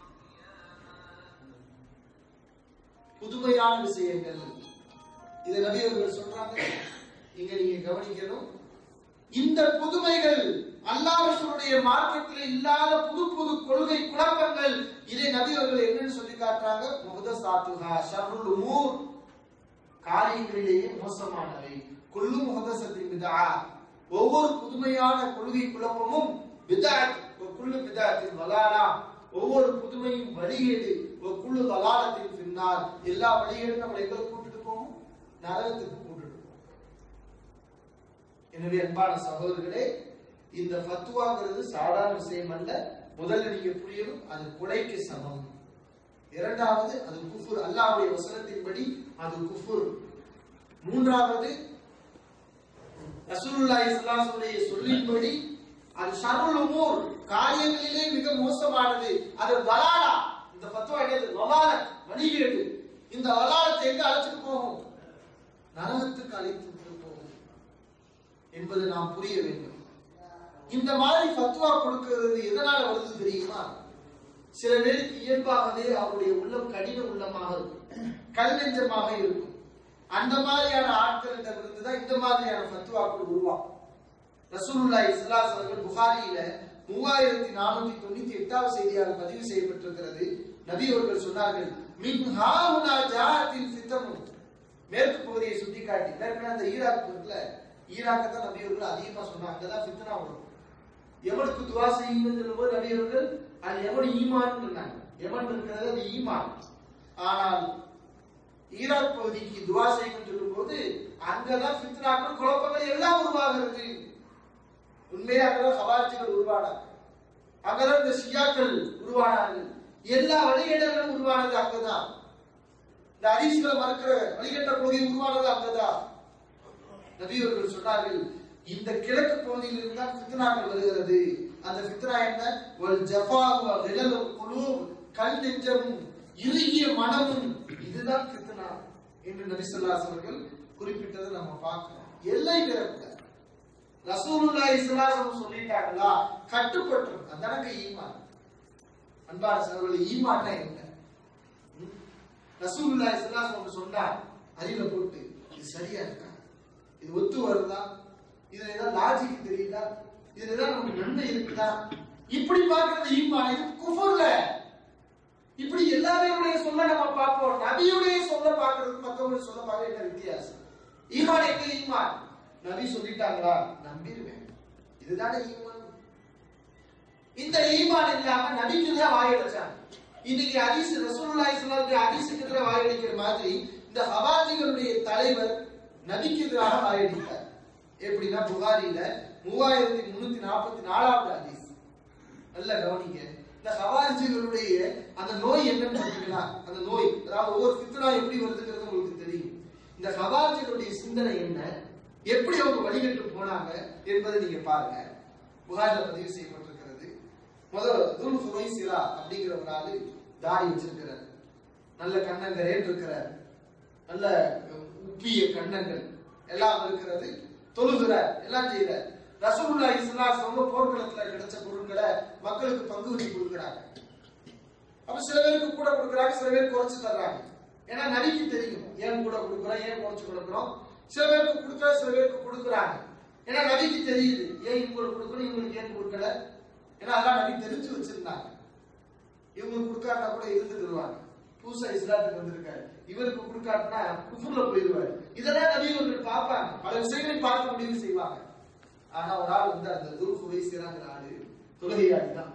புதுமையான விஷயங்கள் இதை நபி அவர்கள் சொல்றாங்க இங்க நீங்க கவனிக்கணும் இந்த புதுமைகள் அல்லாஹ்வுடைய மார்க்கத்தில் இல்லாத புது புது கொள்கை குழப்பங்கள் இதை நபி அவர்கள் என்னன்னு சொல்லி காட்டுறாங்க முஹதசாத்துஹா ஷர்ருல் உமூர் காரியங்களிலேயே மோசமானவை குல்லு முகதசத்தின் பிதா ஒவ்வொரு புதுமையான கொள்கை குழப்பமும் பிதாத் குல்லு பிதாத்தின் வலாலா ஒவ்வொரு புதுமையும் வழிகேடு குள்ளு வலாலத்தின் பின்னால் எல்லா வழிகேடும் நம்மளை எங்களை கூட்டிட்டு போகும் நரகத்துக்கு கூட்டிட்டு போகும் எனவே அன்பான சகோதரர்களே இந்த ஃபத்வாங்கிறது சாதாரண விஷயம் அல்ல முதல்ல நீங்க புரியணும் அது கொலைக்கு சமம் இரண்டாவது அது குஃபுர் அல்லாஹ்வுடைய வசனத்தின்படி அது குஃபுர் மூன்றாவது ரசூலுல்லாஹி ஸல்லல்லாஹு அலைஹி வஸல்லம் சொல்லின்படி அது ஷர்ருல் உமூர் காரியங்களிலே மிக மோசமானது அது வலாலா இந்த ஃபத்வா என்னது வலாலத் வழிகேடு இந்த வலாலத்தை எங்க அழைச்சிட்டு போகும் நரகத்துக்கு அழைத்து போகும் என்பதை நாம் புரிய வேண்டும் இந்த மாதிரி ஃபத்வா கொடுக்கிறது எதனால வருது தெரியுமா சில பேருக்கு இயல்பாகவே அவருடைய உள்ளம் கடின உள்ளமாக இருக்கும் கல் நெஞ்சமாக இருக்கும் அந்த மாதிரியான ஆட்களிடம் இருந்து தான் இந்த மாதிரியான ஃபத்வாக்கள் உருவாகும் ரசூலுல்லாஹி ஸல்லல்லாஹு அலைஹி வஸல்லம் புகாரியில மூவாயிரத்தி நானூத்தி தொண்ணூத்தி எட்டாவது செய்தியாக பதிவு செய்யப்பட்டிருக்கிறது நபி அவர்கள் சொன்னார்கள் மின் ஹாவுனா ஜாத்தில் ஃபித்தனு மேற்கு பகுதியை சுட்டிக்காட்டி மேற்கு அந்த ஈராக் இருக்குல்ல ஈராக்கை தான் நபி அவர்கள் அதிகமா சொன்னாங்க அங்கதான் ஃபித்னா வரும் எவனுக்கு துவா செய்யுங்கன்னு சொல்லும்போது நபி அவர்கள் அது எவன் ஈமான் சொன்னாங்க எவன் இருக்கிறது அது ஈமான் ஆனால் ஈராக் பகுதிக்கு துவா செய்யுங்கன்னு சொல்லும்போது அங்கதான் ஃபித்னாக்கள் குழப்பங்கள் எல்லாம் உருவாகிறது உண்மையா அங்கதான் ஹவாரிஜிகள் உருவானாங்க அங்கதான் இந்த ஷியாக்கள் உருவானார்கள் எல்லா வழிகேடர்களும் உருவானது அங்கதான் இந்த ஹதீஸ்களை மறுக்கிற வழிகட்ட கொள்கை உருவானது அங்கதான் நபி அவர்கள் சொன்னார்கள் இந்த கிழக்கு பகுதியில் இருந்தால் ஃபித்னாக்கள் வருகிறது அந்த ஃபித்னா என்ன வல் ஜஃபா வ ரிலல் குலூப் கல் நெஞ்சமும் இறுகிய மனமும் இதுதான் ஃபித்னா என்று நபி ஸல்லல்லாஹு அலைஹி அவர்கள் குறிப்பிட்டதை நம்ம பார்க்கிறோம் எல்லை பிறப்புல ரசூலுல்லாஹி ஸல்லல்லாஹு அலைஹி வஸல்லம் சொல்லிட்டாங்களா கட்டுப்பட்டுரும் அதானங்க ஈமான் அன்பான சகோதரர்களே ஈமான்னா என்ன ம்? ரசூலுல்லாஹி ஸல்லல்லாஹு அலைஹி வஸல்லம் சொன்னார் அறிவுல போட்டு இது சரியா இருக்கா இது ஒத்து வருதா இதுல ஏதாவது லாஜிக் தெரியுதா இதுல ஏதாவது நமக்கு நன்மை இருக்குதா இப்படி பார்க்கிறது ஈமான் இது குஃபர்ல இப்படி எல்லாரையுடைய சொல்ல நம்ம பார்ப்போம் நபியுடைய சொல்ல பார்க்கிறதுக்கு மத்தவங்களுடைய சொல்ல பார்க்க என்ன வித்தியாசம் ஈமான் எங்க ஈமான் நபி சொல்லிட்டாங்களா நம்பிடுவேன் இதுதானே ஈமான் இந்த ஈமான் இல்லாம நபிக்கு தான் வாயடிச்சாங்க இன்னைக்கு ஹதீஸ் ரசூலுல்லாஹி ஸல்லல்லாஹு அலைஹி ஹதீஸுக்கு எதிராக வாயடிக்கிற மாதிரி இந்த ஹவாஜிகளுடைய தலைவர் நபிக்கு எதிராக வாயடித்தார் எப்படின்னா புகாரில மூவாயிரத்தி முன்னூத்தி நாற்பத்தி நாலாவது ஹதீஸ் நல்ல கவனிங்க இந்த ஹவாரிஜிகளுடைய அந்த நோய் என்னன்னு பார்த்தீங்களா அந்த நோய் அதாவது ஒவ்வொரு ஃபித்னா எப்படி வருதுங்கிறது உங்களுக்கு தெரியும் இந்த ஹவாரிஜிகளுடைய சிந்தனை என்ன எப்படி அவங்க வழிகட்டு போனாங்க என்பதை நீங்க பாருங்க புகாரில பதிவு செய்யப்பட்டிருக்கிறது முதல் துல் ஹுவைசிரா அப்படிங்கிற ஒரு ஆளு தாடி வச்சிருக்கிறார் நல்ல கண்ணங்கரேன் இருக்கிறார் நல்ல உப்பிய கண்ணங்கள் எல்லாம் இருக்கிறது தொழுகிறார் எல்லாம் செய்கிறார் ரசூலுல்லாஹி ஸல்லல்லாஹு அலைஹி வஸல்லம் போர்க்களத்துல கிடைச்ச பொருட்களை மக்களுக்கு பங்கு வச்சு கொடுக்குறாங்க அப்ப சில பேருக்கு கூட கொடுக்குறாங்க சில பேர் குறைச்சு தர்றாங்க ஏன்னா நபிக்கு தெரியும் ஏன் கூட கொடுக்குறோம் ஏன் குறைச்சு கொடுக்குறோம் சில பேருக்கு கொடுக்குற சில பேருக்கு கொடுக்குறாங்க ஏன்னா நபிக்கு தெரியுது ஏன் இவங்களுக்கு கொடுக்கணும் இவங்களுக்கு ஏன் கொடுக்கல ஏன்னா அதெல்லாம் நபி தெரிஞ்சு வச்சிருந்தாங்க இவங்களுக்கு கொடுக்காட்டா கூட இருந்துருவாங்க புதுசா இஸ்லாத்துக்கு வந்திருக்காரு இவருக்கு கொடுக்காட்டினா குஃபுர்ல போயிடுவாரு இதெல்லாம் நபி அவர்கள் பார்ப்பாங்க பல விஷயங்களை பார்த்து முடிவு செய்வாங்க ஆனா ஒரு ஆள் வந்து அந்த துருஃபு வைசியராங்கிற ஆளு தொழுகையாடி தான்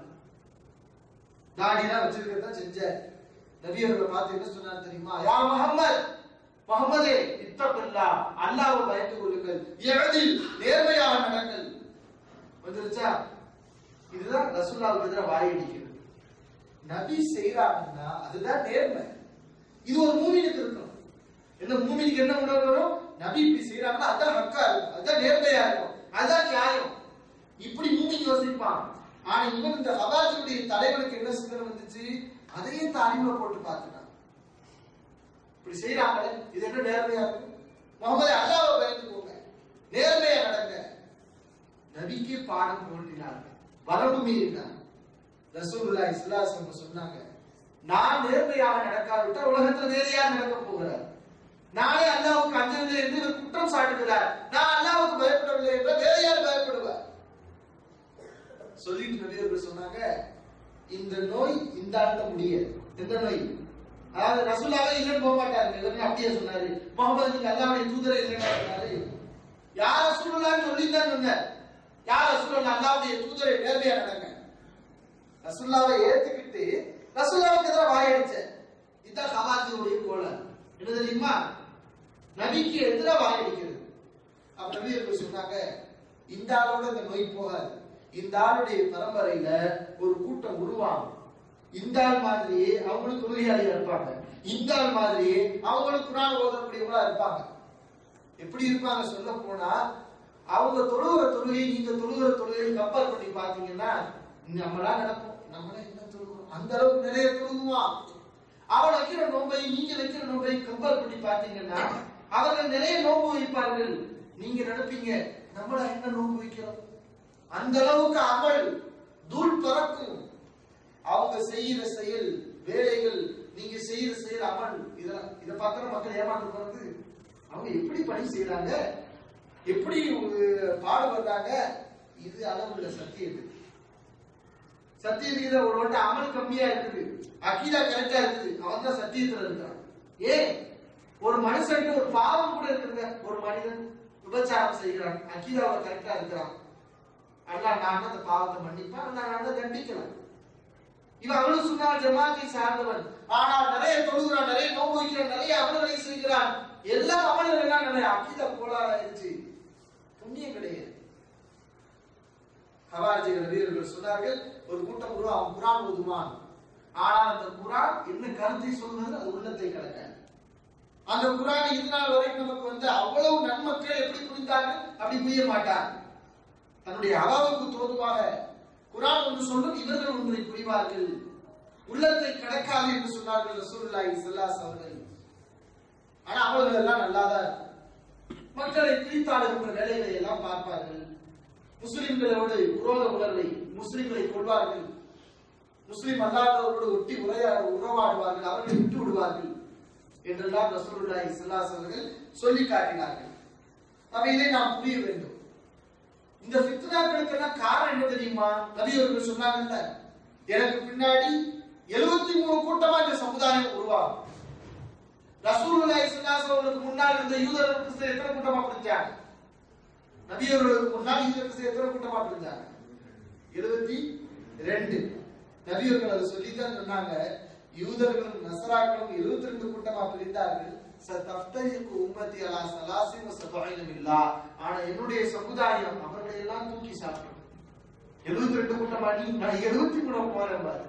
தாடிலாம் வச்சிருக்கிறதா செஞ்சார் நபி அவர்களை பார்த்து என்ன சொன்னார் தெரியுமா யா முஹம்மத் முகமதே இத்தபில்லா அல்லாஹ்வை பயந்து கொள்ளுங்கள் எதில் நேர்மையாக நடங்கள் வந்துருச்சா இதுதான் ரசூல்லாவுக்கு எதிராக வாயடிக்கிறது நபி செய்யறாங்கன்னா அதுதான் நேர்மை இது ஒரு மூமினுக்கு இருக்கணும் என்ன மூமினுக்கு என்ன உணர்வு வரும் நபி இப்படி செய்யறாங்கன்னா அதான் ஹக்கா இருக்கும் அதான் நேர்மையா இருக்கும் அதான் நியாயம் இப்படி மூமின் யோசிப்பான் ஆனா இவன் இந்த ஹவாஜுடைய தலைவனுக்கு என்ன சிந்தனை வந்துச்சு அதையே தாரிமுல போட்டு பார்த்துட்டான் இப்படி செய்யறாங்களே இது என்ன நேர்மையா இருக்கும் முகமது அல்லாவை பயந்துக்கோங்க நேர்மையா நடங்க நபிக்கு பாடம் போட்டினார்கள் வரம்பு மீறினார் ரசூலுல்லாஹி ஸல்லல்லாஹு அலைஹி வஸல்லம் சொன்னாங்க நான் நேர்மையாக நடக்காவிட்டால் உலகத்துல வேற யார் நடக்க போகிறார் நானே அல்லாஹ்வுக்கு அஞ்சவில்லை என்று இவர் குற்றம் சாட்டுகிறார் நான் அல்லாஹ்வுக்கு பயப்படவில்லை என்றால் வேற யார் பயப்படுவார் சொல்லிட்டு நபி அவர்கள் சொன்னாங்க இந்த நோய் இந்த ஆண்ட முடியாது எந்த நோய் அதாவது ரசூலாவே இல்லைன்னு போக மாட்டாரு எல்லாமே அப்படியே சொன்னாரு முகமது நீங்க அல்லாவுடைய தூதரை இல்லைன்னு சொன்னாரு யார் ரசூலுல்லான்னு சொல்லி தான் சொன்னார் யார் ரசூலுல்லா அல்லாவுடைய தூதரை நேர்மையா நடங்க ரசூல்லாவை ஏத்துக்கிட்டு ரசூல்லாவுக்கு எதிராக வாயடிச்ச இதுதான் ஹவாஜியுடைய கோலம் என்ன தெரியுமா நபிக்கு எதிராக வாயடிக்கிறது அப்ப நபி அவர்கள் சொன்னாங்க இந்த ஆளோட இந்த நோய் போகாது இந்த ஆளுடைய பரம்பரையில ஒரு கூட்டம் உருவாகும் இந்த ஆள் மாதிரியே அவங்களும் தொழுகையாளியா இருப்பாங்க இந்த ஆள் மாதிரியே அவங்களும் குரான் ஓதக்கூடியவங்களா இருப்பாங்க எப்படி இருப்பாங்க சொல்ல போனா அவங்க தொழுகிற தொழுகை நீங்க தொழுகிற தொழுகை கம்பேர் பண்ணி பாத்தீங்கன்னா நம்மளா நடக்கும் நம்மளே என்ன தொழுகிறோம் அந்த அளவுக்கு நிறைய தொழுகுவான் அவன் வைக்கிற நோம்பை நீங்க வைக்கிற நோம்பை கம்பேர் பண்ணி பாத்தீங்கன்னா அவர்கள் நிறைய நோன்பு வைப்பார்கள் நீங்க நடப்பீங்க நம்மள என்ன நோன்பு வைக்கிறோம் அந்த அளவுக்கு அமல் தூள் பறக்கும் அவங்க செய்யற செயல் வேலைகள் நீங்க செய்யற செயல் அமல் இதெல்லாம் இதை பார்க்கிற மக்கள் ஏமாந்து போறது அவங்க எப்படி பணி செய்யறாங்க எப்படி ஒரு பாடுபடுறாங்க இது அளவுள்ள சத்தியம் இது சத்தியத்துல ஒருவன்ட்ட அமல் கம்மியா இருக்குது அக்கீதா கரெக்டா இருக்குது அவன் தான் சத்தியத்துல இருக்கான் ஏன் ஒரு மனுஷன் ஒரு பாவம் கூட இருக்குங்க ஒரு மனிதன் விபச்சாரம் செய்கிறான் அக்கீதாவை கரெக்டா இருக்கிறான் அல்லாஹ் நான் தான் அந்த பாவத்தை மன்னிப்பான் அல்லாஹ் நான் தான் தண்டிக்கலாம் இவன் அவனும் சொன்னால் ஜமாத்தை சார்ந்தவன் ஆனால் நிறைய தொழுகிறான் நிறைய நோம்பு வைக்கிறான் நிறைய அமல்களை செய்கிறான் எல்லா அமல்கள் எல்லாம் நிறைய அக்கீதா கோளாறாயிருச்சு புண்ணியம் கிடையாது ஹவாரிஜிகள் வீரர்கள் சொன்னார்கள் ஒரு கூட்டம் உருவாகும் குரான் ஓதுவான் ஆனால் அந்த குரான் என்ன கருத்தை சொல்வது அது உள்ளத்தை கடக்க அந்த குரான் இது நாள் வரைக்கும் நமக்கு வந்து அவ்வளவு நன்மக்கள் எப்படி புரிந்தார்கள் அப்படி புரிய மாட்டார் தன்னுடைய அவாவுக்கு தோதுவாக குரான் ஒன்று சொல்லும் இவர்கள் ஒன்றை புரிவார்கள் உள்ளத்தை கடக்காது என்று சொன்னார்கள் ரசூலுல்லாஹி ஸல்லல்லாஹு அவர்கள் ஆனா அவர்கள் எல்லாம் நல்லாதான் இருக்கும் மக்களை பிரித்தாளுகின்ற வேலைகளை எல்லாம் பார்ப்பார்கள் முஸ்லிம்களோடு விரோத உணர்வை முஸ்லிம்களை கொள்வார்கள் முஸ்லிம் அல்லாதவரோடு ஒட்டி உரையா உறவாடுவார்கள் அவர்களை விட்டு விடுவார்கள் என்றெல்லாம் ரசூலுல்லாஹி ஸல்லல்லாஹு அவர்கள் சொல்லி காட்டினார்கள் அப்ப இதை நாம் புரிய வேண்டும் இந்த ஃபித்னாக்களுக்கெல்லாம் காரணம் என்ன தெரியுமா நபி அவர்கள் சொன்னாங்கல்ல எனக்கு பின்னாடி எழுபத்தி மூணு கூட்டமா இந்த சமுதாயம் உருவாகும் ரசூலுல்லாஹி ஸல்லல்லாஹு அவர்களுக்கு முன்னால் இருந்த யூதர்கள் கிறிஸ்தவர் எத்தனை கூட்டமா பிரிஞ்சாங்க நபி அவர்களுக்கு முன்னால் யூதர் கிறிஸ்தவர் எத்தனை கூட்டமா பிரிஞ்சாங்க எழுபத்தி ரெண்டு நபி அவர்கள் அதை சொல்லித்தான் சொன்னாங்க யூதர்களும் நசராக்களும் எழுபத்தி ரெண்டு கூட்டமா பிரிந்தார்கள் சத்தப்தரிக்கு உம்மத்தி அலா சலாசிம் சபாயினம் இல்லா ஆனா என்னுடைய சமுதாயம் அவர்களை எல்லாம் தூக்கி சாப்பிடும் எழுபத்தி ரெண்டு கூட்டமா நீ நான் எழுபத்தி மூணா போறேன் பாருங்க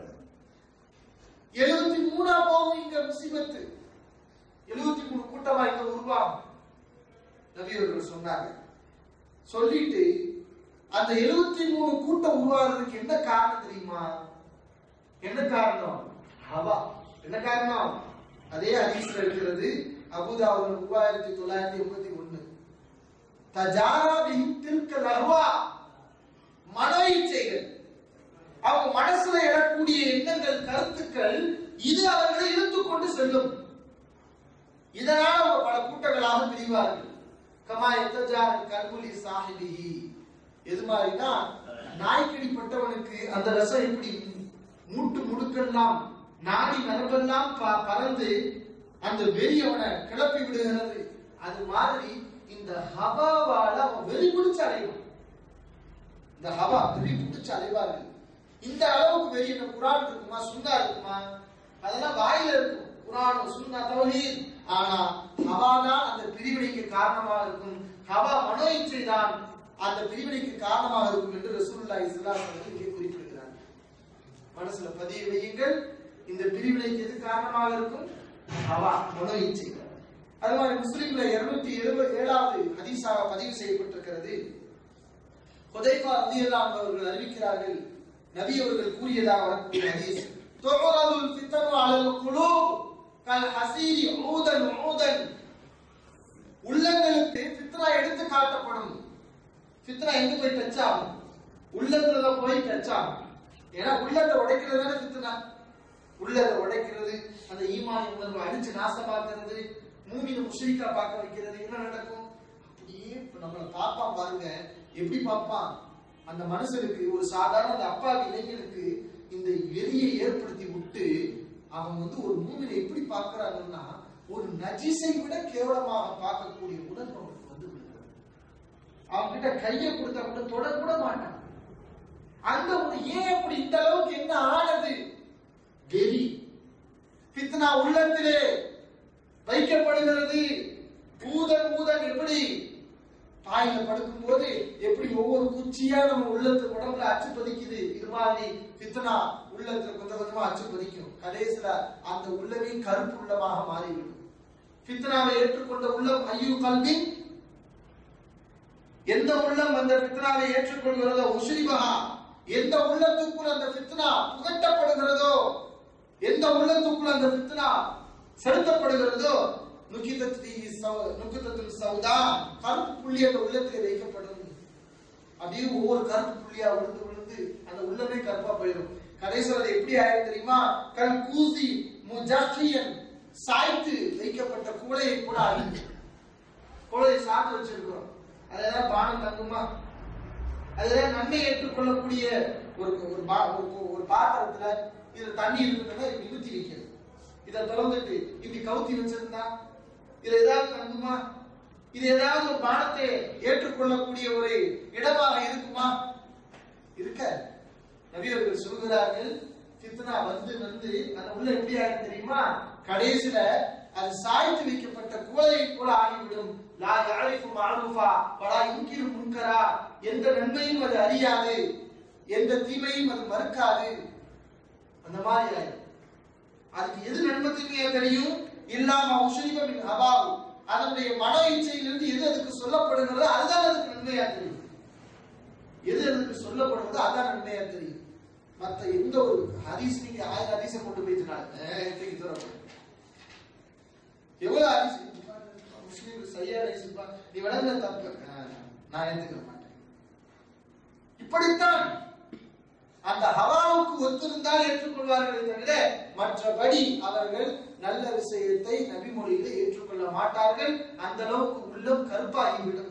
எழுபத்தி மூணா போகும் இங்க முசிபத்து எழுபத்தி மூணு கூட்டமா இங்க உருவாகும் நபி அவர்கள் சொன்னாங்க சொல்லிட்டு அந்த எழுபத்தி மூணு கூட்டம் உருவாகிறதுக்கு என்ன காரணம் தெரியுமா என்ன காரணம் ஹவா என்ன காரணம் அதே ஹதீஸ்ல இருக்கிறது அபுதாவுல மூவாயிரத்தி தொள்ளாயிரத்தி எண்பத்தி ஒண்ணு தஜாரா பிஹிம் தில்கல் அஹ்வா மனோ இச்சைகள் அவங்க மனசுல எழக்கூடிய எண்ணங்கள் கருத்துக்கள் இது அவர்களை இழுத்துக் கொண்டு செல்லும் இதனால் அவங்க பல கூட்டங்களாக பிரிவார்கள் கமா எத்தஜார் கல்குலி சாஹிபிஹி எது மாதிரினா நாய்க்கடிப்பட்டவனுக்கு அந்த ரசம் எப்படி மூட்டு முடுக்கெல்லாம் நாடி நரம்பெல்லாம் ப- பறந்து அந்த வெறி அவனை கிளப்பி விடுகிறது அது மாதிரி இந்த ஹவாவால அவன் வெறி பிடிச்சு அடைவான் இந்த ஹவா வெறி பிடிச்சு அடைவார்கள் இந்த அளவுக்கு வெறி என்ன குரான் இருக்குமா சுந்தா இருக்குமா அதெல்லாம் வாயில இருக்கும் குரான் சுன்னா தௌஹீத் ஆனா ஹவா தான் அந்த பிரிவினைக்கு காரணமாக இருக்கும் ஹவா மனோ இச்சை தான் அந்த பிரிவினைக்கு காரணமாக இருக்கும் என்று ரசூலுல்லாஹி ஸல்லல்லாஹு அலைஹி வஸல்லம் இங்கே குறிப்பிடுகிறார் மனசுல பதிய வையுங்கள் இந்த பிரிவினைக்கு எது காரணமாக இருக்கும் ஹவா மனோ இச்சை அது மாதிரி முஸ்லிம்ல இருநூத்தி எழுபது ஏழாவது ஹதீஸாக பதிவு செய்யப்பட்டிருக்கிறது ஹுதைஃபா ரலியல்லாஹு அன்ஹு அவர்கள் அறிவிக்கிறார்கள் நபி அவர்கள் கூறியதாக வரக்கூடிய ஹதீஸ் துஅரதுல் ஃபித்னு அலல் குலூப் கல் ஹசீரி ஊதன் ஊதன் உள்ளங்களுக்கு ஃபித்னா எடுத்து காட்டப்படும் ஃபித்னா எங்க போய் டச் ஆகும் உள்ளத்துல தான் போய் டச் ஆகும் ஏன்னா உள்ளத்தை உடைக்கிறது தானே ஃபித்னா உள்ளத்தை உடைக்கிறது அந்த ஈமான் உணர்வு அடிச்சு நாசமாக்குறது மூமின முஷ்ரிக்கா பார்க்க வைக்கிறது என்ன நடக்கும் அப்படியே இப்ப நம்மளை பார்ப்பான் பாருங்க எப்படி பார்ப்பான் அந்த மனுஷனுக்கு ஒரு சாதாரண அந்த அப்பாவி இளைஞனுக்கு இந்த வெறியை ஏற்படுத்தி விட்டு அவன் வந்து ஒரு மூமினை எப்படி பார்க்கறாங்கன்னா ஒரு நஜிஸை விட கேவலமாக பார்க்கக்கூடிய உணர்வு அவனுக்கு வந்து விடுகிறது அவன் கிட்ட கையை கொடுத்தா கூட தொட கூட மாட்டான் அந்த ஒரு ஏன் அப்படி இந்த அளவுக்கு என்ன ஆனது வெறி பித்னா உள்ளத்திலே வைக்கப்படுகிறது பூதன் பூதன் எப்படி பாயில படுக்கும் போது எப்படி ஒவ்வொரு குச்சியா நம்ம உள்ளத்து உடம்புல அச்சு பதிக்குது இது மாதிரி பித்னா உள்ளத்துல கொஞ்சம் கொஞ்சமா அச்சு பதிக்கும் கடைசியில அந்த உள்ளமே கருப்பு உள்ளமாக மாறிவிடும் பித்னாவை ஏற்றுக்கொண்ட உள்ளம் ஐயோ கல்வி எந்த உள்ளம் அந்த பித்னாவை ஏற்றுக்கொள்கிறதோ உஸ்ரிபஹா எந்த உள்ளத்துக்குள் அந்த பித்னா புகட்டப்படுகிறதோ எந்த உள்ளத்துக்குள் அந்த பித்னா செலுத்தப்படுகிறதோ நுகிதத்தி சௌ- நுகிதத்துல் சௌதா கருப்பு புள்ளி அந்த உள்ளத்திலே வைக்கப்படும் அப்படியே ஒவ்வொரு கருப்பு புள்ளியா விழுந்து விழுந்து அந்த உள்ளமே கருப்பா போயிடும் கடைசியில் அது எப்படி ஆயிரும் தெரியுமா கல் கூசி முஜாக்கியன் சாய்த்து வைக்கப்பட்ட குவளையை கூட அழிஞ்சு குவளையை சாத்து வச்சிருக்கிறோம் அதெல்லாம் பானம் தங்குமா அதெல்லாம் நன்மை ஏற்றுக்கொள்ளக்கூடிய ஒரு ஒரு பா- ஒரு ஒரு பாத்திரத்துல இதுல தண்ணி இருக்குன்னா இப்படி நிறுத்தி வைக்கிறது இதை திறந்துட்டு இப்படி கவுத்தி வச்சிருந்தா இதுல ஏதாவது தங்குமா இது ஏதாவது ஒரு பானத்தை ஏற்றுக்கொள்ளக்கூடிய ஒரு இடமாக இருக்குமா இருக்க நபியவர்கள் சொல்கிறார்கள் ஃபித்னா வந்து வந்து அந்த உள்ள எப்படி ஆகும் தெரியுமா கடைசியில அது சாய்த்து வைக்கப்பட்ட குவளையை போல ஆகிவிடும் லா யாரிஃபு மஅரூஃபா வலா யுன்கிரு முன்கரா எந்த நன்மையும் அது அறியாது எந்த தீமையும் அது மறுக்காது அந்த மாதிரி ஆயிடும் அதுக்கு எது நன்மை தீமையா தெரியும் இல்லாம உஷரிப மின் ஹவாவு அதனுடைய மன இச்சையிலிருந்து எது அதுக்கு சொல்லப்படுகிறதோ அதுதான் அதுக்கு நன்மையா தெரியும் எது அதுக்கு சொல்லப்படுறதோ அதான் நன்மையா தெரியும் மத்த எந்த ஒரு ஹதீஸ் நீங்க ஆயிரம் ஹதீஸை கொண்டு போயிட்டு எவ்வளவு ஹதீஸ் முஸ்லீம் சையா ஹதீஸ் நீ விளங்குற தப்பு ஆஹ், நான் ஏத்துக்க மாட்டேன் இப்படித்தான் அந்த ஹவாவுக்கு ஒத்திருந்தால் ஏற்றுக்கொள்வார்களே தவிர மற்றபடி அவர்கள் நல்ல விஷயத்தை நபிமொழியில ஏற்றுக்கொள்ள மாட்டார்கள் அந்த அளவுக்கு உள்ளம் கருப்பாகிவிடும்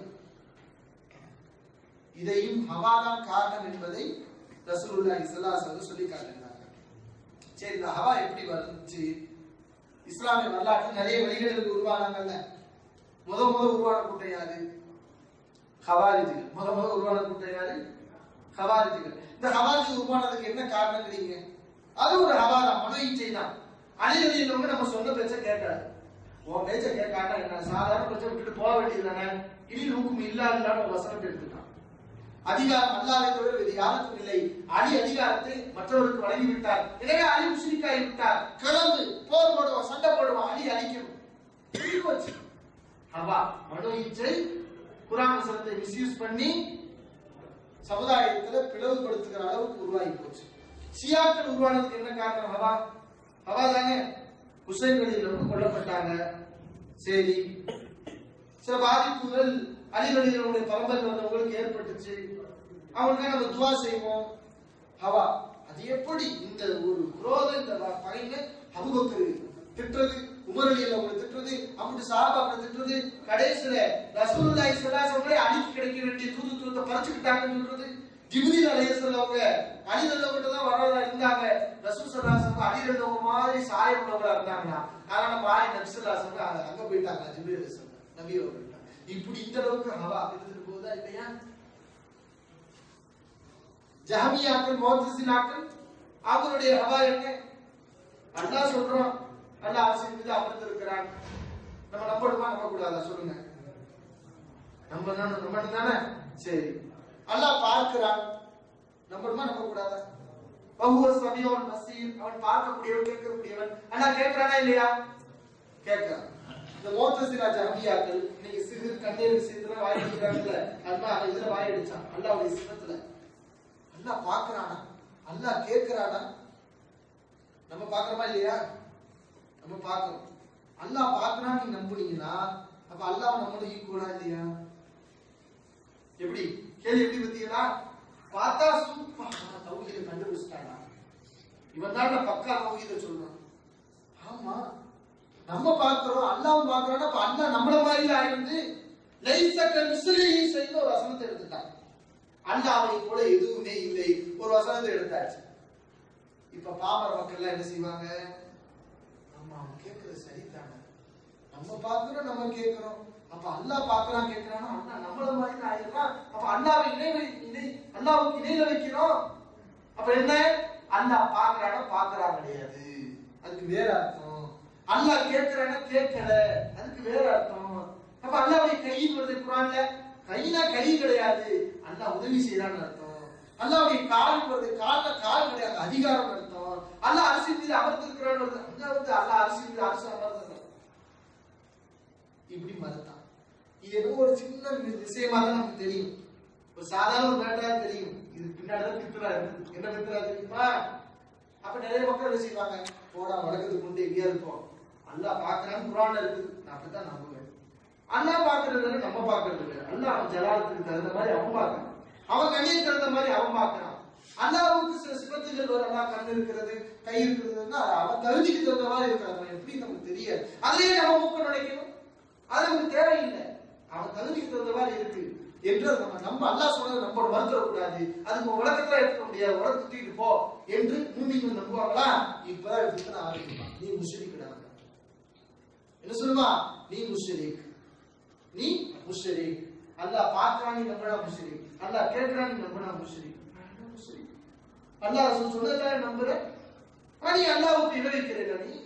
இதையும் ஹவாதான் காரணம் என்பதை ரசூலுல்லாஹி ஸல்லல்லாஹு அலைஹி வஸல்லம் சொல்லி காட்டினார்கள் சரி இந்த ஹவா எப்படி வந்துச்சு இஸ்லாமிய வரலாற்றில் நிறைய வழிகளில் உருவானாங்கல்ல முத முத உருவான கூட்டம் யாரு ஹவாரிஜிகள் முத முத உருவான கூட்டம் யாரு ஹவாரிஜிகள் இந்த ஹவாரிஜி உருவானதுக்கு என்ன காரணங்கிறீங்க அது ஒரு ஹவா தான் மன இச்சை தான் அணிகளில் நம்ம சொன்ன பேச்ச கேட்கறாரு உன் பேச்ச கேட்காட்டா என்ன சாதாரண பேச்ச விட்டுட்டு போக வேண்டியது தானே இனி நூக்கும் இல்லாத ஒரு வசனத்தை எடுத்துட்டான் அதிகாரம் அல்லாவை தவிர வேறு யாருக்கும் இல்லை அலி அதிகாரத்தை மற்றவருக்கு வழங்கி விட்டார் எனவே அலி முஸ்லிக்காகி விட்டார் கிளம்பு போர் போடுவோம் சண்டை போடுவோம் அலி அழிக்கணும் முடிஞ்சு போச்சு ஹவா மனோ இச்சை குரான் வசனத்தை மிஸ்யூஸ் பண்ணி சமுதாயத்துல பிளவுபடுத்துகிற அளவுக்கு உருவாகி போச்சு ஷியாக்கள் உருவானதுக்கு என்ன காரணம் ஹவா ஹவா தானே ஹுசைன் அலியில் வந்து கொல்லப்பட்டாங்க சரி சில பாதிப்புகள் அலிகளினுடைய பரம்பரை வந்தவங்களுக்கு ஏற்பட்டுச்சு அவங்களுக்காக நம்ம துவா செய்வோம் ஹவா அது எப்படி இந்த ஒரு குரோதம் இந்த வ- பகைமை அபுபக்கர் திட்டுறது உமர் அலி அவங்களை திட்டுறது அப்படி சாபாக்களை திட்டுறது கடைசியில ரசூலுல்லாஹி ஸல்லல்லாஹு அலைஹி வஸல்லம் அலிக்கு கிடைக்க வேண்டிய தூதுத்துவத்தை பறிச்சுக்கிட்டாங்கன்னு சொல்றது ஜிப்ரீல் அலைஹிஸ்ஸலாம் அவங்க அலி நல்லவங்க தான் வரதா இருந்தாங்க ரசூல் ஸல்லல்லாஹு அலைஹி வஸல்லம் அலி நல்லவங்க மாதிரி சாயம் உள்ளவங்களா இருந்தாங்களா ஆனா நம்ம ஆலி நபி ஸல்லல்லாஹு அலைஹி வஸல்லம் அங்க போயிட்டாங்க ஜிப்ரீல் அலைஹிஸ்ஸலாம் நபி அவர்கள் இப்படி இந்த அளவுக்கு ஹவா எடுத்துட்டு போகுதா இல்லையா ஜஹமியாக்கள் மோத்தசிலாக்கள் அவங்களுடைய ஹவா என்ன அல்லாஹ் சொல்றோம் அல்லாஹ் அரசின் மீது அமர்ந்திருக்கிறான் நம்ம நம்பணுமா நம்ப கூடாதா சொல்லுங்க நம்ம தான் நம்பணும் தானே சரி அல்லாஹ் பார்க்கிறான் நம்பணுமா நம்ப கூடாதா பகுவ சமியோன் பசீர் அவன் பார்க்கக்கூடியவன் கேட்கக்கூடியவன் அல்லாஹ் கேட்கிறானா இல்லையா கேட்கிறான் இந்த மோத்தசிலா ஜஹமியாக்கள் இன்னைக்கு சிறு கண்ணீர் விஷயத்துல வாய் அடிக்கிறாங்கல்ல அல்லாஹ் இதுல வாய் அடிச்சான் அல்லாஹ்வுடைய சின்னத்துல அல்லாஹ் பார்க்கறானா அல்லாஹ் கேட்கறானா நம்ம பார்க்கறோமா இல்லையா நம்ம பார்க்கறோம் அல்லாஹ் பார்க்கறான் நீ நம்புனீங்கன்னா அப்ப அல்லாஹ் நம்மளோட ஈக்குவலா இல்லையா எப்படி கேள்வி எப்படி பத்தீங்களா பார்த்தா சூப்பர் தௌஹீத கண்டுபிடிச்சிட்டானா இவன் தான் பக்கா தௌஹீத சொல்றான் ஆமா நம்ம பார்க்கிறோம் அல்லாஹ் பார்க்கறானா அப்ப அல்லாஹ் நம்மள மாதிரி ஆயிருந்து லைசக்க மிஸ்லிஹி செய்து ஒரு வசனத்தை எடுத்துட்டான் அல்லாஹ்வை போல எதுவுமே இல்லை ஒரு வசனத்தை எடுத்தாச்சு இப்ப பாமர மக்கள் என்ன செய்வாங்க நம்ம அவன் கேட்கறது சரிதானே நம்ம பார்க்கிறோம் நம்ம கேட்கிறோம் அப்ப அல்லாஹ் பார்க்கறான் கேட்கறானா அண்ணா நம்மள மாதிரி தான் ஆயிடுறான் அப்ப அல்லாவை இணை வை- இணை அல்லாவுக்கு இணையில வைக்கிறோம் அப்ப என்ன அல்லாஹ் பார்க்கறானா பார்க்கறான் கிடையாது அதுக்கு வேற அர்த்தம் அல்லாஹ் கேட்கறானா கேட்கல அதுக்கு வேற அர்த்தம் அப்ப அல்லாவுடைய கையின் வருது குரான்ல கைனா கை கிடையாது அல்லாஹ் உதவி செய்யறான்னு அர்த்தம் அல்லாவுடைய கால் வருது கால்ல கால் கிடையாது அதிகாரம் அர்த்தம் அல்லாஹ் அரசின் மீது அமர்ந்திருக்கிறான்னு வருது அங்க வந்து அல்லாஹ் அரசின் மீது அரசு அமர்ந்திருக்கிறான் இப்படி மறுத்தான் இது ஏதோ ஒரு சின்ன வி- விஷயமா தான் நமக்கு தெரியும் ஒரு சாதாரண ஒரு மேட்டரா தெரியும் இது பின்னாடிதான் பித்ரா இருக்கு என்ன பித்ரா தெரியுமா அப்ப நிறைய மக்கள் என்ன செய்வாங்க போடா வழக்கத்துக்கு கொண்டு எங்கேயா இருப்போம் அல்லாஹ் பாக்குறான்னு குரான்ல இருக்குது நான் அப்படித்தான் நம்புவேன் அல்லாஹ் பாக்குறது வேற, நம்ம பாக்குறது வேற. அல்லாஹ் அவன் ஜலாலத்துக்கு தகுந்த மாதிரி அவன் பார்க்கறான் அவன் கண்ணியம் தகுந்த மாதிரி அவன் பார்க்கறான் அல்லாஹ்வுக்கு சில சிபத்துகள் ஒரு அல்லாஹ் கண் இருக்கிறது கை இருக்கிறதுன்னா அது அவன் தகுதிக்கு தகுந்த மாதிரி இருக்கிறது அவன் எப்படி நமக்கு தெரியாது அதுலயே நம்ம மூக்க நுழைக்கணும் அது நமக்கு தேவையில்லை அவன் தகுதிக்கு தகுந்த மாதிரி இருக்கு என்று அதை நம்ம நம்ம அல்லாஹ் சொன்னதை நம்ம மறுத்துட கூடாது அதுக்கு உன் விளக்கத்துல எடுத்துக்க முடியாது உலகத்தை தூக்கிட்டு போ என்று மூமிங்கள் நம்புவாங்களா இப்பதான் ஃபித்னா ஆரம்பிப்பான் நீ முஷ்ரிக்டா என்ன சொல்லுமா நீ முஷ்ரிக் நீ முஷ்ரிக் அல்லாஹ் பார்க்கறான் நீ நம்பனா முஷ்ரிக் அல்லாஹ் கேட்கறான் நீ நம்பனா முஷ்ரிக் நான் முஷ்ரிக் அல்லாஹ் ரசூல் சொன்னதால நம்புற ஆனா நீ அல்லாஹ்வுக்கு இணை வைக்கிறீங்க நீ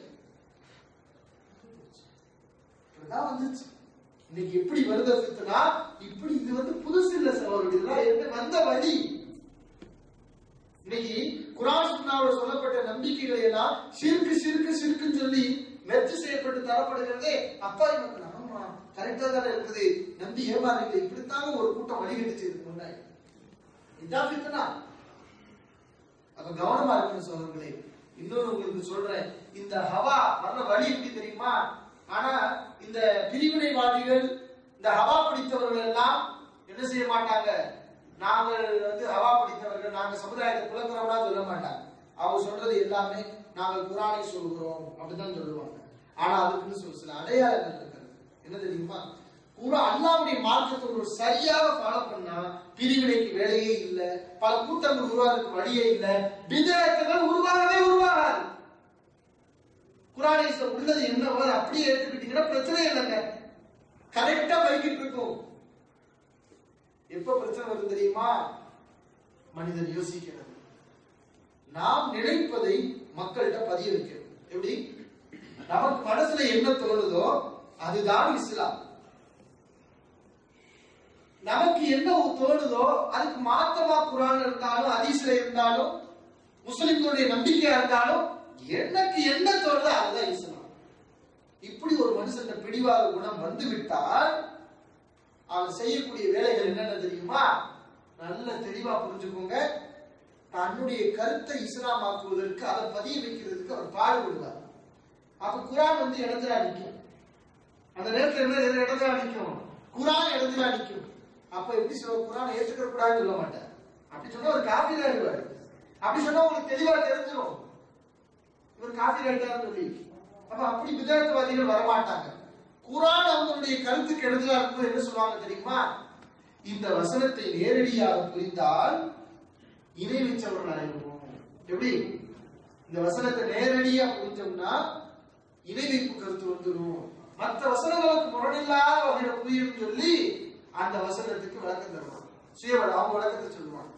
இப்படிதான் வந்துச்சு இன்னைக்கு எப்படி வருது ஃபித்னா இப்படி இது வந்து புதுசு இல்ல சகோதரர் இதெல்லாம் என்ன வந்த வழி இன்னைக்கு குரான் சுன்னாவோட சொல்லப்பட்ட நம்பிக்கைகளை எல்லாம் சிறுக்கு சிறுக்கு சிறுக்குன்னு சொல்லி மெர்ஜ் செய்யப்பட்டு தரப்படுகிறதே அப்பாவி மக்கள் ஆமா கரெக்டா தானே இருக்குது நம்பி ஏமாறீங்க இப்படித்தாங்க ஒரு கூட்டம் வழிகட்டுச்சு இதுக்கு முன்னாடி இதான் ஃபித்னா அப்ப கவனமா இருக்கணும் சோழர்களே இன்னொரு உங்களுக்கு சொல்றேன் இந்த ஹவா வர்ற வழி எப்படி தெரியுமா ஆனா இந்த பிரிவினைவாதிகள் இந்த ஹவா பிடித்தவர்கள் எல்லாம் என்ன செய்ய மாட்டாங்க நாங்கள் வந்து ஹவா பிடித்தவர்கள் நாங்க சமுதாயத்தை குலக்கிறோம்னா சொல்ல மாட்டாங்க அவங்க சொல்றது எல்லாமே நாங்கள் குரானை சொல்கிறோம் அப்படிதான் சொல்லுவாங்க ஆனா அதுக்குன்னு சொல்ல சில அடையாளங்கள் இருக்கிறது என்ன தெரியுமா குரா அல்லாவுடைய மார்க்கத்தை ஒரு சரியாக ஃபாலோ பண்ணா பிரிவினைக்கு வேலையே இல்ல பல கூட்டங்கள் உருவாகிறதுக்கு வழியே இல்ல விதேயத்துகள் உருவாகவே உருவாகாது குரானிஸ்ல உள்ளது என்னவோ அதை அப்படியே எடுத்துக்கிட்டீங்கன்னா பிரச்சனை இல்லைங்க கரெக்டா போய்கிட்டு இருக்கும் எப்ப பிரச்சனை வருது தெரியுமா மனிதன் யோசிக்கிறது நாம் நினைப்பதை மக்கள்கிட்ட பதிய வைக்கணும் எப்படி நமக்கு மனசுல என்ன தோணுதோ அதுதான் இஸ்லாம் நமக்கு என்ன தோணுதோ அதுக்கு மாத்தமா குரான் இருந்தாலும் ஹதீஸ்ல இருந்தாலும் முஸ்லிம்களுடைய நம்பிக்கையா இருந்தாலும் எனக்கு என்ன தோணுதோ அதுதான் இஸ்லாம் இப்படி ஒரு மனுஷன் பிடிவாத குணம் வந்து விட்டால் அவன் செய்யக்கூடிய வேலைகள் என்னென்ன தெரியுமா நல்ல தெளிவா புரிஞ்சுக்கோங்க தன்னுடைய கருத்தை இஸ்லாமாக்குவதற்கு அதை பதிய வைக்கிறதுக்கு அவர் பாடுபடுவார் அப்ப குரான் வந்து இடத்துல நிற்கும் அந்த நேரத்துல என்ன எது இடத்துல நிற்கும் குரான் இடத்துல நிற்கும் அப்ப எப்படி சொல்ல குரான் ஏத்துக்கிற கூடாதுன்னு சொல்ல மாட்டேன் அப்படி சொன்னா ஒரு காபி தான் ஆயிடுவாரு அப்படி சொன்னா உங்களுக்கு தெளிவா தெரிஞ்சிடும் இவர் காபி ஆயிட்டாருன்னு சொல்லி அப்ப அப்படி விதத்துவாதிகள் வரமாட்டாங்க குரான் அவங்களுடைய கருத்துக்கு இடத்துல இருக்கும்போது என்ன சொல்லுவாங்க தெரியுமா இந்த வசனத்தை நேரடியாக புரிந்தால் இணை வச்சவர்கள் ஆயிடுவோம் எப்படி இந்த வசனத்தை நேரடியா புரிஞ்சோம்னா இணை வைப்பு கருத்து வந்துடும் மற்ற வசனங்களுக்கு முரணில்லாத வகையில புரியும் சொல்லி அந்த வசனத்துக்கு விளக்கம் தருவாங்க சுயவட அவங்க விளக்கத்தை சொல்லுவாங்க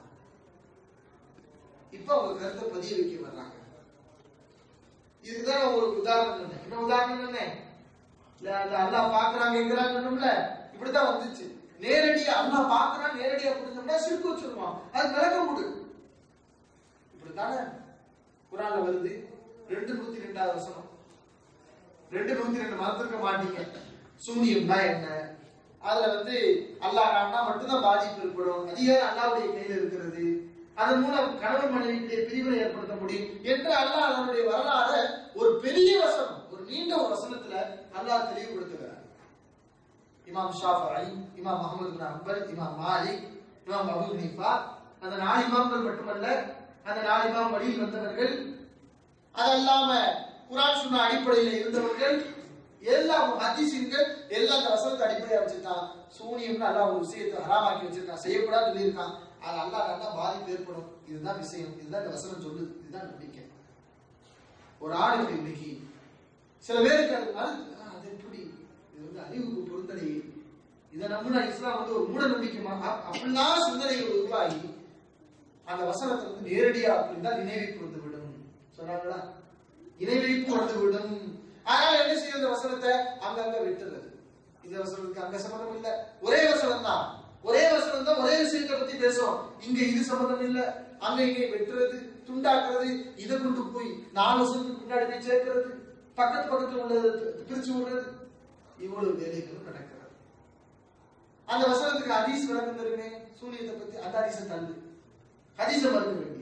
இப்ப அவங்க கருத்தை பதிய வைக்க வர்றாங்க இதுதான் உங்களுக்கு உதாரணம் சொன்னேன் என்ன உதாரணம் சொன்னேன் இல்ல அந்த அல்லாஹ் பாக்குறாங்க எங்கிறான்னு சொன்னோம்ல இப்படித்தான் வந்துச்சு நேரடியா அல்லாஹ் பாக்குறான் நேரடியா புரிஞ்சோம்னா சிறுக்கு வச்சிருவான் அது விளக்கம் கொடு இப்படித்தானே குரான்ல வருது ரெண்டு நூத்தி ரெண்டாவது வசனம் ரெண்டு நூத்தி ரெண்டு மறந்துருக்க மாட்டீங்க சூனியம்னா என்ன அதுல வந்து அல்லாஹ் நான்னா மட்டும்தான் பாதிப்பு ஏற்படும் அதிகாரம் அல்லாவுடைய கையில இருக்கிறது அதன் மூலம் கணவன் மனைவியுடைய பிரிவினை ஏற்படுத்த முடியும் என்று அல்லாஹ் அதனுடைய வரலாறு ஒரு பெரிய வசனம் ஒரு நீண்ட ஒரு வசனத்துல அல்லாஹ் தெளிவுபடுத்துகிறார் இமாம் ஷாஃபி இமாம் முகமது பின் அக்பர் இமாம் மாலிக் இமாம் அபு ஹனீஃபா அந்த நாலு இமாம்கள் மட்டுமல்ல அந்த நாலு இமாம் வழியில் வந்தவர்கள் அதல்லாம குரான் சொன்ன அடிப்படையில் இருந்தவர்கள் எல்லாம் ஹதீசின்கள் எல்லாம் அந்த வசனத்தை அடிப்படையா வச்சிருக்கான் சூனியம்னு அல்லாஹ் ஒரு விஷயத்தை ஹராமாக்கி வச்சிருக்கான் செய்யக்கூடாது சொல்லியிருக்கான் அது அல்லாஹ் நல்லா பாதிப்பு ஏற்படும் இதுதான் விஷயம் இதுதான் இந்த வசனம் சொல்லுது இதுதான் நம்பிக்கை ஒரு ஆணுக்கு இன்னைக்கு சில பேருக்கு அது மறு- ஆ, அது எப்படி இது வந்து அறிவுக்கு பொருந்தலை இதை நம்பினா இஸ்லாம் வந்து ஒரு மூட நம்பிக்கைமா அ- அப்படிலாம் சிந்தனைகள் உருவாகி அந்த வசனத்தை வந்து நேரடியா அப்படின்னா நினைவைப்பு வந்து விடும் சொன்னாங்களா இணைவைப்பு வந்து விடும் ஆனால் என்ன செய்யும் இந்த வசனத்தை அங்கங்க விட்டுறது இந்த வசனத்துக்கு அங்க சம்பந்தம் இல்ல ஒரே வசனம் தான் ஒரே வசனம் தான் ஒரே விஷயத்தை பத்தி பேசும் இங்க இது சம்பந்தம் இல்ல அங்க இங்க வெட்டுறது துண்டாக்குறது இதை கொண்டு போய் நாலு வருஷத்துக்கு முன்னாடி போய் சேர்க்கிறது பக்கத்து பக்கத்துல உள்ளது பிரிச்சு விடுறது இவ்வளவு வேலைகளும் நடக்கிறது அந்த வசனத்துக்கு ஹதீஸ் விளக்கம் தருமே சூனியத்தை பத்தி அந்த ஹதீஸை தள்ளு ஹதீஸை மறுக்க வேண்டியது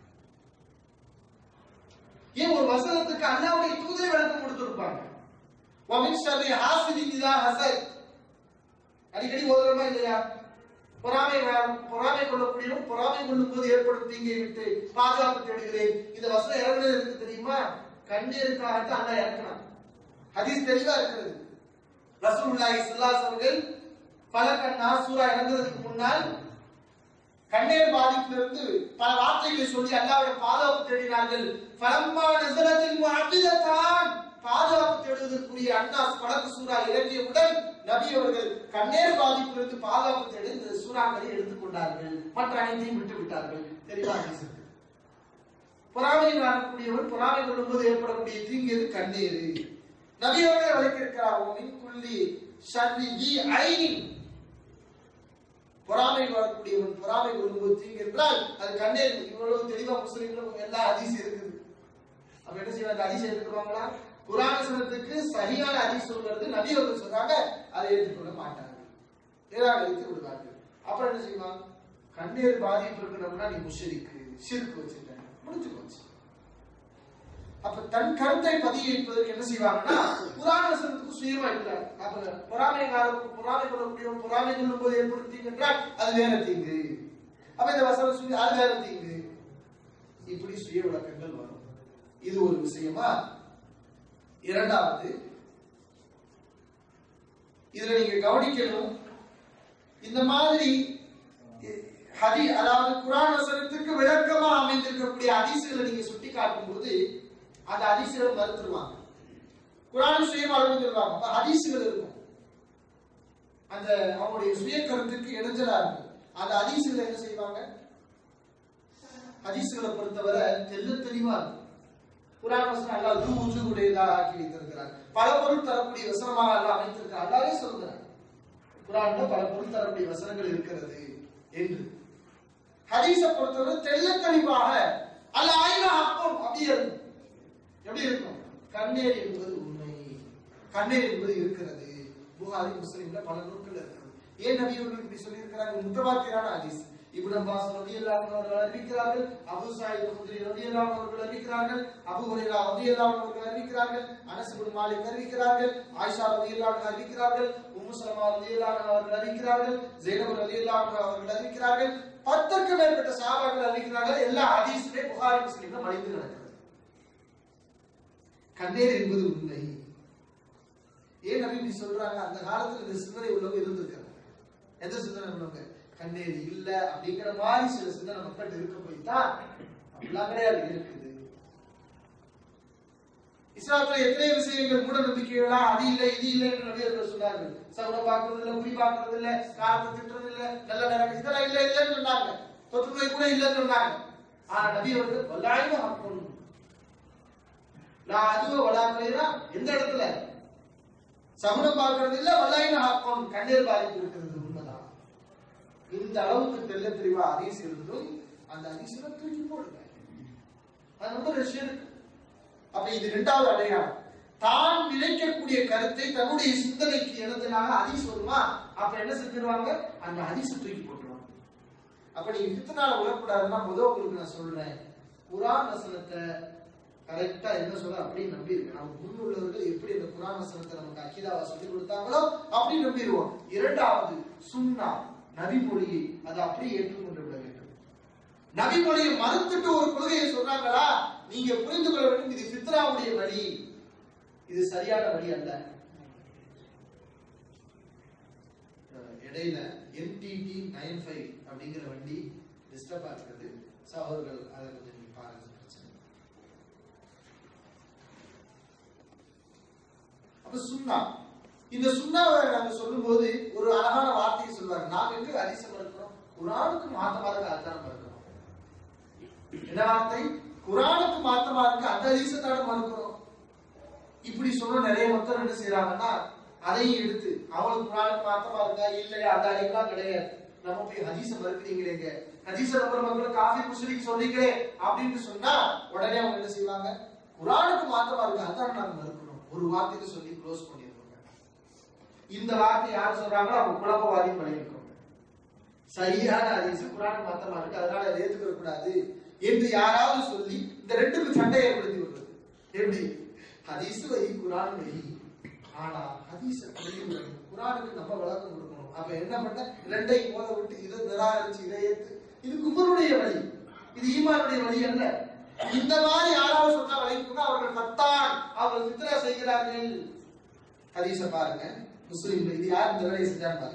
ஏன் ஒரு வசனத்துக்கு அல்லாவுடைய தூதரை விளக்கம் கொடுத்திருப்பாங்க வமின் ஷர்ரி ஹாசிதின் இதா ஹசத் அடிக்கடி ஓதுறோமா இல்லையா பொறாமை வே- பொறாமை கொள்ளக்கூடியவன் பொறாமை கொள்ளும் போது ஏற்படும் தீங்கை விட்டு பாதுகாப்பு தேடுகிறேன் இந்த வசனம் இறங்குனது இருக்கு தெரியுமா கண்ணீருக்காகத்தான் அல்லாஹ் இறக்கணும் ஹதீஸ் தெளிவா இருக்கிறது ரசூலுல்லாஹி ஸல்லல்லாஹு அலைஹி அவர்கள் பலக்கண்ணா சூரா இறங்குறதுக்கு முன்னால் கண்ணீர் பாதிப்பிலிருந்து பல வார்த்தைகளை சொல்லி அல்லாவிடம் பாதுகாப்பு தேடினார்கள் பலம்மா நசரத்தில் முஅஜிதத்தான் பாதுகாப்பு தேடுவதற்குரிய அன்னாஸ் படக்கு சூறா இறங்கியவுடன் நபி அவர்கள் கண்ணீர் பாதிப்பிலிருந்து பாதுகாப்பு தேடி இந்த சூறாக்களை எடுத்துக்கொண்டார்கள் மற்ற அனைத்தையும் விட்டு விட்டார்கள் தெளிவாக பேசுகிறது பொறாமையில் வரக்கூடியவர் பொறாமை கொள்ளும்போது ஏற்படக்கூடிய தீங்கு எது கண்ணீர் நபி அவர்கள் வளைத்திருக்கிறார் மின் குள்ளி ஷர்ரி தி ஐனின் பொறாமை வரக்கூடியவன் பொறாமை கொள்ளும்போது தீங்கு என்றால் அது கண்ணீர் இவ்வளவு தெளிவா முஸ்லிம்களும் எல்லா அதிசயம் இருக்குது அப்ப என்ன செய்வாங்க அதிசயம் எடுத்துருவாங்களா குரானசனத்துக்கு சரியான அதிசயம் சொல்றது நபி அவர்கள் சொல்றாங்க அதை ஏற்றுக்கொள்ள மாட்டார்கள் நிராகரித்து விடுவார்கள் அப்புறம் என்ன செய்வாங்க கண்ணீர் பாதிப்பு இருக்கணும்னா நீ முஷரிக்கு சிறுக்கு வச்சிருக்க முடிஞ்சு போச்சு அப்ப தன் கருத்தை பதிய வைப்பதற்கு என்ன செய்வாங்கன்னா புராண வசனத்துக்கு சுயமா இருக்கிறார் அப்ப பொறாமைக்காரருக்கு பொறாமை கொள்ளக்கூடியவன் பொறாமை கொள்ளும் போது ஏற்படும் தீங்கு என்றால் அது வேற தீங்கு அப்ப இந்த வசனம் சுய அது வேற தீங்கு இப்படி சுய விளக்கங்கள் வரும் இது ஒரு விஷயமா இரண்டாவது இதுல நீங்க கவனிக்கணும் இந்த மாதிரி ஹதி அதாவது குரான் வசனத்துக்கு விளக்கமா அமைந்திருக்கக்கூடிய அதிசுகளை நீங்க சுட்டி காட்டும் போது அந்த அதிசுகளை மறுத்துருவாங்க குரான் சுயம் அளவுங்கிறாங்க அப்ப அதிசுகள் இருக்கும் அந்த அவங்களுடைய சுய கருத்துக்கு இடைஞ்சலா இருக்கும் அந்த அதிசுகளை என்ன செய்வாங்க ஹதீசுகளை பொறுத்தவரை தெல்ல தெளிவா இருக்கும் குரான் வசனம் அல்லாஹ் தூ உஜு உடையதாக ஆக்கி வைத்திருக்கிறார் பல பொருள் தரக்கூடிய வசனமாக அல்லாஹ் அமைத்திருக்கிறார் அல்லாவே சொல்கிறார் குரான்ல பல பொருள் தரக்கூடிய வசனங்கள் இருக்கிறது என்று ஹதீஸ பொறுத்தவரை தெல்ல தெளிவாக அல்ல ஆயினா அப்பம் அப்படியே இருக்கும் எப்படி இருக்கும் கண்ணீர் என்பது உண்மை கண்ணீர் என்பது இருக்கிறது புகாரி முஸ்லிம்ல பல நூல்கள் இருக்கிறது ஏன் நபி அவர்கள் இப்படி சொல்லியிருக்கிறாங்க முத்தவாக்கியரான ஹதீஸ் இப்னு அப்பாஸ் ரலியல்லாஹு அன்ஹு அவர்கள் அறிவிக்கிறார்கள் அபூ சயீத் குத்ரி ரலியல்லாஹு அன்ஹு அவர்கள் அறிவிக்கிறார்கள் அபூ ஹுரைரா ரலியல்லாஹு அன்ஹு அவர்கள் அறிவிக்கிறார்கள் அனஸ் இப்னு மாலிக் அறிவிக்கிறார்கள் ஆயிஷா ரலியல்லாஹு அன்ஹா அறிவிக்கிறார்கள் உம்மு சலமா ரலியல்லாஹு அன்ஹா அவர்கள் அறிவிக்கிறார்கள் ஜெய்னப் ரலியல்லாஹு அன்ஹா அவர்கள் அறிவிக்கிறார்கள் பத்துக்கு மேற்பட்ட சஹாபாக்கள் அறிவிக்கிறார்கள் எல்லா ஹதீஸுமே புகாரி முஸ்லிம்ல மறைந்து கிடக்கிறது கண்ணீர் என்பது உண்மை ஏன் நபி இப்படி சொல்றாங்க அந்த காலத்துல இந்த சிந்தனை உள்ளவங்க இருந்திருக்காங்க எந்த சிந்தனை உள்ளவங்க கண்ணீர் இல்ல அப்படிங்கிற மாதிரி சில சிந்தனை மக்கள் இருக்க போய் தான் அப்படிலாம் கிடையாது இருக்குது இஸ்லாத்துல எத்தனை விஷயங்கள் மூட நம்பிக்கைகளா அது இல்ல இது இல்லை என்று நபியர்கள் சொன்னார்கள் சவுடம் பார்க்கறது இல்ல குறி பார்க்கறது இல்ல காலத்தை திட்டுறது இல்ல நல்ல நேரம் இதெல்லாம் இல்ல இல்லைன்னு சொன்னாங்க தொற்று நோய் கூட இல்லைன்னு சொன்னாங்க ஆனா நபி அவர்கள் வல்லாயிரம் ஹக்கும் நான் அதுவோ வளாக்குறா எந்த இடத்துல சகுனம் பார்க்கறது இல்ல வல்லாயின ஹக்கம் கண்ணீர் பாதிப்பு இருக்கிறது உண்மைதான் இந்த அளவுக்கு தெல்ல தெளிவா அதிசு இருந்தும் அந்த அதிசயத்தை தூக்கி போடுங்க அது ரொம்ப விஷயம் இருக்கு அப்ப இது இரண்டாவது அடையாளம் தான் நினைக்கக்கூடிய கருத்தை தன்னுடைய சிந்தனைக்கு இழந்தனாக அதிஸ் வருமா அப்ப என்ன செஞ்சிருவாங்க அந்த அதிச தூக்கி போட்டுருவாங்க அப்ப நீங்க வித்தனால விழக்கூடாதுன்னா முதல் உங்களுக்கு நான் சொல்றேன் குரான் வசனத்தை கரெக்டா என்ன சொல்ல அப்படின்னு நம்பி இருக்கு நம்ம முன்னுள்ளவர்கள் எப்படி அந்த குரான் வசனத்தை நமக்கு அக்கீதாவா சொல்லி கொடுத்தாங்களோ அப்படி நம்பிடுவோம் இரண்டாவது சுன்னா நபிமொழியை அதை அப்படியே ஏற்றுக்கொண்டு விட வேண்டும் நபிமொழியை மறுத்துட்டு ஒரு கொள்கையை சொல்றாங்களா நீங்க புரிந்து கொள்ள வேண்டும் இது ஃபித்ராவுடைய வழி இது சரியான வழி அல்ல அஹ் இடையில எம்டிடி நைன் ஃபைவ் அப்படிங்கிற வண்டி டிஸ்டர்பா இருக்குது ஸோ அவர்கள் அதை கொஞ்சம் நீங்க பாருங்க பிரச்சனை இல்லை. அப்ப சுண்ணா இந்த சுண்ணாவை நாங்க சொல்லும்போது ஒரு அழகான வார்த்தையை சொல்வாங்க நாம் எங்க அதிசயம் இருக்கிறோம் குரானுக்கு மாத்தமா இருக்க அர்த்தம் இருக்கிறோம் என்ன வார்த்தை குரானுக்கு மாத்தமா இருக்கு அந்த அதிசயத்தோட மறுக்கிறோம் இப்படி சொல்ற நிறைய மக்கள் என்ன செய்யறாங்கன்னா அதையும் எடுத்து அவங்களுக்கு குரானுக்கு மாத்தமா இருக்கா இல்லையா அந்த அறிவுலாம் கிடையாது நம்ம போய் ஹதீஸ மறுக்கிறீங்களேங்க ஹதீஸ நம்புற மக்கள் காஃபி முஸ்லிக் சொல்றீங்களே அப்படின்னு சொன்னா உடனே அவங்க என்ன செய்வாங்க குரானுக்கு மாத்தமா இருக்கு அதான் நாங்க மறுக்கிறோம் ஒரு வார்த்தைக்கு சொல்லி க்ளோஸ் பண்ணிருக்கோங்க இந்த வார்த்தை யார் சொல்றாங்களோ அவங்க குழப்பவாதி பண்ணியிருக்கோம் சரியான ஹதீஸ் குரானுக்கு மாத்தமா இருக்கு அதனால அதை ஏத்துக்க கூடாது என்று யாராவது சொல்லி இந்த ரெண்டுக்கும் சண்டை ஏற்படுத்தி விடுறது எப்படி ஹதீஸ் வை குரான் வை ஆனா ஹதீஸ புரியுது குரானுக்கு நம்ம விளக்கம் கொடுக்கணும் அப்ப என்ன பண்ண ரெண்டையும் மோத விட்டு இதை நிராகரிச்சு இதை ஏத்து இது குபருடைய வழி இது ஈமானுடைய வழி அல்ல இந்த மாதிரி யாராவது சொன்னா வழிக்குங்க அவர்கள் கத்தான் அவர்கள் சித்திரா செய்கிறார்கள் ஹதீஸ பாருங்க முஸ்லீம் இது யார் இந்த வேலையை செஞ்சான்னு பாருங்க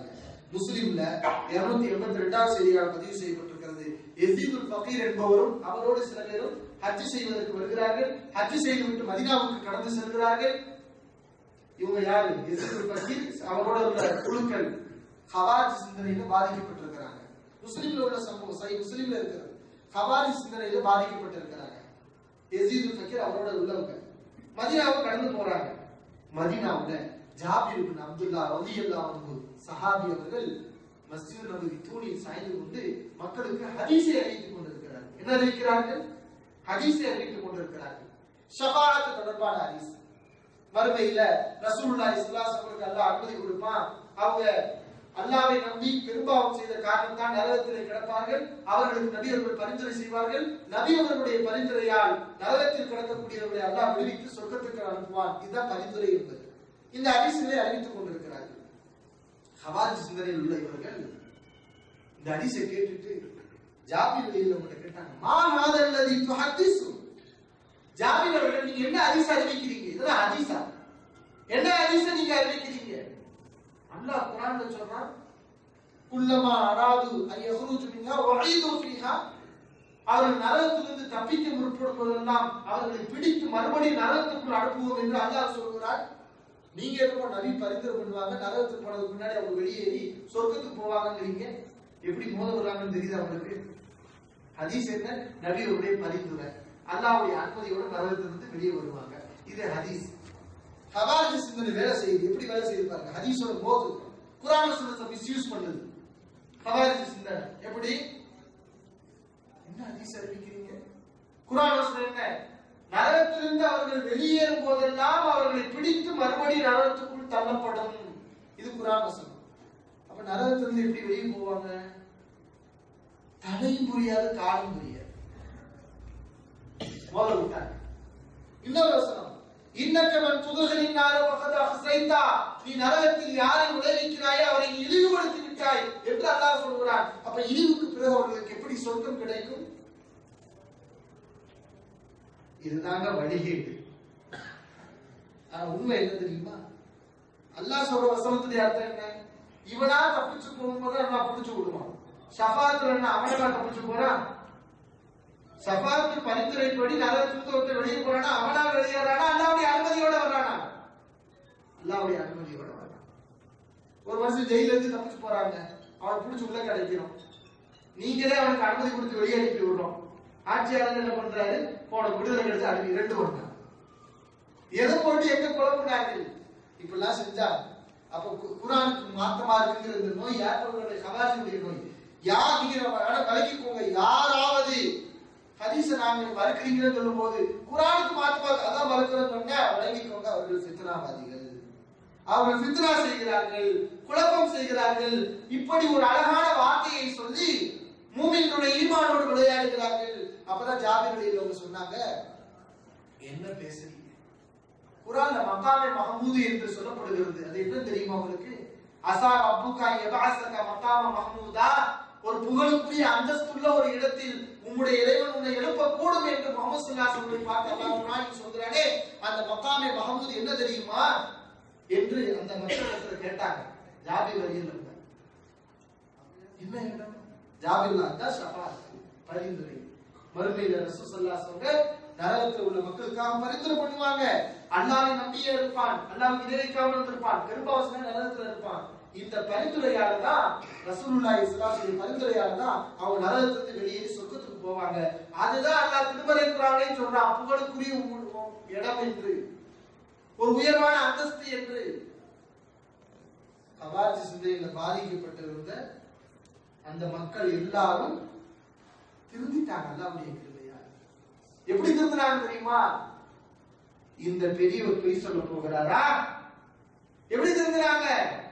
முஸ்லிம்ல 282 எண்பத்தி ரெண்டாவது செய்தியாக பதிவு செய்யப்பட்டிருக்கிறது எசீதுல் ஃபகீர் என்பவரும் அவரோடு சில பேரும் ஹஜ் செய்வதற்கு வருகிறார்கள் ஹஜ் செய்துவிட்டு மதீனாவுக்கு கடந்து செல்கிறார்கள் இவங்க யாரு எசீதுல் ஃபகீர் அவரோட உள்ள குழுக்கள் ஹவாஜ் சிந்தனையில பாதிக்கப்பட்டிருக்கிறாங்க முஸ்லிம்ல உள்ள சம்பவம் சை முஸ்லிம்ல இருக்கிறது ஹவாரி சிந்தனையில பாதிக்கப்பட்டிருக்கிறாங்க எசீதுல் ஃபகீர் அவரோட உள்ளவங்க மதீனாவுக்கு கடந்து போறாங்க மதீனாவுல ஜாபிர் இப்னு அப்துல்லா ரலியல்லாஹு அன்ஹு சஹாபி அவர்கள் மஸ்ஜித் நபவி தூணில் சாய்ந்து கொண்டு மக்களுக்கு ஹதீஸை அறிவித்துக் கொண்டிருக்கிறார்கள் என்ன அறிவிக்கிறார்கள் ஹதீஸை அறிவித்துக் கொண்டிருக்கிறார்கள் ஷஃபாஅத் தொடர்பான ஹதீஸ் மறுமையில ரசூலுல்லாஹி ஸல்லல்லாஹு அலைஹி வஸல்லம் அல்லாஹ் அனுமதி கொடுப்பான் அவங்க அல்லாவை நம்பி பெரும்பாவம் செய்த காரணம் தான் நரகத்திலே கிடப்பார்கள் அவர்களுக்கு நபி அவர்கள் பரிந்துரை செய்வார்கள் நபி அவர்களுடைய பரிந்துரையால் நரகத்தில் கிடக்கக்கூடியவர்களை அல்லாஹ் விடுவித்து சொர்க்கத்துக்கு அனுப்புவான் இதுதான் பரிந்துரை என்பது இந்த ஹதீஸிலே அறிவித்துக் கொண்டிருக்கிறார்கள் ஹவாஜ் சிந்தனையில் உள்ள இவர்கள் இந்த ஹதீஸை கேட்டுட்டு ஜாபீர் வெளியில் உங்கள்கிட்ட கேட்டாங்க மா ஹாதல்லதி துஹத்திஸு ஜாபீர் அவர்கள் நீங்க என்ன ஹதீஸ் அறிவிக்கிறீங்க இதெல்லாம் ஹதீஸா என்ன ஹதீஸ நீங்க அறிவிக்கிறீங்க அல்லாஹ் குர்ஆன்ல சொல்றான் குல்லமா அராது ஐ யஹ்ருஜு மின்ஹா வஈது ஃபீஹா அவர்கள் நரகத்திலிருந்து தப்பிக்க முற்படும் போதெல்லாம் அவர்களை பிடித்து மறுபடியும் நரகத்துக்குள் அனுப்புவோம் என்று அல்லாஹ் சொல்கிறார் நீங்க எப்போ நபி பரிந்துரை பண்ணுவாங்க நரகத்துக்கு போனதுக்கு முன்னாடி அவங்க வெளியேறி சொர்க்கத்துக்கு போவாங்கங்கிறீங்க எப்படி மோத வர்றாங்கன்னு தெரியுது அவங்களுக்கு ஹதீஸ் என்ன நபி அவருடைய பரிந்துரை அல்லாஹ்வுடைய அனுமதியோட நரகத்திலிருந்து வெளியே வருவாங்க இது ஹதீஸ் ஹவாரிஜ் சிந்தனை வேலை செய்யுது எப்படி வேலை செய்யுது பாருங்க ஹதீஸோட போது குரான் சுன்னத்தை மிஸ்யூஸ் பண்ணுது ஹவாரிஜ் சிந்தனை எப்படி என்ன ஹதீஸ் அறிவிக்கிறீங்க குரான் வசனம் என்ன நரகத்திலிருந்து அவர்கள் வெளியேறும் போதெல்லாம் அவர்களை பிடித்து மறுபடியும் நரகத்துக்குள் தள்ளப்படும் இது குரான் வசனம் அப்ப நரகத்திலிருந்து எப்படி வெளியே போவாங்க தலையும் புரியாது காலும் புரியாது முதல்ல விட்டாங்க இன்னொரு வசனம் இன்னக்கவன் துதர்களின் நார பக்கத்து அஹ்சைத்தா நீ நரகத்தில் யாரை விளைவிக்கிறாயோ அவரை நீ இழிவுபடுத்தி விட்டாய் என்று அல்லாஹ் சொல்கிறான் அப்ப இழிவுக்கு பிறகு அவர்களுக்கு எப்படி சொர்க்கம் கிடைக்கும் இதுதாங்க வழிகேடு ஆனா உண்மை என்ன தெரியுமா அல்லாஹ் சொல்ற வசனத்துடைய அர்த்தம் என்ன இவனா தப்பிச்சு போகும்போது அல்லாஹ் பிடிச்சு விடுவான் ஷஃபாத்துல என்ன அவனா தப்பிச்சு போறான் ஷஃபாத்து பரிந்துரைப்படி நரகத்துக்கு ஒருத்தர் வெளியே போறானா அவனா வெளியேறானா அல்லாவுடைய அனுமதியோட வர்றானா அல்லாவுடைய அனுமதியோட வர்றான் ஒரு வருஷம் ஜெயில இருந்து தப்பிச்சு போறாங்க அவனை பிடிச்சி உள்ள கிடைக்கிறோம் நீங்களே அவனுக்கு அனுமதி கொடுத்து வெளியே அனுப்பி விடுறோம் ஆட்சியாளர் என்ன பண்றாரு போன விடுதலை கிடைச்சு அனுப்பி ரெண்டு பண்ணாங்க எதை போட்டு எங்க குழப்பினாங்க இப்படிலாம் செஞ்சா அப்ப கு- குர்ஆனுக்கு மாத்தமா இருக்குங்கிற இந்த நோய் யாருடைய சமாஜனுடைய நோய் யார் நீங்க வேணா விலகிக்கோங்க யாராவது ஹதீஸ நாங்க மறுக்கிறீங்கன்னு சொல்லும் போது குரானுக்கு மாத்தமா அதான் மறுக்கிறோம் சொன்னா விளங்கிக்கோங்க அவர்கள் சித்தனாவாதிகள் அவர்கள் சித்தனா செய்கிறார்கள் குழப்பம் செய்கிறார்கள் இப்படி ஒரு அழகான வார்த்தையை சொல்லி மூமின்களுடைய ஈமானோடு விளையாடுகிறார்கள் அப்பதான் ஜாபிர் அவங்க சொன்னாங்க என்ன பேசுறீங்க குரான்ல மக்காமே மஹமூது என்று சொல்லப்படுகிறது அது என்ன தெரியுமா உங்களுக்கு அசா அப்புகா எபாசக மக்காம மஹமூதா ஒரு புகழுக்குரிய அந்தஸ்துள்ள ஒரு இடத்தில் உம்முடைய இறைவன் உன்னை எழுப்ப கூடும் என்று முகமது ஸல்லல்லாஹு அலைஹி பார்த்து அல்லாஹ் குர்ஆனில் சொல்கிறானே அந்த மக்காமே மஹமூது என்ன தெரியுமா என்று அந்த மக்களிடத்தில் கேட்டாங்க ஜாபிர் வழியில் என்ன இடம் ஜாபிர் தான் ஷஃபாத் பரிந்துரை மறுமையில ரசூல் ஸல்லல்லாஹு அலைஹி வஸல்லம் நரகத்தில் உள்ள மக்களுக்காக பரிந்துரை பண்ணுவாங்க அல்லாஹ்வை நம்பியே இருப்பான் அல்லாஹ்வை நினைக்காமல் இருந்திருப்பான் பெரும்பாவசன நரகத்துல இருப்பான் இந்த பரிந்துரையால தான் ரசூலுல்லாஹி ஸல்லல்லாஹு அலைஹி வஸல்லம் பரிந்துரையால தான் அவங்க நரகத்திலிருந்து வெளியேறி சொர்க்கத்துக்கு போவாங்க அதுதான் அல்லாஹ் திருமறை குர்ஆனிலே சொல்றான் புகழுக்குரிய உம் இடம் என்று ஒரு உயர்வான அந்தஸ்து என்று கவாஜி சிந்தையில பாதிக்கப்பட்டிருந்த அந்த மக்கள் எல்லாரும் திருந்திட்டாங்க அல்லாவுடைய கிருபையால் எப்படி திருந்தினாங்க தெரியுமா இந்த பெரியவர் பொய் சொல்ல போகிறாரா எப்படி திருந்தினாங்க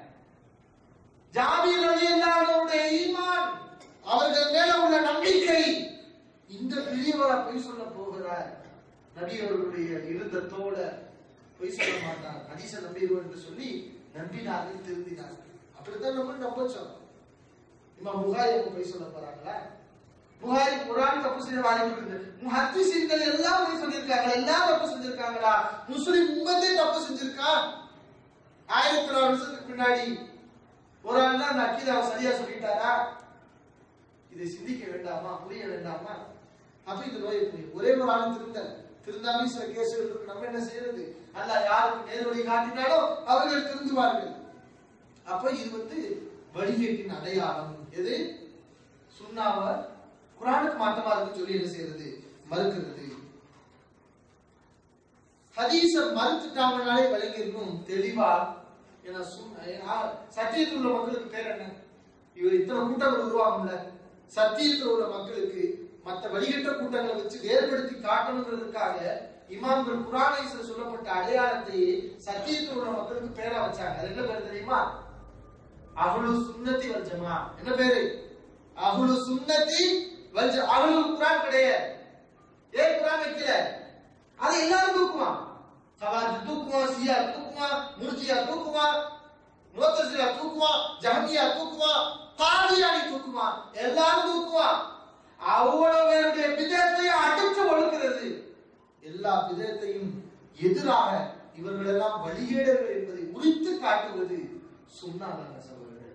ஜாபீர் ரலியல்லாஹுடைய ஈமான் அவர்கள் மேல உள்ள நம்பிக்கை இந்த பெரியவரா பொய் சொல்ல போகிறார் நபி அவர்களுடைய இருந்தத்தோட பொய் சொல்ல மாட்டார் ஹதீஸ நம்பிடுவோம் என்று சொல்லி நம்பினார்கள் திருந்தினார்கள் அப்படித்தான் நம்ம நம்ப சொன்னோம் இம்மா புகாரி அவங்க பொய் சொல்ல போறாங்களா புகாரி குரான் தப்பு செய்ய வாய்ப்பு இருக்குது முஹத்திசீன்கள் எல்லாம் பொய் சொல்லியிருக்காங்க எல்லாம் தப்பு செஞ்சிருக்காங்களா முஸ்லிம் உம்மத்தே தப்பு செஞ்சிருக்கா ஆயிரத்தி நாலு வருஷத்துக்கு பின்னாடி ஒரு ஆள் தான் அந்த அக்கீதாவை சரியா சொல்லிட்டாரா இதை சிந்திக்க வேண்டாமா புரிய வேண்டாமா அப்ப இந்த நோயை புரியும் ஒரே ஒரு ஆள் திருந்த திருந்தாமே சில கேசுகள் இருக்கு நம்ம என்ன செய்யறது அல்ல யாருக்கு நேர்வழி காட்டினாலும் அவர்கள் திருந்துவார்கள் அப்ப இது வந்து வழிகேட்டின் அடையாளம் எது சுண்ணாவ குரானுக்கு மாற்றமா இருக்குன்னு சொல்லி என்ன செய்யறது மறுக்கிறது ஹதீஸ மறுத்துட்டாங்கனாலே விளங்கிருக்கும் தெளிவா ஏன்னா சுன்ன- ஏன்னா சத்தியத்தில் உள்ள மக்களுக்கு பேர் என்ன இவர் இத்தனை கூட்டங்கள் உருவாகும்ல சத்தியத்தில் உள்ள மக்களுக்கு மற்ற வழிகட்ட கூட்டங்களை வச்சு வேறுபடுத்தி காட்டணுங்கிறதுக்காக இமாம்கள் குரானைஸ்ல சொல்லப்பட்ட அடையாளத்தை சத்தியத்தில் உள்ள மக்களுக்கு பேரா வச்சாங்க அது என்ன பேர் தெரியுமா அஹ்லு சுன்னத்தி வல் ஜமா என்ன பேரு அஹ்லு சுன்னத்தி வல் ஜ அஹ்லு குரான் கிடையாது ஏன் குரான் வைக்கல அதை எல்லாரும் தூக்குவான் சவாஜ் தூக்குவான் சியா தூக்குவான் முர்ஜியா தூக்குவான் முத்தசிலா தூக்குவான் ஜஹமியா தூக்குவான் தாலியானி தூக்குவான் எல்லாரும் தூக்குவான் அவ்வளவு பேருடைய பிதத்தையும் அடித்து ஒழுக்கிறது எல்லா பிதத்தையும் எதிராக இவர்கள் எல்லாம் வழிகேடர்கள் என்பதை உரித்து காட்டுவது சுண்ணாங்க சகோதரர்கள்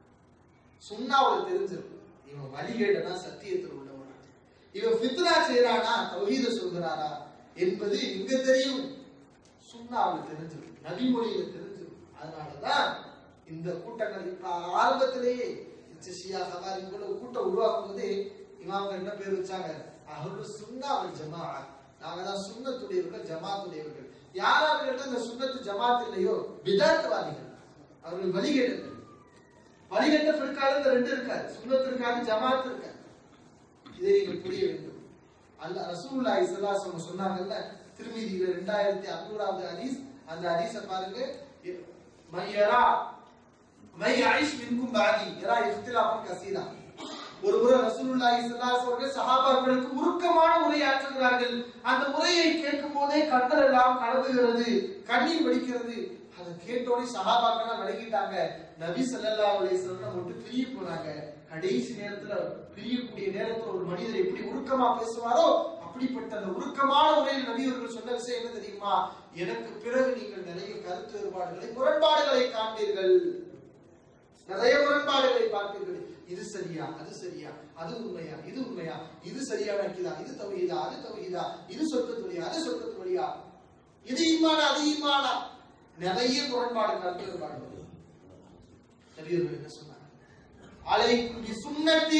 சுண்ணாவுல தெரிஞ்சிருக்கும் இவன் வழிகேடனா சத்தியத்தில் உள்ளவனா இவன் ஃபித்ரா செய்யறானா தௌஹீத சொல்கிறாரா என்பது எங்க தெரியும் சுண்ணாவுல தெரிஞ்சிருக்கும் நபிமொழியில தெரிஞ்சிருக்கும் அதனாலதான் இந்த கூட்டங்கள் இப்ப ஆரம்பத்திலேயே ஷியா சவாரி போல ஒரு கூட்டம் உருவாக்கும் போதே இமாம்கள் என்ன பேர் வச்சாங்க அஹ்லு சுன்னா வல் ஜமா நாங்க தான் சுன்னத்துடையவர்கள் ஜமாத்துடையவர்கள் யாராவது இந்த சுன்னத்து ஜமாத் இல்லையோ பிதாத்துவாதிகள் அவர்கள் வழிகேடர்கள் வழிகட்ட பிற்கால இந்த ரெண்டு இருக்காது சுன்னத்து இருக்காது ஜமாத் இருக்காது இதை நீங்கள் புரிய வேண்டும் அல்ல ரசூலுல்லாஹி ஸல்லல்லாஹு அலைஹி வஸல்லம் சொன்னாங்கல்ல திருமீதியில 2600வது ஹதீஸ் அந்த ஹதீஸ பாருங்க மையரா மை ஐஷ் மின்கும் பாதி யரா இஃப்திலாஃபன் கசீரா ஒரு முறை ரசூலுல்லாஹி ஸல்லல்லாஹு அலைஹி வஸல்லம் சஹாபாக்களுக்கு உருக்கமான உரையாற்றுகிறார்கள் அந்த உரையை கேட்கும் போதே கண்கள் எல்லாம் கலங்குகிறது கண்ணீர் வடிக்கிறது அதை கேட்டோடனே சஹாபாக்கள் விளங்கிட்டாங்க நபி ஸல்லல்லாஹு அலைஹி வஸல்லம் மட்டும் பிரிய போனாங்க கடைசி நேரத்துல பிரியக்கூடிய நேரத்துல ஒரு மனிதர் எப்படி உருக்கமா பேசுவாரோ அப்படிப்பட்ட அந்த உருக்கமான முறையில் நபி அவர்கள் சொன்ன விஷயம் என்ன தெரியுமா எனக்கு பிறகு நீங்கள் நிறைய கருத்து வேறுபாடுகளை முரண்பாடுகளை காண்பீர்கள் நிறைய முரண்பாடுகளை பார்ப்பீர்கள் இது சரியா அது சரியா அது உண்மையா இது உண்மையா இது சரியான அக்கிதா இது தவறியதா அது தவறியதா இது சொர்க்கத்து வழியா அது சொர்க்கத்து வழியா இது ஈமானா அது ஈமானா நிறைய முரண்பாடு கருத்து வேறுபாடு வரும். நபியர்கள் என்ன சொன்னாங்க அலைக்கும் பி சுன்னத்தி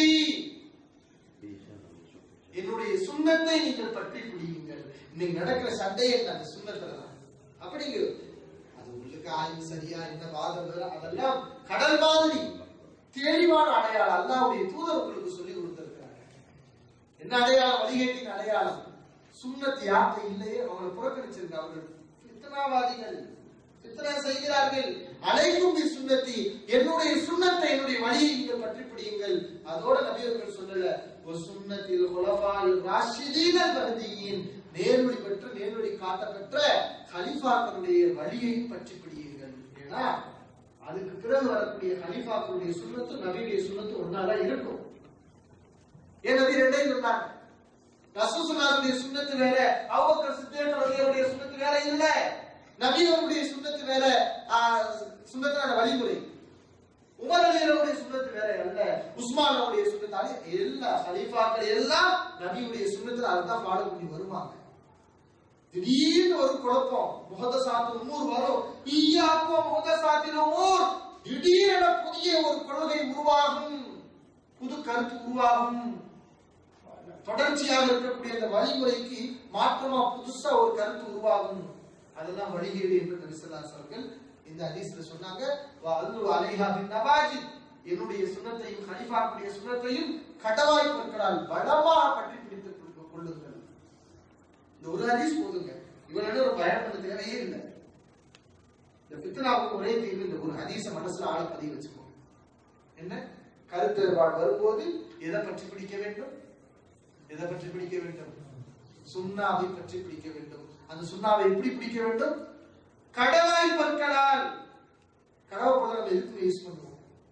என்னுடைய சுண்ணத்தை நீங்கள் பற்றி பிடியுங்கள் இன்னைக்கு நடக்கிற சண்டை என்ன அந்த சுண்ணத்துல தான் அப்படிங்க அது உங்களுக்கு ஆய்வு சரியா என்ன வாதம் வேற, அதெல்லாம் கடல் மாதிரி தெளிவான அடையாளம் அல்லாவுடைய தூதர் உங்களுக்கு சொல்லி கொடுத்திருக்கிறாங்க என்ன அடையாளம் வழிகேட்டின் அடையாளம் சுண்ணத்து யார்கிட்ட இல்லையே அவங்களை புறக்கணிச்சிருக்க அவர்கள் பித்தனாவாதிகள் பித்தனா செய்கிறார்கள் அழைக்கும் பி சுண்ணத்தி என்னுடைய சுண்ணத்தை என்னுடைய வழியை நீங்கள் பற்றி பிடியுங்கள் அதோட நபியர்கள் சொல்லல ஒரு சுண்ணத்தில் குலபாயில் ராஷிதீனல் மருதியின் நேர்வழி பெற்று நேர்வழி காட்டப்பெற்ற ஹலிஃபாக்களுடைய வழியையும் பற்றி பிடியுங்கள் ஏன்னா அதுக்கு பிறகு வரக்கூடிய ஹலிஃபாக்களுடைய சுண்ணத்து நபியுடைய சுண்ணத்து ஒன்னாதான் இருக்கும் ஏன் நபி ரெண்டையும் சொன்னாங்க ரசூசுல்லாருடைய சுண்ணத்து வேற அவுபக்கர் சித்தியர் அவர்களுடைய சுண்ணத்து வேற இல்ல நபி அவருடைய சுண்ணத்து வேற ஆஹ், சுண்ணத்தான வழிமுறை உமர் அலியருடைய சுண்ணத்து வேற அல்ல உஸ்மான் அவருடைய சுண்ணத்தாலே எல்லா ஹலீஃபாக்கள் எல்லாம் நபியுடைய சுண்ணத்துல அதுதான் ஃபாலோ பண்ணி வருவாங்க திடீர்னு ஒரு குழப்பம் முகதசாத்து உமூர் வரும் ஈயாக்கும் முகதசாத்தின் உமூர் திடீரென புதிய ஒரு கொள்கை உருவாகும் புது கருத்து உருவாகும் தொடர்ச்சியாக இருக்கக்கூடிய அந்த வழிமுறைக்கு மாற்றமா புதுசா ஒரு கருத்து உருவாகும் அதெல்லாம் வழிகேடு என்று நபிசல்லாஸ் அவர்கள் இந்த ஹதீஸ்ல சொன்னாங்க அல்லு அலைஹா பின் நவாஜித் என்னுடைய சுண்ணத்தையும் ஹலிஃபாக்குடைய சுண்ணத்தையும் கடவாய் பொருட்களால் பலமாக பற்றி பிடித்துக் கொள்~ கொள்ளுங்கள் இந்த ஒரு ஹதீஸ் போதுங்க இவனோட ஒரு பயம் பண்ண தேவையே இல்லை இந்த பித்தனாவுக்கு ஒரே தீர்வு இந்த ஒரு ஹதீஸ மனசுல ஆழ பதிய வச்சுக்கோங்க என்ன கருத்து வேறுபாடு வரும்போது எதை பற்றி பிடிக்க வேண்டும் எதை பற்றி பிடிக்க வேண்டும் சுண்ணாவை பற்றி பிடிக்க வேண்டும் அந்த சுண்ணாவை எப்படி பிடிக்க வேண்டும் கடவாய் பற்களால் கடவை பழம் நம்ம எதுக்கு யூஸ் பண்ணுவோம்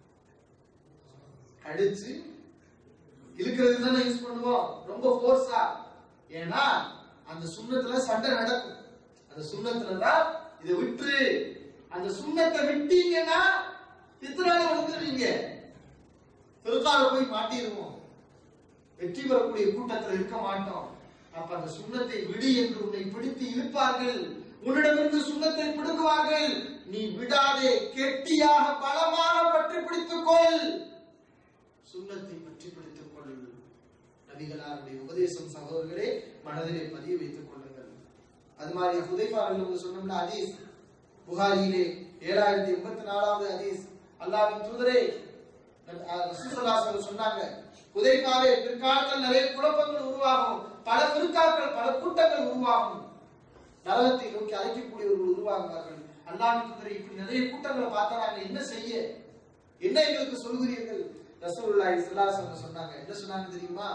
கடிச்சு இழுக்கிறதுக்கு தானே யூஸ் பண்ணுவோம் ரொம்ப ஃபோர்ஸா ஏன்னா அந்த சுண்ணத்துல சண்டை நடக்கும் அந்த சுண்ணத்துல தான் இதை விட்டுரு அந்த சுண்ணத்தை விட்டீங்கன்னா இத்தனால வந்துருவீங்க திருக்கால போய் மாட்டிடுவோம் வெற்றி பெறக்கூடிய கூட்டத்தில் இருக்க மாட்டோம் அப்ப அந்த சுண்ணத்தை விடு என்று உன்னை பிடித்து இழுப்பார்கள் உன்னிடமிருந்து சுண்ணத்தை பிடுங்குவார்கள் நீ விடாதே கெட்டியாக பலமாக பற்றி பிடித்துக் கொள் சுண்ணத்தை பற்றி பிடித்துக் கொள் நபிகளாருடைய உபதேசம் சகோதரர்களே மனதிலே பதிய வைத்துக் கொள்ளுங்கள் அது மாதிரி ஹுதைஃபாவில் நம்ம சொன்னோம்னா ஹதீஸ் புகாரியிலே ஏழாயிரத்தி எண்பத்தி நாலாவது ஹதீஸ் அல்லாஹ்வின் தூதரே ரசூலுல்லாஹி ஸல்லல்லாஹு சொன்னாங்க ஹுதைஃபாவே பிற்காலத்தில் நிறைய குழப்பங்கள் உருவாகும் பல பிற்காக்கள் பல கூட்டங்கள் உருவாகும் நரகத்தை நோக்கி அழைக்கக்கூடியவர்கள் உருவாகுவார்கள் அல்லாஹ்வின் தூதரே இப்படி நிறைய கூட்டங்களை பார்த்தா நாங்க என்ன செய்ய என்ன எங்களுக்கு சொல்கிறீர்கள் ரசூலுல்லாஹி ஸல்லல்லாஹு அலைஹி வஸல்லம் சொன்னாங்க என்ன சொன்னாங்க தெரியுமா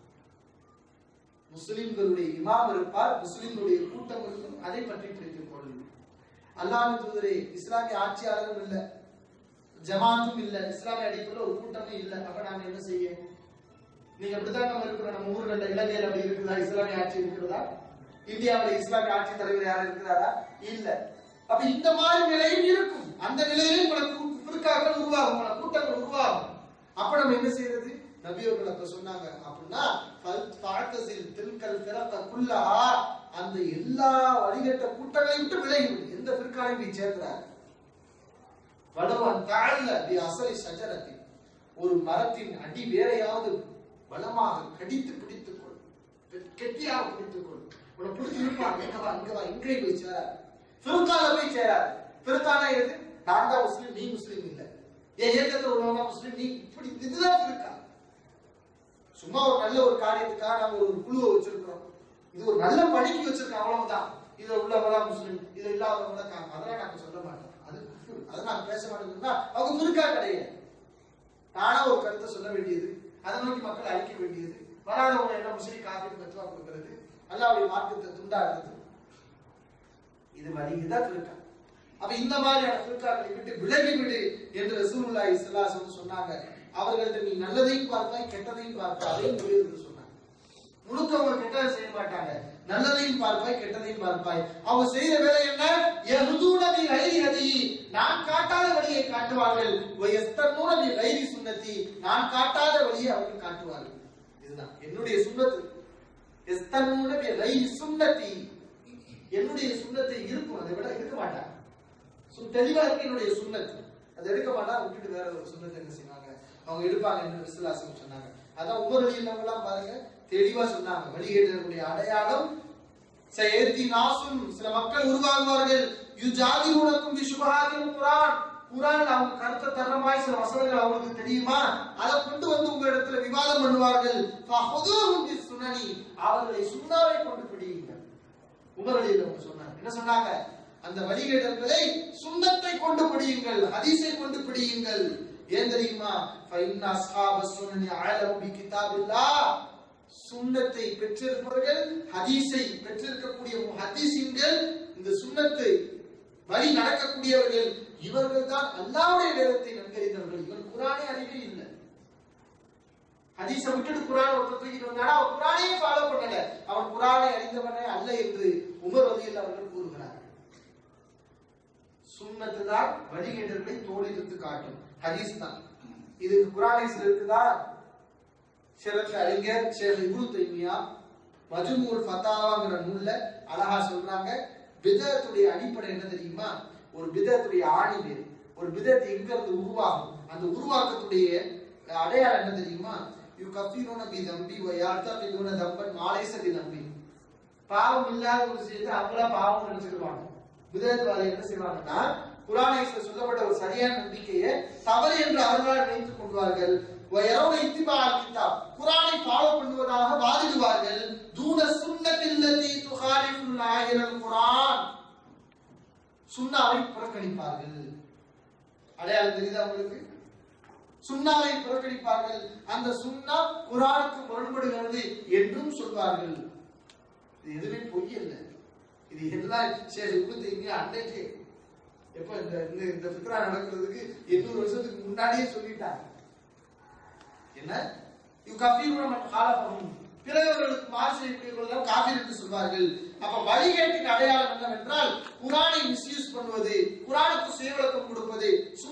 முஸ்லிம்களுடைய இமாம் இருப்பார் முஸ்லிம்களுடைய கூட்டம் இருக்கும் அதை பற்றி பிடித்துக் கொள்ளும் அல்லாஹ் தூதரே இஸ்லாமிய ஆட்சியாளரும் இல்ல ஜமாத்தும் இல்ல இஸ்லாமிய அடிப்படையில் ஒரு கூட்டமே இல்ல அப்ப நாங்க என்ன செய்ய நீங்க அப்படிதான் நம்ம இருக்கிறோம் நம்ம ஊர்கள்ல இலங்கையில அப்படி இருக்குதா இஸ்லாமிய ஆட்சி இருக்கிறதா இந்தியாவுல இஸ்லாமிய ஆட்சி தலைவர் யாரும் இருக்கிறாரா இல்ல அப்ப இந்த மாதிரி நிலையும் இருக்கும் அந்த நிலையிலும் பல பிற்காக்கள் உருவாகும் பல கூட்டங்கள் உருவாகும் அப்ப நம்ம என்ன செய்யறது நபியவர்கள் அப்ப சொன்னாங்க அப்படின்னா ஃபாத்தஸில் தில்கல் ஃபிரக குல்லஹா அந்த எல்லா வழிகட்ட கூட்டங்களை விட்டு விலகிவிடு எந்த பிற்காலையும் நீ சேர்க்கிறார் வலுவன் தாழ்ல பி அசலி சஜரத்தி ஒரு மரத்தின் அடி வேறையாவது பலமாக கடித்து பிடித்துக் கொள் கெட்டியாக பிடித்துக் கொள் உன்னை பிடிச்சி இருப்பாங்க எங்கவா இங்கவா இங்கே போய் சேராது பிறத்தால போய் சேராது பிறத்தானா எது நான் தான் முஸ்லீம் நீ முஸ்லீம் இல்ல என் இயக்கத்தில் உள்ளவங்க முஸ்லீம் நீ இப்படி இதுதான் இருக்கா சும்மா ஒரு நல்ல ஒரு காரியத்துக்காக நாம ஒரு குழுவை வச்சிருக்கிறோம் இது ஒரு நல்ல பணிக்கு வச்சிருக்கோம் அவ்வளவுதான் இதுல உள்ளவங்க தான் முஸ்லீம் இதுல இல்லாதவங்க தான் காரணம் அதெல்லாம் நாங்க சொல்ல மாட்டோம் அது குஃப்ர். அதை நாங்க பேச மாட்டோம்னா அவங்க முருக்கா கிடையாது நானா ஒரு கருத்தை சொல்ல வேண்டியது அதை நோக்கி மக்கள் அழிக்க வேண்டியது வராதவங்க எல்லாம் முஸ்லீம் காஃபி பத்துவா கொடுக்கிறது அல்லாவுடைய மார்க்கத்தை துண்டாடுறது இது வழி இதுதான் இருக்கா அப்ப இந்த மாதிரியான பிற்காக்களை விட்டு விலகி விடு என்று ரசூலுல்லாஹி ஸல்லல்லாஹு அலைஹி வஸல்லம் சொன்னாங்க அவர்கள்ட்ட நீ நல்லதையும் பார்ப்பாய் கெட்டதையும் பார்ப்பாய் அதையும் முடிவு என்று சொன்னாங்க முழுக்க அவங்க கெட்டதை செய்ய மாட்டாங்க நல்லதையும் பார்ப்பாய் கெட்டதையும் பார்ப்பாய் அவங்க செய்த வேலை என்ன யஹ்தூன பி கைரி ஹதி நான் காட்டாத வழியை காட்டுவார்கள் வ யஸ்தனூன பி கைரி சுன்னதி நான் காட்டாத வழியை அவர்கள் காட்டுவார்கள் இதுதான் என்னுடைய சுன்னத்து யஸ்தனூன பி கைரி சுன்னதி என்னுடைய சுண்ணத்தை இருக்கும் அதை விட இருக்க மாட்டாங்க சு- தெளிவா இருக்கு என்னுடைய சுண்ணத்து அதை எடுக்க மாட்டா விட்டுட்டு வேற ஒரு சுண்ணத்தை என்ன செய்வாங்க அவங்க எடுப்பாங்க என்று விசுவாசம் சொன்னாங்க அதான் உமர் வழி எல்லாம் பாருங்க தெளிவா சொன்னாங்க வழிகேட்டர்களுடைய அடையாளம் செயத்தி நாசும் சில மக்கள் உருவாகுவார்கள் யுஜாதி உனக்கும் விசுபகாதியும் குரான் குரான் அவங்க கருத்த தரமாய் சில வசனங்கள் அவங்களுக்கு தெரியுமா அதை கொண்டு வந்து உங்க இடத்துல விவாதம் பண்ணுவார்கள் ஃபஹுதுஹும் பிஸ்ஸுனனி. அவர்களை சுண்ணாவை கொண்டு பிடியுங்கள் உமர் அலி அவங்க சொன்னாங்க என்ன சொன்னாங்க அந்த வழிகேடர்களை சுண்ணத்தை கொண்டு பிடியுங்கள் ஹதீஸை கொண்டு பிடியுங்கள் ஏன் தெரியுமா ஃபைன் அஸ்ஹாப சுன்னனி அலமு பி கிதாபில்லாஹ் சுண்ணத்தை பெற்றிருப்பவர்கள் ஹதீஸை பெற்றிருக்கக்கூடிய ஹதீஸின்கள் இந்த சுண்ணத்தை வழி நடக்கக்கூடியவர்கள் இவர்கள் தான் அல்லாவுடைய வேதத்தை நன்கறிந்தவர்கள் இவன் குரானே அறிவே இல்லை ஹதீஸ விட்டுட்டு குரான் ஒருத்தர் தூக்கிட்டு வந்தானா அவன் குரானையே ஃபாலோ பண்ணல அவன் குரானை அறிந்தவனே அல்ல என்று உமர் வதியில் அவர்கள் கூறுகிறார்கள் சுன்னத்து தான் வழிகேட்டர்களை தோழித்து காட்டும் ஹதீஸ் தான் இது குரானேஸ்ல இருக்குதா சிறந்த அறிஞர் ஷேக் இப்னு தைமியா மஜ்மூல் ஃபத்தாவாங்கிற நூல்ல அழகா சொல்றாங்க பிதத்துடைய அடிப்படை என்ன தெரியுமா ஒரு பிதத்துடைய ஆணி வேறு ஒரு பிதத்து எங்க இருந்து உருவாகும் அந்த உருவாக்கத்துடைய அடையாளம் என்ன தெரியுமா யூ கஃபீனோன பி தம்பி யார்த்தா பிதுன தம்பன் மாலேச பி நம்பி பாவம் இல்லாத ஒரு விஷயத்தை அவங்களா பாவம் நினைச்சுக்குவாங்க விதத்துவாதி என்ன செய்வாங்கன்னா குரானேஸ்ல சொல்லப்பட்ட ஒரு சரியான நம்பிக்கையை தவறு என்று அவர்களால் நினைத்துக் கொள்வார்கள் வயரோட இத்திபா கிதாப் குரானை ஃபாலோ பண்ணுவதாக வாதிடுவார்கள் தூன சுன்னத்தில்லதி துகாலிஃபுல் ஆயிரல் குரான் சுன்னாவை புறக்கணிப்பார்கள் அடையாளம் தெரியுதா உங்களுக்கு சுன்னாவை புறக்கணிப்பார்கள் அந்த சுன்னா குரானுக்கு முரண்படுகிறது என்றும் சொல்வார்கள் இது எதுவுமே பொய் அல்ல இது எல்லாம் சரி உபத்தைங்க அன்னைக்கு எப்ப இந்த இந்த இந்த ஃபித்ரா நடக்கிறதுக்கு எண்ணூறு வருஷத்துக்கு முன்னாடியே சொல்லிட்டாங்க என்ன இவ் கஃபீருன மன் காலஃபஹும் பிறவர்களுக்கு மாறு செய்யக்கூடியவர்கள் காஃபிர் என்று சொல்வார்கள் அப்ப வழிகேட்டின் அடையாளம் என்னவென்றால் குரானை மிஸ்யூஸ் பண்ணுவது குரானுக்கு சுயவிளக்கம் கொடுப்பது சுண்ண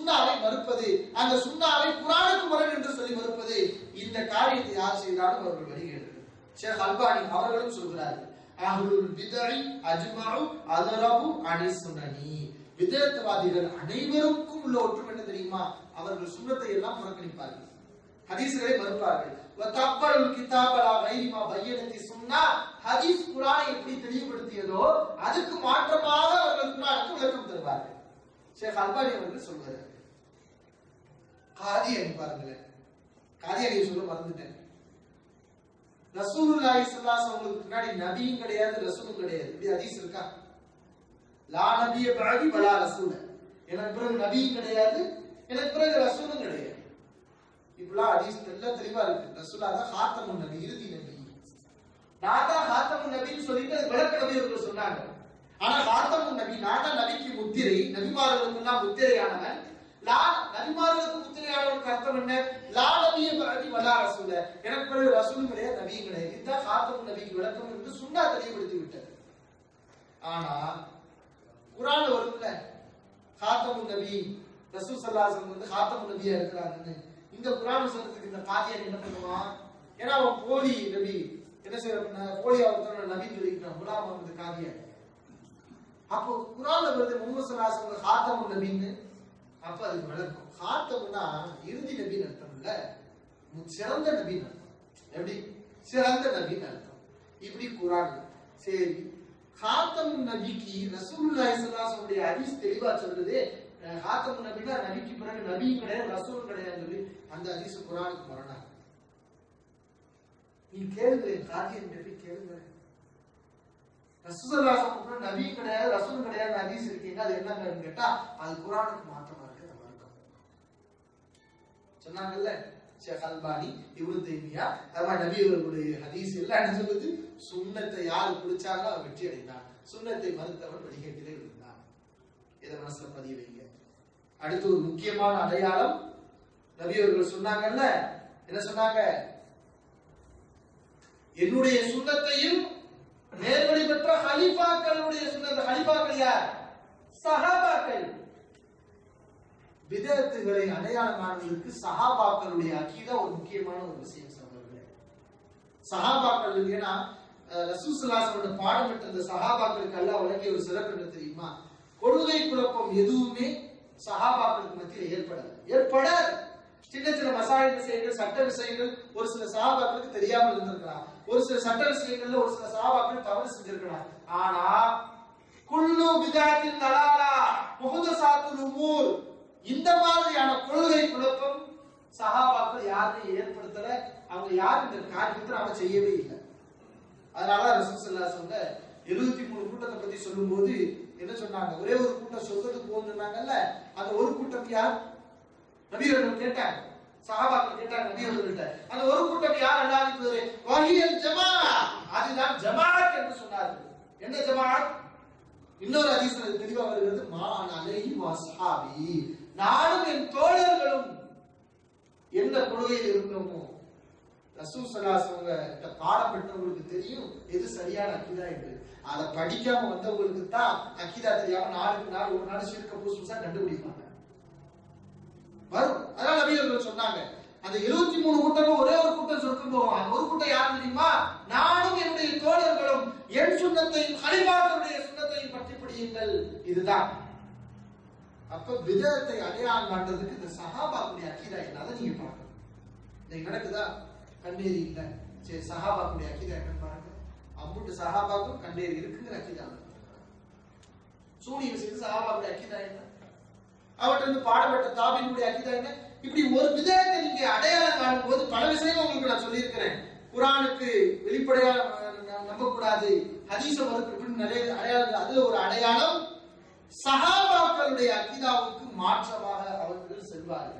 சுண்ணாவை மறுப்பது அந்த சுண்ணாவை குரானுக்கு முரண் என்று சொல்லி மறுப்பது இந்த காரியத்தை யார் செய்தாலும் அவர்கள் வருகிறது ஷேக் அல்பானி அவர்களும் சொல்கிறார்கள் அஹ்லுல் பிதஇ அஜ்மஉ அதரபு அனி சுனனி விதத்துவாதிகள் அனைவருக்கும் உள்ள ஒற்றுமை என்ன தெரியுமா அவர்கள் சுண்ணத்தை எல்லாம் புறக்கணிப்பார்கள் ஹதீஸ்களை மறுப்பார்கள் வத்தப்பல் கிதாபலா கைரிமா பையனத்தி சுன்னா ஹதீஸ் குரானை எப்படி தெளிவுபடுத்தியதோ அதுக்கு மாற்றமாக அவர்கள் குரானுக்கு விளக்கம் தருவார்கள் ஷேக் அல்பானி அவர்கள் சொல்வார்கள் காதியணி பாருங்களேன் காதியணி சொல்ல மறந்துட்டேன் ரசூலுல்லாஹி ஸல்லல்லாஹு அலைஹி வஸல்லம் முன்னாடி நபியும் கிடையாது ரசூலும் கிடையாது இப்படி ஹதீஸ் இருக்கா லா நபிய பஅதி வலா ரசூல எனக்கு பிறகு நபியும் கிடையாது எனக்கு பிறகு ரசூலும் கிடையாது இப்படிலாம் ஹதீஸ் எல்லாம் தெளிவா இருக்கு ரசூலா தான் ஹாத்தமுன் நபி இறுதி நபி நான் தான் ஹாத்தமுன் நபின்னு சொல்லிட்டு அது விளக்க நபி அவர்கள் சொன்னாங்க ஆனா ஹாத்தமுன் நபி நான் தான் நபிக்கு முத்திரை நபிமார்களுக்கு எல்லாம் முத்திரையானவன் லா நபிமார்களுக்கு முத்திரையானவனுக்கு அர்த்தம் என்ன லா நபிய பஅதி வலா ரசூல எனக்கு பிறகு ரசூலும் கிடையாது நபியும் கிடையாது இதுதான் ஹாத்தமுன் நபிக்கு விளக்கம் என்று சுன்னா தெளிவுபடுத்தி விட்டது ஆனா குரான் வரும்ல ஹாத்தமுன் நபி ரசூல் ஸல்லல்லாஹு அலைஹி வஸல்லம் வந்து ஹாத்தமுன் நபியா இருக்கிறாங்கன்னு இந்த குரான் சொல்றதுக்கு இந்த காதியான் என்ன பண்ணுவான் ஏன்னா அவன் போலி நபி என்ன செய்யற போலி அவர்த்தன நபின்னு சொல்லிக்கிறான் குலாம் வந்து காதியான் அப்போ குரான்ல வருது முகமது ஸல்லல்லாஹு அலைஹி வஸல்லம் ஹாத்தமுன் நபின்னு அப்ப அதுக்கு விளக்கம் ஹாத்தம்னா இறுதி நபின்னு அர்த்தம் இல்ல மு- சிறந்த நபின்னு அர்த்தம் எப்படி சிறந்த நபின்னு அர்த்தம் இப்படி குரான் சரி ஹாத்தம் நபிக்கு ரசூலுல்லாஹி ஸல்லல்லாஹு அலைஹி வஸல்லம் ஹதீஸ் தெளிவா சொல்றது அஹ், ஹாத்தம் நபினா நபிக்கு பிறகு நபியும் கிடையாது ரசூலும் கிடையாது சொல்லி அந்த ஹதீஸ் குரானுக்கு மரணா நீ கேளுங்களேன் காதியன் நபி கேளுங்களேன் ரசூலுல்லாஹி நபியும் கிடையாது ரசூலும் கிடையாது ஹதீஸ் இருக்கீங்க அது என்னங்கன்னு கேட்டா அது குரானுக்கு மாற்றமா இருக்கு அந்த மார்க்கம் சொன்னாங்கல்ல ஷேக் அல்பானி இப்னு தைமியா அது மாதிரி நபி அவர்களுடைய ஹதீஸ் எல்லாம் என்ன சொல்லுது சுன்னத்தை யார் பிடிச்சாங்களோ அவன் வெற்றி அடைந்தான் சுன்னத்தை மறுத்தவன் வழிகட்டிலே விழுந்தான் இதை மனசுல பதிய வைங்க அடுத்து ஒரு முக்கியமான அடையாளம் நபி அவர்கள் சொன்னாங்கல்ல என்ன சொன்னாங்க என்னுடைய சுண்ணத்தையும் நேர்வழி பெற்ற ஹலிஃபாக்களுடைய சுண்ணத்தை ஹலிஃபாக்கள் யார் சஹாபாக்கள் விதத்துகளை அடையாளம் காணுவதற்கு சஹாபாக்களுடைய அக்கீதா ஒரு முக்கியமான ஒரு விஷயம் சகோதரர்களே சஹாபாக்கள் ஏன்னா அஹ், ரசூலுல்லாஹி பாடம் பெற்ற அந்த சஹாபாக்களுக்கு எல்லாம் வழங்கிய ஒரு சிறப்பு என்ன தெரியுமா கொள்கை குழப்பம் எதுவுமே சஹாபாக்களுக்கு மத்தியில் ஏற்படாது ஏற்படாது சின்ன சின்ன மசாயல் விஷயங்கள் சட்ட விஷயங்கள் ஒரு சில சஹாபாக்களுக்கு தெரியாமல் இருந்திருக்கலாம் ஒரு சில சட்ட விஷயங்கள்ல ஒரு சில சஹாபாக்கள் தவறு செஞ்சிருக்கலாம் ஆனா குல்லு பிதாத்தின் தலாலா முகதசாத்துல் உமூர் இந்த மாதிரியான கொள்கை குழப்பம் சஹாபாக்கள் யாருமே ஏற்படுத்தல அவங்க யாரும் இந்த காரியத்தை அவங்க செய்யவே இல்லை அதனால ரசூல் ஸல்லல்லாஹு சொன்ன எழுபத்தி மூணு கூட்டத்தை பத்தி சொல்லும்போது என்ன சொன்னாங்க ஒரே ஒரு கூட்டம் சொல்றதுக்கு போகும்னு சொன்னாங்கல்ல அந்த ஒரு கூட்டம் யார் நபியவர்கள் கேட்டாங்க சஹாபாக்கள் கேட்டாங்க நபியவர்கள்ட்ட அந்த ஒரு கூட்டம் யார் அல்லாஹ்வுடைய வஹியல் ஜமா அதுதான் ஜமாஅத் என்று சொன்னார்கள் என்ன ஜமாஅத் இன்னொரு ஹதீஸ்ல இது தெளிவா வருகிறது மான் அலைஹி வஸ்ஹாபி நானும் என் தோழர்களும் என்ன கொள்கையில் இருக்கிறோமோ ரசூல் சலாசவங்க பாடம் பெற்றவங்களுக்கு தெரியும் எது சரியான அக்கிதா என்று அதை படிக்காம வந்தவங்களுக்கு தான் அக்கிதா தெரியாம நாளுக்கு நாள் ஒரு நாள் சிறுக்க புதுசு புதுசா கண்டுபிடிப்பாங்க வரும் அதனால நபியர்கள் சொன்னாங்க அந்த எழுபத்தி மூணு கூட்டமும் ஒரே ஒரு கூட்டம் சொர்க்கம் போவோம் அந்த ஒரு கூட்டம் யார் தெரியுமா நானும் என்னுடைய தோழர்களும் என் சுண்ணத்தையும் ஹலிபாக்களுடைய சுண்ணத்தையும் பற்றி பிடியுங்கள் இதுதான் அப்ப விதத்தை அடையாளம் காட்டுறதுக்கு இந்த சஹாபாக்குடைய அக்கீதா என்ன அதை நீங்க பார்க்கணும் இன்னைக்கு நடக்குதா கண்ணேரி இல்ல சரி சஹாபாக்குடைய அக்கீதா என்ன பாருங்க அம்புட்டு சஹாபாக்கும் கண்ணேரி இருக்குங்கிற அக்கீதா சூனியம் செய்து சஹாபாக்குடைய அக்கீதா என்ன அவர்கிட்ட இருந்து பாடப்பட்ட தாபினுடைய அக்கீதா என்ன இப்படி ஒரு விதத்தை நீங்க அடையாளம் காணும் போது பல விஷயம் உங்களுக்கு நான் சொல்லியிருக்கிறேன் குரானுக்கு வெளிப்படையா அஹ், ந- நம்பக்கூடாது ஹதீஸ மறுப்பு இப்படின்னு நிறைய அடையாளம் அதுல ஒரு அடையாளம் சஹாபாக்களுடைய அக்கீதாவுக்கு மாற்றமாக அவர்கள் செல்வார்கள்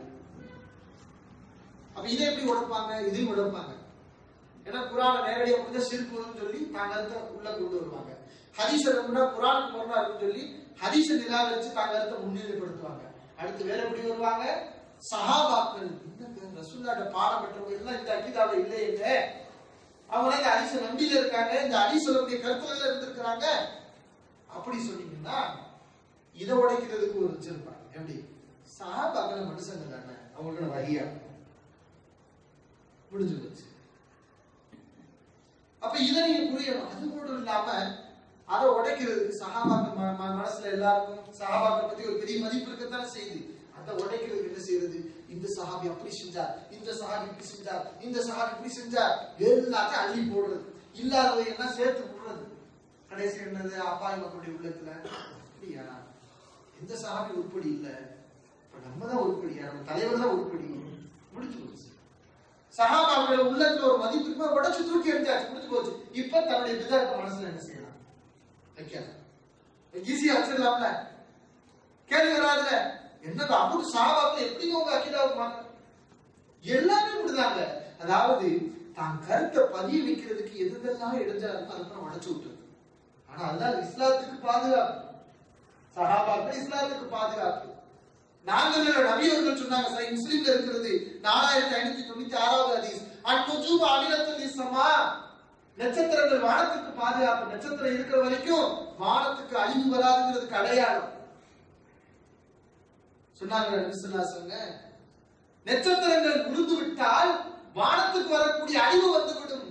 அப்ப இதை எப்படி உடைப்பாங்க இதையும் உடைப்பாங்க ஏன்னா குரானை நேரடியா முடிஞ்ச சிரிப்புன்னு சொல்லி தாங்க அர்த்த உள்ள கொண்டு வருவாங்க ஹதீஸ நம்பினா குரானுக்கு முரணா இருக்குன்னு சொல்லி ஹதீஸ நிராகரிச்சு தாங்க அர்த்த முன்னிலைப்படுத்துவாங்க அடுத்து வேற எப்படி வருவாங்க சஹாபாக்கள் என்னங்க ரசூல்லாட்ட பாடம் பெற்றவங்க எல்லாம் இந்த அக்கீதாவை இல்லையேங்க அவங்க இந்த ஹதீஸ நம்பியில இருக்காங்க இந்த ஹதீஸ் சொல்லக்கூடிய கருத்துல இருந்திருக்கிறாங்க அப்படி சொன்னீங்கன்னா இதை உடைக்கிறதுக்கு ஒரு வச்சிருப்பாங்க எப்படி சஹாபாக்கள் மனுஷங்க தானே அவங்களோட வகையா முடிஞ்சு போச்சு அப்ப இதை நீங்க புரியணும் அது கூட இல்லாம அதை உடைக்கிறதுக்கு சஹாபாக்கள் ம- ம- மனசுல எல்லாருக்கும் சஹாபாக்கள் பத்தி ஒரு பெரிய மதிப்பு இருக்கத்தானே செய்யுது அதை உடைக்கிறதுக்கு என்ன செய்யறது இந்த சஹாபி அப்படி செஞ்சார் இந்த சஹாபி இப்படி செஞ்சார் இந்த சஹாபி இப்படி செஞ்சார் எல்லாத்தையும் அள்ளி போடுறது இல்லாததை எல்லாம் சேர்த்து விடுறது கடைசி என்னது அப்பாய் மக்களுடைய உள்ளத்துல அப்படியா எந்த சஹாபி உருப்படி இல்ல இப்ப நம்ம தான் உருப்படியா நம்ம தலைவர் தான் உருப்படி முடிச்சு போச்சு சஹாபாக்கள் உள்ளத்துல ஒரு மதிப்பு இருக்கு உடச்சு தூக்கி எறிஞ்சாச்சு முடிச்சு போச்சு இப்ப தன்னுடைய விதார்த்த மனசுல என்ன செய்யலாம் வைக்கலாம் ஈஸியா வச்சிடலாம்ல கேள்வி வராதுல என்னது அப்படி சஹாபாக்கள் எப்படிங்க உங்க அக்கீதாவுக்கு மாத்த எல்லாமே இப்படிதாங்க அதாவது தான் கருத்தை பதிய வைக்கிறதுக்கு எதெல்லாம் இடைஞ்சா இருக்கோ அதுக்கப்புறம் உடச்சு விட்டுறது ஆனா அல்லாஹ் இஸ்லாத்துக்கு பாதுகாப்பு சஹாபாக்கள் இஸ்லாத்துக்கு பாதுகாப்பு நாங்கள் இல்ல, நபி அவர்கள் சொன்னாங்க சரி முஸ்லிம்ல இருக்கிறது நாலாயிரத்தி ஐநூத்தி தொண்ணூத்தி ஆறாவது ஹதீஸ் அந்நுஜூம் அமிலத்துல் இஸ்மா நட்சத்திரங்கள் வானத்துக்கு பாதுகாப்பு நட்சத்திரம் இருக்கிற வரைக்கும் வானத்துக்கு அழிவு வராதுங்கிறதுக்கு அடையாளம் சொன்னாங்க நபி ஸல்லல்லாஹு அலைஹி வஸல்லம், நட்சத்திரங்கள் விழுந்து விட்டால் வானத்துக்கு வரக்கூடிய அழிவு வந்துவிடும்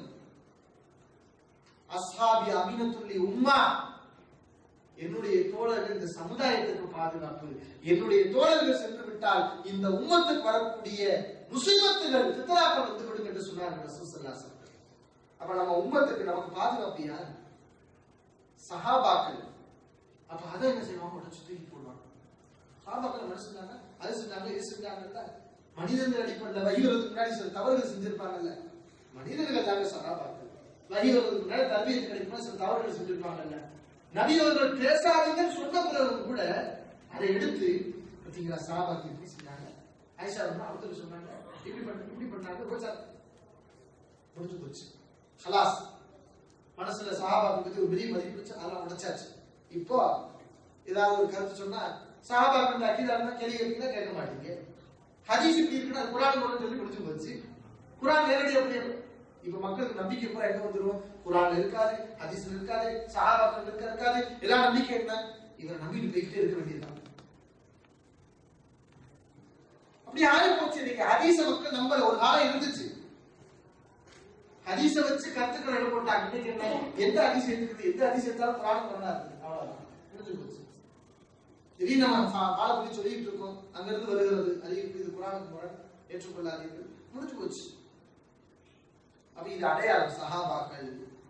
அஸ்ஹாபி அமினத்துல்லி உம்மா என்னுடைய தோழர்கள் இந்த சமுதாயத்துக்கு பாதுகாப்பு என்னுடைய தோழர்கள் சென்று விட்டால் இந்த உம்மத்துக்கு வரக்கூடிய முசீபத்துகள் சித்தராக்கள் வந்து விடும் என்று சொன்னார்கள் ரசூல் ஸல்லல்லாஹு அலைஹி வஸல்லம். அப்ப நம்ம உம்மத்துக்கு நமக்கு பாதுகாப்பு யார் சஹாபாக்கள் அப்ப அதை என்ன செய்வாங்க உடச்சு தூக்கி போடுவாங்க சஹாபாக்கள் என்ன செஞ்சாங்க அது செஞ்சாங்க இது செஞ்சாங்கல்ல மனிதர்கள் அடிப்படையில் வகிவதற்கு முன்னாடி சில தவறுகள் செஞ்சிருப்பாங்கல்ல மனிதர்கள் தாங்க சஹாபாக்கள் வகிவதற்கு முன்னாடி தர்பியத்து கிடைக்கும் சில தவறுகள் செஞ்சிருப்பாங்கல்ல நபி அவர்கள் பேசாதீங்கன்னு சொன்ன பிறகு கூட அதை எடுத்து பார்த்தீங்களா சஹாபாக்கள் இப்படி செஞ்சாங்க ஆயிஷா வந்து அவத்துல சொன்னாங்க இப்படி பண்ண இப்படி பண்ணாங்க ரோஜா முடிஞ்சு போச்சு ஹலாஸ் மனசுல சஹாபாக்கள் பத்தி ஒரு பெரிய மதிப்பு வச்சு அதெல்லாம் உடைச்சாச்சு இப்போ ஏதாவது ஒரு கருத்து சொன்னா சஹாபாக்கள் அக்கீதா இருந்தா கேள்வி கேட்பீங்களா கேட்க மாட்டீங்க ஹதீஸ் இப்படி இருக்குன்னா அது குரான் கூட சொல்லி முடிஞ்சு போச்சு குரான் நேரடி அப்படி இப்ப மக்களுக்கு நம்பிக்கை பூரா எங்க வந்துரும் குரான் இருக்காது ஹதீஸ்ல இருக்காது சஹாபாக்கள் இருக்க இருக்காது எல்லாம் நம்பிக்கை என்ன இவரை நம்பிட்டு போய்கிட்டே இருக்க வேண்டியதுதான் அப்படி ஆகி போச்சு இன்னைக்கு ஹதீஸ மக்கள் நம்பல ஒரு காலம் இருந்துச்சு ஹதீஸ வச்சு கருத்துக்கள் எழுத போட்டாங்க இன்னைக்கு என்ன எந்த ஹதீஸ் எடுக்கிறது எந்த ஹதீஸ் எடுத்தாலும் புராணம் பண்ணாது அவ்வளவுதான் முடிஞ்சு போச்சு திடீர்னு நம்ம பா- பாலை பத்தி சொல்லிட்டு இருக்கோம் அங்க இருந்து வருகிறது அது இது குரானுக்கு முரண் ஏற்றுக்கொள்ளாதீர்கள் முடிஞ்சு போச்சு அப்ப இது அடையாளம் சஹாபாக்கள்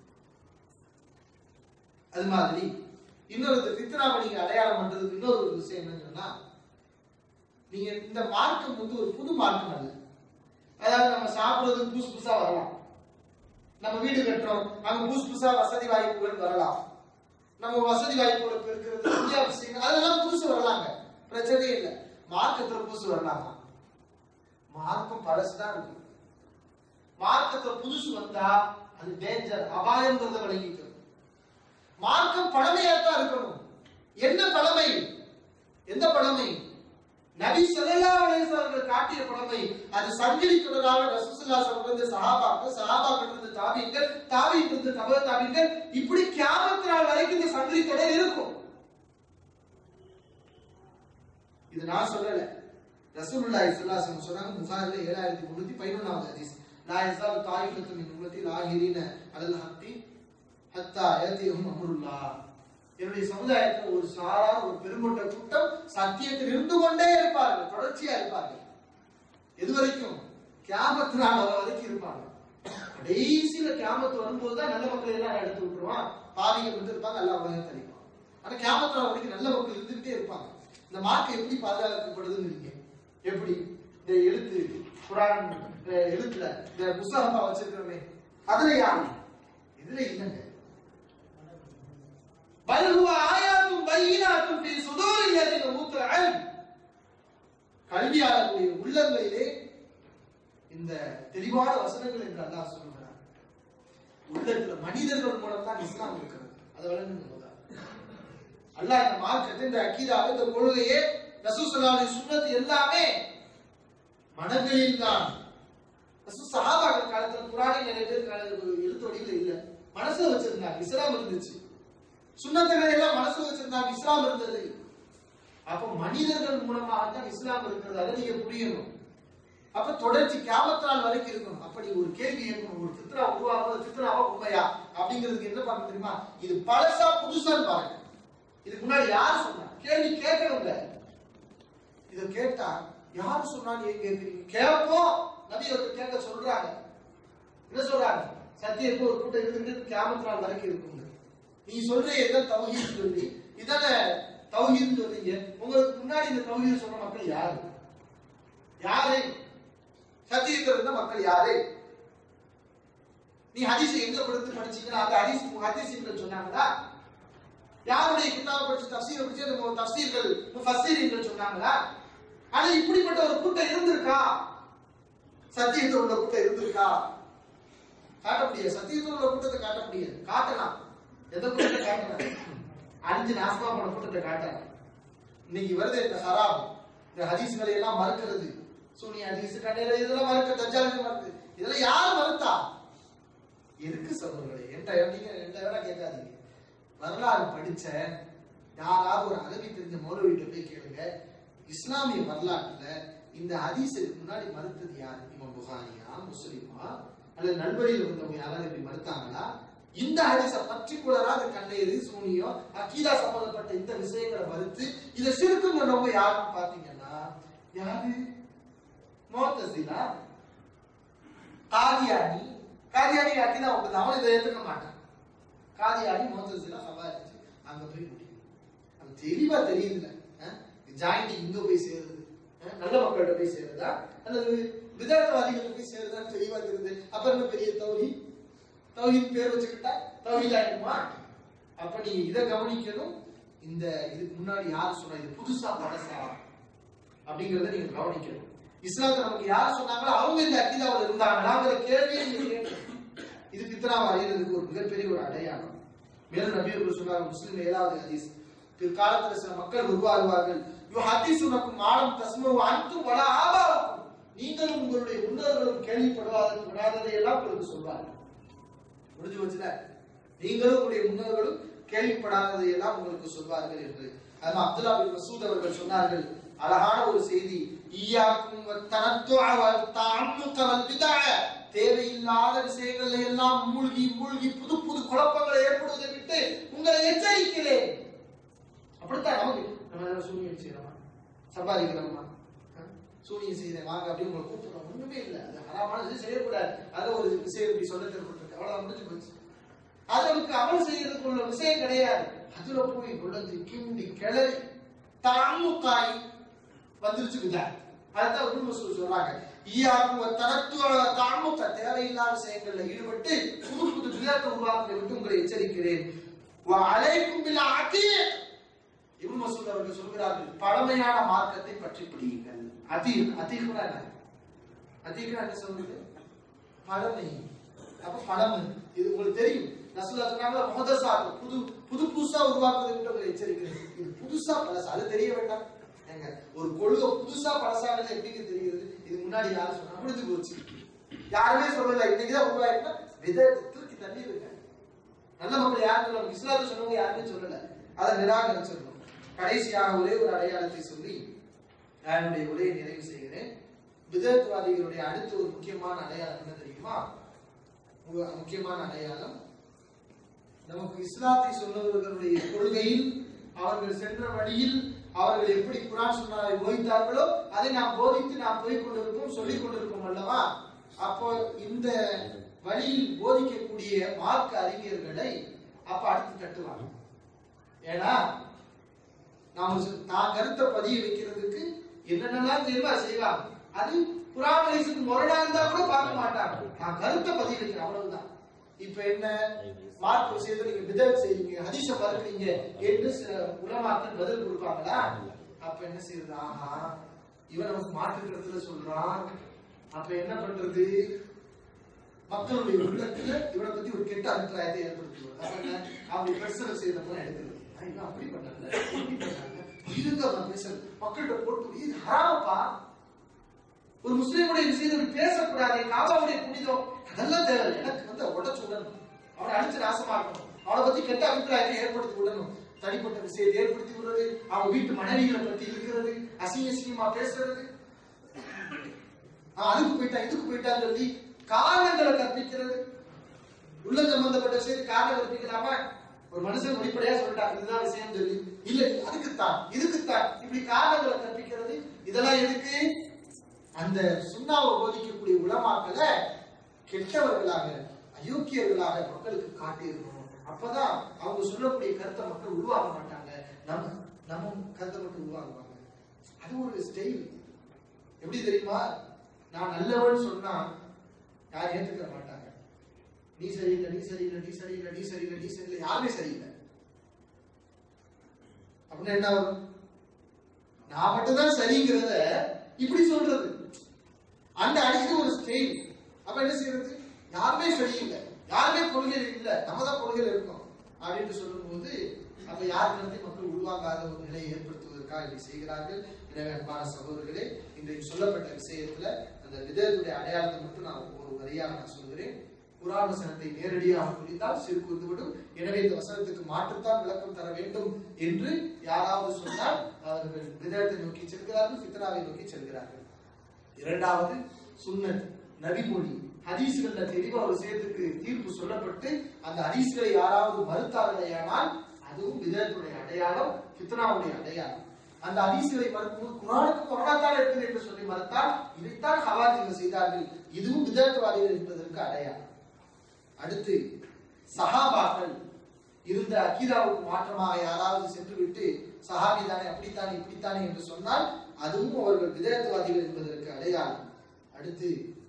அது மாதிரி இன்னொரு ஃபித்னாவை நீங்க அடையாளம் பண்றதுக்கு இன்னொரு ஒரு விஷயம் என்னன்னு சொன்னா நீங்க இந்த மார்க்கம் வந்து ஒரு புது மார்க்கம் அல்ல அதாவது நம்ம சாப்பிடுறதுக்கு புதுசு புதுசா வரலாம் நம்ம வீடு கட்டுறோம் அங்க புதுசு புதுசா வசதி வாய்ப்புகள் வரலாம் நம்ம வசதி வாய்ப்புகள் இருக்கிறது அத்தியாவசியம் அதெல்லாம் புதுசு வரலாங்க பிரச்சனையே இல்லை மார்க்கத்துல புதுசு வரலாமா மார்க்கம் பழசுதான் இருக்கும் மார்க்கத்துல புதுசு வந்தா அது டேஞ்சர் அபாயம்ன்றத விளங்கிக்கணும் மார்க்கம் பழமையா தான் இருக்கணும் என்ன பழமை எந்த பழமை நபி ஸல்லல்லாஹு அலைஹி வஸல்லம் அவர்கள் காட்டிய பழமை அது சங்கிலி தொடராக ரசூலுல்லாஹி சொல்றது சஹாபாக்கள் சஹாபாக்கள் இருந்து தாபீன்கள் தாபீன் இருந்து தப தாபீன்கள் இப்படி கியாமத் நாள் வரைக்கும் இந்த சங்கிலி தொடர் இருக்கும் இது நான் சொல்லல ரசூலுல்லாஹி ஸல்லல்லாஹு அலைஹி வஸல்லம் சொன்னாங்க புகாரில 7311வது ஹதீஸ் லா யஸாலு தாயிஃபத்து மின் உம்மத்தி லாஹிரீன அலல் ஹத்தி ஹத்தா யதிஹும் அம்ருல்லாஹ் என்னுடைய சமுதாயத்தில் ஒரு சாரார் ஒரு பெருங்கொண்ட கூட்டம் சத்தியத்தில் இருந்து கொண்டே இருப்பார்கள் தொடர்ச்சியா இருப்பார்கள் எது வரைக்கும் கியாமத்து நாள் வர வரைக்கும் இருப்பாங்க கடைசியில கியாமத்து வரும்போது தான் நல்ல மக்கள் எல்லாம் எடுத்து விட்டுருவான் பாவிகள் வந்து இருப்பாங்க எல்லாம் உலகம் தள்ளிப்பான் ஆனா கியாமத்து நாள் வரைக்கும் நல்ல மக்கள் இருந்துகிட்டே இருப்பாங்க இந்த மார்க்கம் எப்படி பாதுகாக்கப்படுதுன்னு எப்படி இந்த எழுத்து குரான் இந்த எழுத்துல இந்த புஸ்தகமா வச்சிருக்கிறோமே அதுல யாரு இதுல இல்லைங்க بل هو آيات بينات في صدور الذين أوتوا العلم கல்வியாளர்களுடைய உள்ளங்களிலே இந்த தெளிவான வசனங்கள் என்று அல்லாஹ் சொல்கிறார் உள்ளத்துல மனிதர்கள் மூலம் தான் இஸ்லாம் இருக்கிறது அதை வழங்குங்க முதல்ல. அல்லாஹ் இந்த மார்க்கத்தை இந்த அக்கீதாவை இந்த கொள்கையே ரசூசலாவுடைய சுண்ணத்து எல்லாமே மனங்களில் தான் ரசூ சஹாபாக்கள் காலத்துல குரானை நிறைய பேர் கால- எழுத்து வடிவில் இல்ல மனசுல வச்சிருந்தாங்க இஸ்லாம் இருந்துச்சு சுண்ணத்துகளை எல்லாம் மனசுல வச்சிருந்தாங்க இஸ்லாம் இருந்தது அப்ப மனிதர்கள் மூலமாக தான் இஸ்லாம் இருக்கிறது அதை நீங்க புரியணும் அப்ப தொடர்ச்சி கியாமத்தால் வரைக்கும் இருக்கணும் அப்ப நீங்க ஒரு கேள்வி கேட்கணும் ஒரு சித்ரா உருவாகும் சித்ராவா உண்மையா அப்படிங்கிறதுக்கு என்ன பண்ண தெரியுமா இது பழசா புதுசான்னு பாருங்க இதுக்கு முன்னாடி யார் சொன்னா கேள்வி கேட்கணும்ல இத கேட்டா யாரு சொன்னான்னு ஏன் கேட்கறீங்க கேட்போம் நபி அவர்கள் கேட்க சொல்றாங்க என்ன சொல்றாங்க சத்தியத்துக்கு ஒரு கூட்டம் இருந்துட்டு கியாமத் நாள் வரைக்கும் இருக்குங்க நீ சொல்ற ஏதோ தௌஹீத் சொல்லி இதான தௌஹீத் சொல்றீங்க உங்களுக்கு முன்னாடி இந்த தௌஹீத் சொன்ன மக்கள் யாரு யாரு சத்தியத்தில் இருந்த மக்கள் யாரு நீ ஹதீஸ் எங்க கொடுத்து படிச்சீங்கன்னா அந்த ஹதீஸ் ஹதீஸ்கள் சொன்னாங்களா யாருடைய கிதாப் படிச்சு தஃசீர் படிச்சு அந்த தஃசீர்கள் முஃபஸ்ஸீர்கள் சொன்னாங்களா ஆனா இப்படிப்பட்ட ஒரு கூட்டம் இருந்திருக்கா சத்தியத்தில் உள்ள கூட்டம் இருந்திருக்கா காட்ட முடியாது சத்தியத்தில் உள்ள கூட்டத்தை காட்ட முடியாது காட்டலாம் எந்த கூட்டத்தை காட்டலாம் அழிஞ்சு நாசமா போன கூட்டத்தை காட்டலாம் இன்னைக்கு வருது இந்த ஹராம் இந்த ஹதீஸ்களை எல்லாம் மறுக்கிறது சூனி ஹதீஸ் கண்டையில இதெல்லாம் மறுக்க தஜ்ஜாலுக்கு மறுக்கு இதெல்லாம் யார் மறுத்தா இருக்கு சொல்றீங்களே என்கிட்ட நீங்க என்கிட்ட வேணா கேட்காதீங்க வரலாறு படிச்ச யாராவது ஒரு அரபி தெரிஞ்ச மௌலவிட்ட போய் கேளுங்க இஸ்லாமிய வரலாற்றுல இந்த ஹதீஸுக்கு முன்னாடி மறுத்தது யார் இமாம் புகாரியா முஸ்லிமா அல்லது நல்வழியில் வந்தவங்க யாராவது இப்படி மறுத்தாங்களா இந்த ஹதீஸ பர்டிகுலரா அந்த கண்ணீர் சூனியம் அக்கீதா சம்பந்தப்பட்ட இந்த விஷயங்களை மறுத்து இதை சிறுக்கும் சொன்னவங்க யாருன்னு பாத்தீங்கன்னா யாரு மோத்தசிலா காதியானி காதியானி அக்கீதா உண்டு அவன் இதை ஏத்துக்க மாட்டான் காதியானி மோத்தசிலா சவாரிச்சு அங்க போய் முடியும் அது தெளிவா தெரியுதுல ஜாயிண்ட் இங்க போய் சேருது அஹ் நல்ல மக்கள்கிட்ட போய் சேருதா அல்லது விதார்த்தவாதிகள் போய் சேருதான்னு தெளிவா தெரியுது அப்புறம் என்ன பெரிய தௌஹி தௌஹித் பேர் வச்சுக்கிட்டா தௌஹீத் ஆயிடுமா அப்ப நீங்க இதை கவனிக்கணும் இந்த இதுக்கு முன்னாடி யார் சொன்னா இது புதுசா பழசா அப்படிங்கறத நீங்க கவனிக்கணும் இஸ்லாத்தை நமக்கு யார் சொன்னாங்களோ அவங்க இந்த அக்கீதாவில் இருந்தாங்களாங்கிற கேள்வியை நீங்க கேட்கணும் இது பித்ரா அறியறதுக்கு ஒரு மிகப்பெரிய ஒரு அடையாளம் மேலும் நபியர்கள் சொன்னாங்க முஸ்லிம் ஏழாவது ஹதீஸ் பிற்காலத்துல சில மக்கள் உருவாகுவார்கள் யோ ஹதீசுனக்கும் மாலம் தஸ்மு அன்தும் வல ஆபாவுக்கும் நீங்களும் உங்களுடைய முன்னோர்களும் கேள்விப்படாத படாததை எல்லாம் உங்களுக்கு சொல்வார்கள் முடிஞ்சு வச்சுல நீங்களும் உங்களுடைய முன்னோர்களும் கேள்விப்படாததை எல்லாம் உங்களுக்கு சொல்வார்கள் என்று அதுவும் அப்துல்லா பின் மசூத் அவர்கள் சொன்னார்கள் அழகான ஒரு செய்தி ஈயாக்கும் தனத்துவ தாமுக வல் பிதஅ தேவையில்லாத விஷயங்கள்ல எல்லாம் மூழ்கி மூழ்கி புது புது குழப்பங்களை ஏற்படுவதை விட்டு உங்களை எச்சரிக்கிறேன் அப்படித்தான் நமக்கு நம்ம ஏதாவது சூனியம் செய்யறோமா சம்பாதிக்கிறோமா அஹ்? சூனியம் செய்யறேன் வாங்க அப்படின்னு உங்களை கூப்பிடுறோம் ஒண்ணுமே இல்லை அது ஹராமான விஷயம் செய்யக்கூடாது அது ஒரு விஷயம் இப்படி சொல்ல தெரிவிட்டிருக்கு அவ்வளவு முடிஞ்சு போச்சு அது நமக்கு அமல் செய்யறதுக்கு உள்ள விஷயம் கிடையாது அதுல போய் குழந்தை கிண்டி கிளறி தாமுக்காய் வந்துருச்சுக்குதா அதுதான் உண்மை மசூல் சொல்றாங்க ஈயாக்கும் தனத்துவ தாமுக தேவையில்லாத விஷயங்கள்ல ஈடுபட்டு புது புது விளையாட்டு உருவாக்கத்தை விட்டு உங்களை எச்சரிக்கிறேன் அலைக்கும் பில் அத்தீக் இப்னு மசூத் அவர்கள் சொல்கிறார்கள் பழமையான மார்க்கத்தை பற்றி பிடியுங்கள் அதி அதிகம்னா என்ன அதிகம் என்ன சொல்றது பழமை அப்ப பழமை இது உங்களுக்கு தெரியும் ரசூலா சொன்னாங்க முகதசா புது புது புதுசா உருவாக்குவதை விட்டு உங்களை எச்சரிக்கிறேன் இது புதுசா பழசா அது தெரிய வேண்டாம் ஏங்க ஒரு கொள்கை புதுசா பழசானது எப்படிங்க தெரிகிறது இது முன்னாடி யாரும் சொன்னா முடிஞ்சு போச்சு யாருமே சொல்லல இன்னைக்குதான் உருவாயிருந்தா விதத்தை தூக்கி தள்ளி இருக்க நல்ல மக்கள் யாரும் சொல்லல இஸ்லாத்தை சொன்னவங்க யாருமே சொல்லல அதை நிராகரிச்சிடணும் கடைசியாக ஒரே ஒரு அடையாளத்தை சொல்லி நான் என்னுடைய உரையை நிறைவு செய்கிறேன் விதத்துவாதிகளுடைய அடுத்த ஒரு முக்கியமான அடையாளம் என்ன தெரியுமா மு- முக்கியமான அடையாளம் நமக்கு இஸ்லாத்தை சொன்னவர்களுடைய கொள்கையில் அவர்கள் சென்ற வழியில் அவர்கள் எப்படி குரான் சொன்னாரை போதித்தார்களோ அதை நாம் போதித்து நாம் போய் கொண்டிருப்போம் சொல்லிக் கொண்டிருப்போம் அல்லவா அப்போ இந்த வழியில் போதிக்கக்கூடிய மார்க்க அறிஞர்களை அப்ப அடுத்து தட்டுவாங்க ஏன்னா நாம சொ- தான் கருத்தை பதிய வைக்கிறதுக்கு என்னென்னலாம் தெரியுமோ அதை செய்வாங்க அது குரான் ஹதீஸுக்கு முரணா இருந்தா கூட பார்க்க மாட்டாங்க நான் கருத்தை பதிய வைக்கிறேன் அவ்வளவுதான் இப்ப என்ன மார்க் விஷயத்தை நீங்க விதத் செய்றீங்க ஹதீஸ மறுக்கிறீங்க என்று சில உலமாக்கள் பதில் கொடுப்பாங்களா அப்ப என்ன செய்யறது ஆஹா இவன் நமக்கு மாற்று கருத்துல சொல்றான் அப்ப என்ன பண்றது மக்களுடைய உள்ளத்துல இவனை பத்தி ஒரு கெட்ட அபிப்பிராயத்தை ஏற்படுத்துவது அப்ப என்ன அவனுடைய பெர்சனல் செய்யறதெல்லாம் எடுக்கிறது ஆ, இவன் அப்படி பண்ணல இப்படி பண்ணாங்க இருங்க அவன் பேசுறது மக்கள்கிட்ட போட்டு இது ஹராமப்பா ஒரு முஸ்லீமுடைய விஷயத்தில் பேசக்கூடாது காபாவுடைய புனிதம் அதெல்லாம் தேவை எனக்கு வந்து உடச்சு விடணும் அவனை அடிச்சு நாசமாக்கணும் அவனை பத்தி கெட்ட அபிப்பிராயத்தை ஏற்படுத்தி விடணும் தனிப்பட்ட விஷயத்தை ஏற்படுத்தி விடுறது அவங்க வீட்டு மனைவிகளை பத்தி இருக்கிறது அசிங்க அசிங்கமா பேசுறது ஆஹ் அதுக்கு போயிட்டா இதுக்கு போயிட்டான்னு சொல்லி காரணங்களை கற்பிக்கிறது உள்ள சம்பந்தப்பட்ட விஷயத்தை காரணம் கற்பிக்கலாமா ஒரு மனுஷன் வெளிப்படையா சொல்லிட்டான் இதுதான் விஷயம் சொல்லி இல்ல அதுக்குத்தான் இதுக்குத்தான் இப்படி காரணங்களை கற்பிக்கிறது இதெல்லாம் எதுக்கு அந்த சுண்ணாவை போதிக்கக்கூடிய உலமாக்களை கெட்டவர்களாக அயோக்கியர்களாக மக்களுக்கு காட்டியிருக்கணும் அப்பதான் அவங்க சொல்லக்கூடிய கருத்தை மக்கள் உருவாக மாட்டாங்க நம்ம நம்ம கருத்தை மட்டும் உருவாகுவாங்க அது ஒரு ஸ்டைல் எப்படி தெரியுமா நான் நல்லவன் சொன்னா யாரும் ஏத்துக்க மாட்டாங்க நீ சரியில்லை நீ சரியில்லை நீ சரியில்லை நீ சரியில்லை நீ சரியில்லை யாருமே சரியில்லை அப்படின்னா என்ன ஆகும் நான் மட்டும்தான் சரிங்கிறத இப்படி சொல்றது அந்த அடிக்கிற ஒரு ஸ்டைல் அப்ப என்ன செய்யறது யாருமே சரியில்லை யாருமே கொள்கையில் இல்லை நம்ம தான் கொள்கையில் இருக்கோம் அப்படின்னு சொல்லும்போது அப்ப யார் கருத்தை மக்கள் உருவாகாத ஒரு நிலையை ஏற்படுத்துவதற்காக இப்படி செய்கிறார்கள் எனவே அன்பான சகோதரர்களே இன்றைக்கு சொல்லப்பட்ட விஷயத்துல அந்த விதத்துடைய அடையாளத்தை மட்டும் நான் ஒரு வரியாக நான் சொல்கிறேன் குரான் வசனத்தை நேரடியாக குறித்தால் சிறு கூர்ந்துவிடும் எனவே இந்த வசனத்துக்கு மாற்றுத்தான் விளக்கம் தர வேண்டும் என்று யாராவது சொன்னால் அவர்கள் விதத்தை நோக்கி செல்கிறார்கள் ஃபித்ராவை நோக்கி செல்கிறார்கள் இரண்டாவது சுன்னத் நபிமொழி ஹதீஸ்கள்ல தெளிவா ஒரு விஷயத்துக்கு தீர்ப்பு சொல்லப்பட்டு அந்த ஹதீஸ்களை யாராவது மறுத்தார்களேயானால் அதுவும் விதத்துடைய அடையாளம் ஃபித்னாவுடைய அடையாளம் அந்த ஹதீஸ்களை மறுக்கும்போது குரானுக்கு குரானாத்தான் இருக்குது என்று சொல்லி மறுத்தால் இதைத்தான் ஹவாதிகள் செய்தார்கள் இதுவும் விதத்துவாதிகள் என்பதற்கு அடையாளம் அடுத்து சஹாபாக்கள் இருந்த அக்கீதாவுக்கு மாற்றமாக யாராவது சென்று விட்டு சஹாபி தானே அப்படித்தானே இப்படித்தானே என்று சொன்னால் அதுவும் அவர்கள் விதத்துவாதிகள் என்பதற்கு அடையாளம் அடுத்து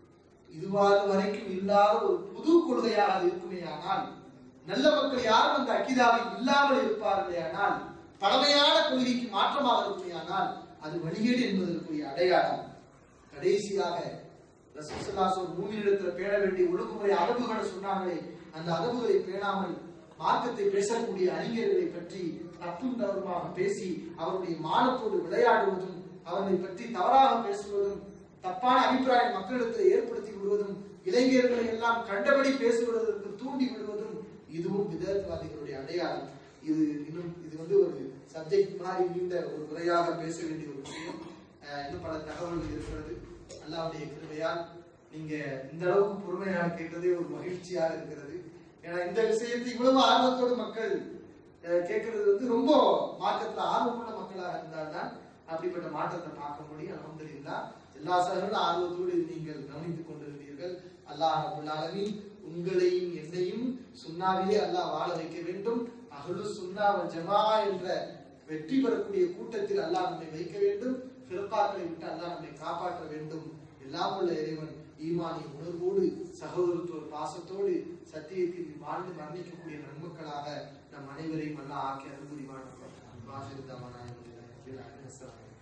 இதுவாறு வரைக்கும் இல்லாத ஒரு புது கொள்கையாக அது இருக்குமேயானால் நல்ல மக்கள் யாரும் அந்த அக்கிதாவில் இல்லாமல் இருப்பார்களேயானால் பழமையான கொள்கைக்கு மாற்றமாக இருக்குமேயானால் அது வழிகேடு என்பதற்குரிய அடையாளம் கடைசியாக ரசூலுல்லாஹி ஒரு மூமினிடத்துல பேண வேண்டிய ஒழுங்குமுறை அரபுகளை சொன்னாங்களே அந்த அரபுகளை பேணாமல் மார்க்கத்தை பேசக்கூடிய அறிஞர்களை பற்றி தப்பும் தவறுமாக பேசி அவருடைய மானத்தோடு விளையாடுவதும் அவர்களை பற்றி தவறாக பேசுவதும் தப்பான அபிப்பிராயம் மக்களிடத்தில் ஏற்படுத்தி விடுவதும் இளைஞர்களை எல்லாம் கண்டபடி பேசுவதற்கு தூண்டி விடுவதும் இதுவும் விதத்வாதிகளுடைய அடையாளம் இது இன்னும் இது வந்து ஒரு சப்ஜெக்ட் மாதிரி நீண்ட ஒரு முறையாக பேச வேண்டிய ஒரு விஷயம் அஹ் இன்னும் பல தகவல்கள் இருக்கிறது அல்லாவுடைய கிருபையால் நீங்க இந்த அளவுக்கு பொறுமையாக கேட்கறதே ஒரு மகிழ்ச்சியாக இருக்கிறது ஏன்னா இந்த விஷயத்தை இவ்வளவு ஆர்வத்தோடு மக்கள் அஹ், கேட்கறது வந்து ரொம்ப மாற்றத்துல ஆர்வமுள்ள மக்களாக இருந்தால்தான் அப்படிப்பட்ட மாற்றத்தை பார்க்க முடியும் அல்ஹம்துலில்லாஹ் எல்லா சகலும் ஆர்வத்தோடு நீங்கள் கவனித்துக் கொண்டிருந்தீர்கள் அல்லாஹ் ரபுல் ஆலமீன் உங்களையும் என்னையும் சுண்ணாவிலே அல்லாஹ் வாழ வைக்க வேண்டும் அகலு சுன்னா வல் ஜமா என்ற வெற்றி பெறக்கூடிய கூட்டத்தில் அல்லாஹ் நம்மை வைக்க வேண்டும் பிறப்பாக்களை விட்டு அல்லாஹ் நம்மை காப்பாற்ற வேண்டும் எல்லாம் உள்ள இறைவன் ஈமானி உணர்வோடு சகோதரத்துவ பாசத்தோடு சத்தியத்தில் வாழ்ந்து மரணிக்கக்கூடிய நன்மக்களாக நம் அனைவரையும் அல்லாஹ் ஆக்கி அருள் புரிவான் வாசிருத்தமான